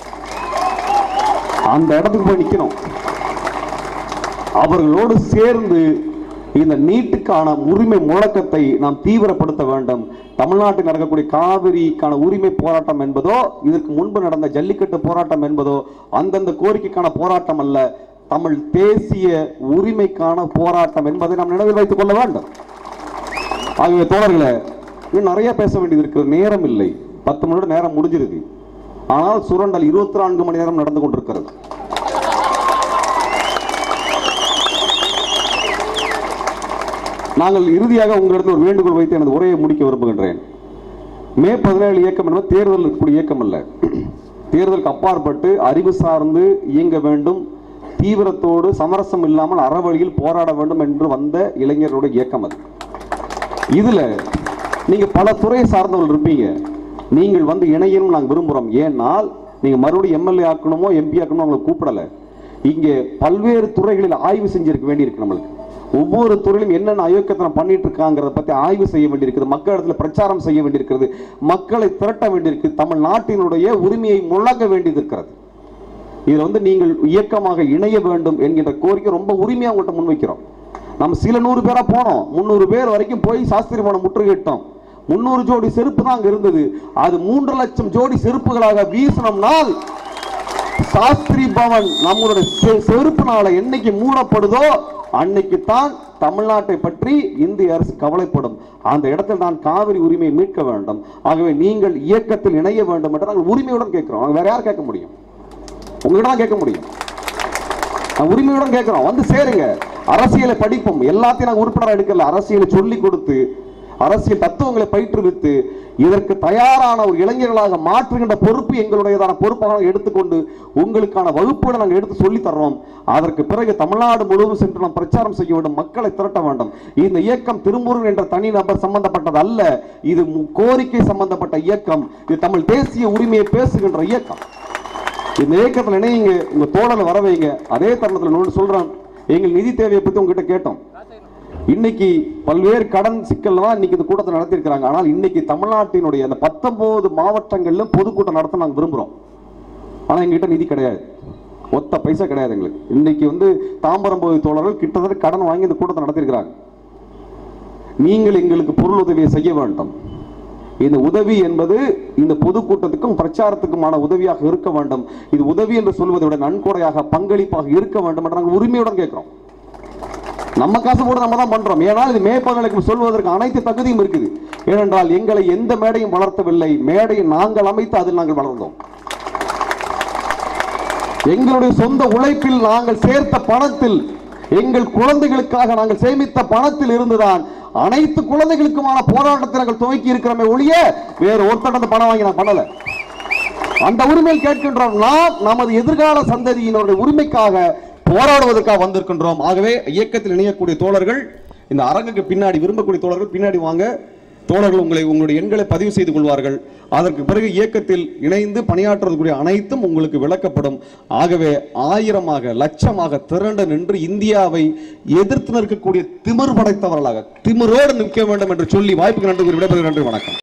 Speaker 1: அந்த இடத்துக்கு போய் நிக்கணும் அவர்களோடு சேர்ந்து இந்த நீட்டுக்கான உரிமை முழக்கத்தை நாம் தீவிரப்படுத்த வேண்டும் தமிழ்நாட்டில் நடக்கக்கூடிய காவிரிக்கான உரிமை போராட்டம் என்பதோ இதற்கு முன்பு நடந்த ஜல்லிக்கட்டு போராட்டம் என்பதோ அந்தந்த கோரிக்கைக்கான போராட்டம் அல்ல தமிழ் தேசிய உரிமைக்கான போராட்டம் என்பதை நாம் நினைவில் வைத்துக் கொள்ள வேண்டும் ஆகவே தோழர்களே இன்னும் நிறைய பேச வேண்டியது இருக்கு நேரம் இல்லை பத்து மணி நேரம் நேரம் முடிஞ்சிருக்கு ஆனால் சுரண்டல் இருபத்தி நான்கு மணி நேரம் நடந்து கொண்டிருக்கிறது நாங்கள் இறுதியாக உங்களிடத்தில் ஒரு வேண்டுகோள் வைத்து எனது உரையை முடிக்க விரும்புகின்றேன் மே பதினேழு இயக்கம் என்பது தேர்தல் இருக்கக்கூடிய இயக்கம் அல்ல தேர்தலுக்கு அப்பாற்பட்டு அறிவு சார்ந்து இயங்க வேண்டும் தீவிரத்தோடு சமரசம் இல்லாமல் அறவழியில் போராட வேண்டும் என்று வந்த இளைஞர்களுடைய இயக்கம் அது இதுல நீங்க பல துறையை சார்ந்தவர்கள் இருப்பீங்க நீங்கள் வந்து இணையணும் நாங்கள் விரும்புகிறோம் ஏன்னால் நீங்க மறுபடியும் எம்எல்ஏ ஆக்கணுமோ எம்பி ஆக்கணுமோ அவங்களை கூப்பிடல இங்கே பல்வேறு துறைகளில் ஆய்வு செஞ்சிருக்க வேண்டியிருக்கு நம்மளுக்கு ஒவ்வொரு துறையிலும் என்னென்ன அயோக்கியத்தனம் பண்ணிட்டு இருக்காங்கிறத பத்தி ஆய்வு செய்ய வேண்டியிருக்குது மக்களிடத்துல பிரச்சாரம் செய்ய வேண்டியிருக்கிறது மக்களை திரட்ட வேண்டியிருக்கு தமிழ்நாட்டினுடைய உரிமையை முழங்க வேண்டியது இருக்கிறது இதுல வந்து நீங்கள் இயக்கமாக இணைய வேண்டும் என்கின்ற கோரிக்கை ரொம்ப உரிமையா உங்கள்கிட்ட முன்வைக்கிறோம் நம்ம சில நூறு பேரா போனோம் முந்நூறு பேர் வரைக்கும் போய் சாஸ்திரி பவனை முற்றுகையிட்டோம் முந்நூறு ஜோடி செருப்பு தான் அங்க இருந்தது அது மூன்று லட்சம் ஜோடி செருப்புகளாக வீசினோம்னால் சாஸ்திரி பவன் நம்மளுடைய செ- செருப்புனால என்னைக்கு மூடப்படுதோ அன்னைக்கு தான் தமிழ்நாட்டை பற்றி இந்திய அரசு கவலைப்படும் அந்த இடத்தில் தான் காவிரி உரிமையை மீட்க வேண்டும் ஆகவே நீங்கள் இயக்கத்தில் இணைய வேண்டும் என்று நாங்கள் உரிமையுடன் கேட்கிறோம் நாங்க வேற யார் கேட்க முடியும் உங்ககிட்ட தான் கேட்க முடியும் நான் உரிமையுடன் கேட்கிறோம் வந்து சேருங்க அரசியலை படிப்போம் எல்லாத்தையும் நாங்கள் உறுப்பினராக எடுக்கல அரசியலை சொல்லி கொடுத்து அரசியல் தத்துவங்களை பயிற்றுவித்து இதற்கு தயாரான ஒரு இளைஞர்களாக மாற்றுகின்ற பொறுப்பு எங்களுடையதான பொறுப்பாக எடுத்துக்கொண்டு உங்களுக்கான வகுப்புகளை நாங்கள் எடுத்து சொல்லி தர்றோம் அதற்கு பிறகு தமிழ்நாடு முழுவதும் சென்று நாம் பிரச்சாரம் செய்ய வேண்டும் மக்களை திரட்ட வேண்டும் இந்த இயக்கம் திருமுருகன் என்ற தனி நபர் சம்பந்தப்பட்டது அல்ல இது மு- கோரிக்கை சம்பந்தப்பட்ட இயக்கம் இது தமிழ் தேசிய உரிமையை பேசுகின்ற இயக்கம் இந்த இயக்கத்தில் இணையுங்க உங்க தோழலை வர வைங்க அதே தருணத்தில் இன்னொன்று சொல்றேன் எங்கள் நிதி தேவையை பத்தி உங்ககிட்ட கேட்டோம் இன்னைக்கு பல்வேறு கடன் சிக்கல் தான் இன்னைக்கு இந்த கூட்டத்தை நடத்தியிருக்கிறாங்க ஆனால் இன்னைக்கு தமிழ்நாட்டினுடைய அந்த பத்தொன்பது மாவட்டங்களிலும் பொதுக்கூட்டம் நடத்த நாங்கள் விரும்புகிறோம் ஆனால் எங்ககிட்ட நிதி கிடையாது ஒத்த பைசா கிடையாது எங்களுக்கு இன்னைக்கு வந்து தாம்பரம் பகுதி தோழர்கள் கிட்டத்தட்ட கடன் வாங்கி இந்த கூட்டத்தை நடத்தியிருக்கிறாங்க நீங்கள் எங்களுக்கு பொருள் உதவியை செய்ய வேண்டும் இந்த உதவி என்பது இந்த பொதுக்கூட்டத்துக்கும் பிரச்சாரத்துக்குமான உதவியாக இருக்க வேண்டும் இது உதவி என்று சொல்வதை விட நன்கொடையாக பங்களிப்பாக இருக்க வேண்டும் என்று நாங்கள் உரிமையுடன் கேட்கிறோம் நம்ம காசு போட்டு நம்ம தான் பண்றோம் ஏனால் இது மேற்பதற்கு சொல்வதற்கு அனைத்து தகுதியும் இருக்குது ஏனென்றால் எங்களை எந்த மேடையும் வளர்த்தவில்லை மேடையை நாங்கள் அமைத்து அதில் நாங்கள் வளர்ந்தோம் எங்களுடைய சொந்த உழைப்பில் நாங்கள் சேர்த்த பணத்தில் எங்கள் குழந்தைகளுக்காக நாங்கள் சேமித்த பணத்தில் இருந்துதான் அனைத்து குழந்தைகளுக்குமான போராட்டத்தை நாங்கள் துவக்கி இருக்கிறோமே ஒழிய வேற ஒருத்தர் அந்த பணம் வாங்கி நான் பண்ணல அந்த உரிமையை கேட்கின்றோம் நாம் நமது எதிர்கால சந்ததியினுடைய உரிமைக்காக போராடுவதற்காக வந்திருக்கின்றோம் ஆகவே இயக்கத்தில் இணையக்கூடிய தோழர்கள் இந்த அரங்குக்கு பின்னாடி விரும்பக்கூடிய தோழர்கள் பின்னாடி வாங்க தோழர்கள் உங்களை உங்களுடைய எண்களை பதிவு செய்து கொள்வார்கள் அதற்கு பிறகு இயக்கத்தில் இணைந்து பணியாற்றுவதற்குரிய அனைத்தும் உங்களுக்கு விளக்கப்படும் ஆகவே ஆயிரமாக லட்சமாக திரண்டு நின்று இந்தியாவை எதிர்த்து நிற்கக்கூடிய திமிர் படைத்தவர்களாக திமிரோடு நிற்க வேண்டும் என்று சொல்லி வாய்ப்புக்கு நன்றி கூறி விடைபெறுகிறேன் நன்றி வணக்கம்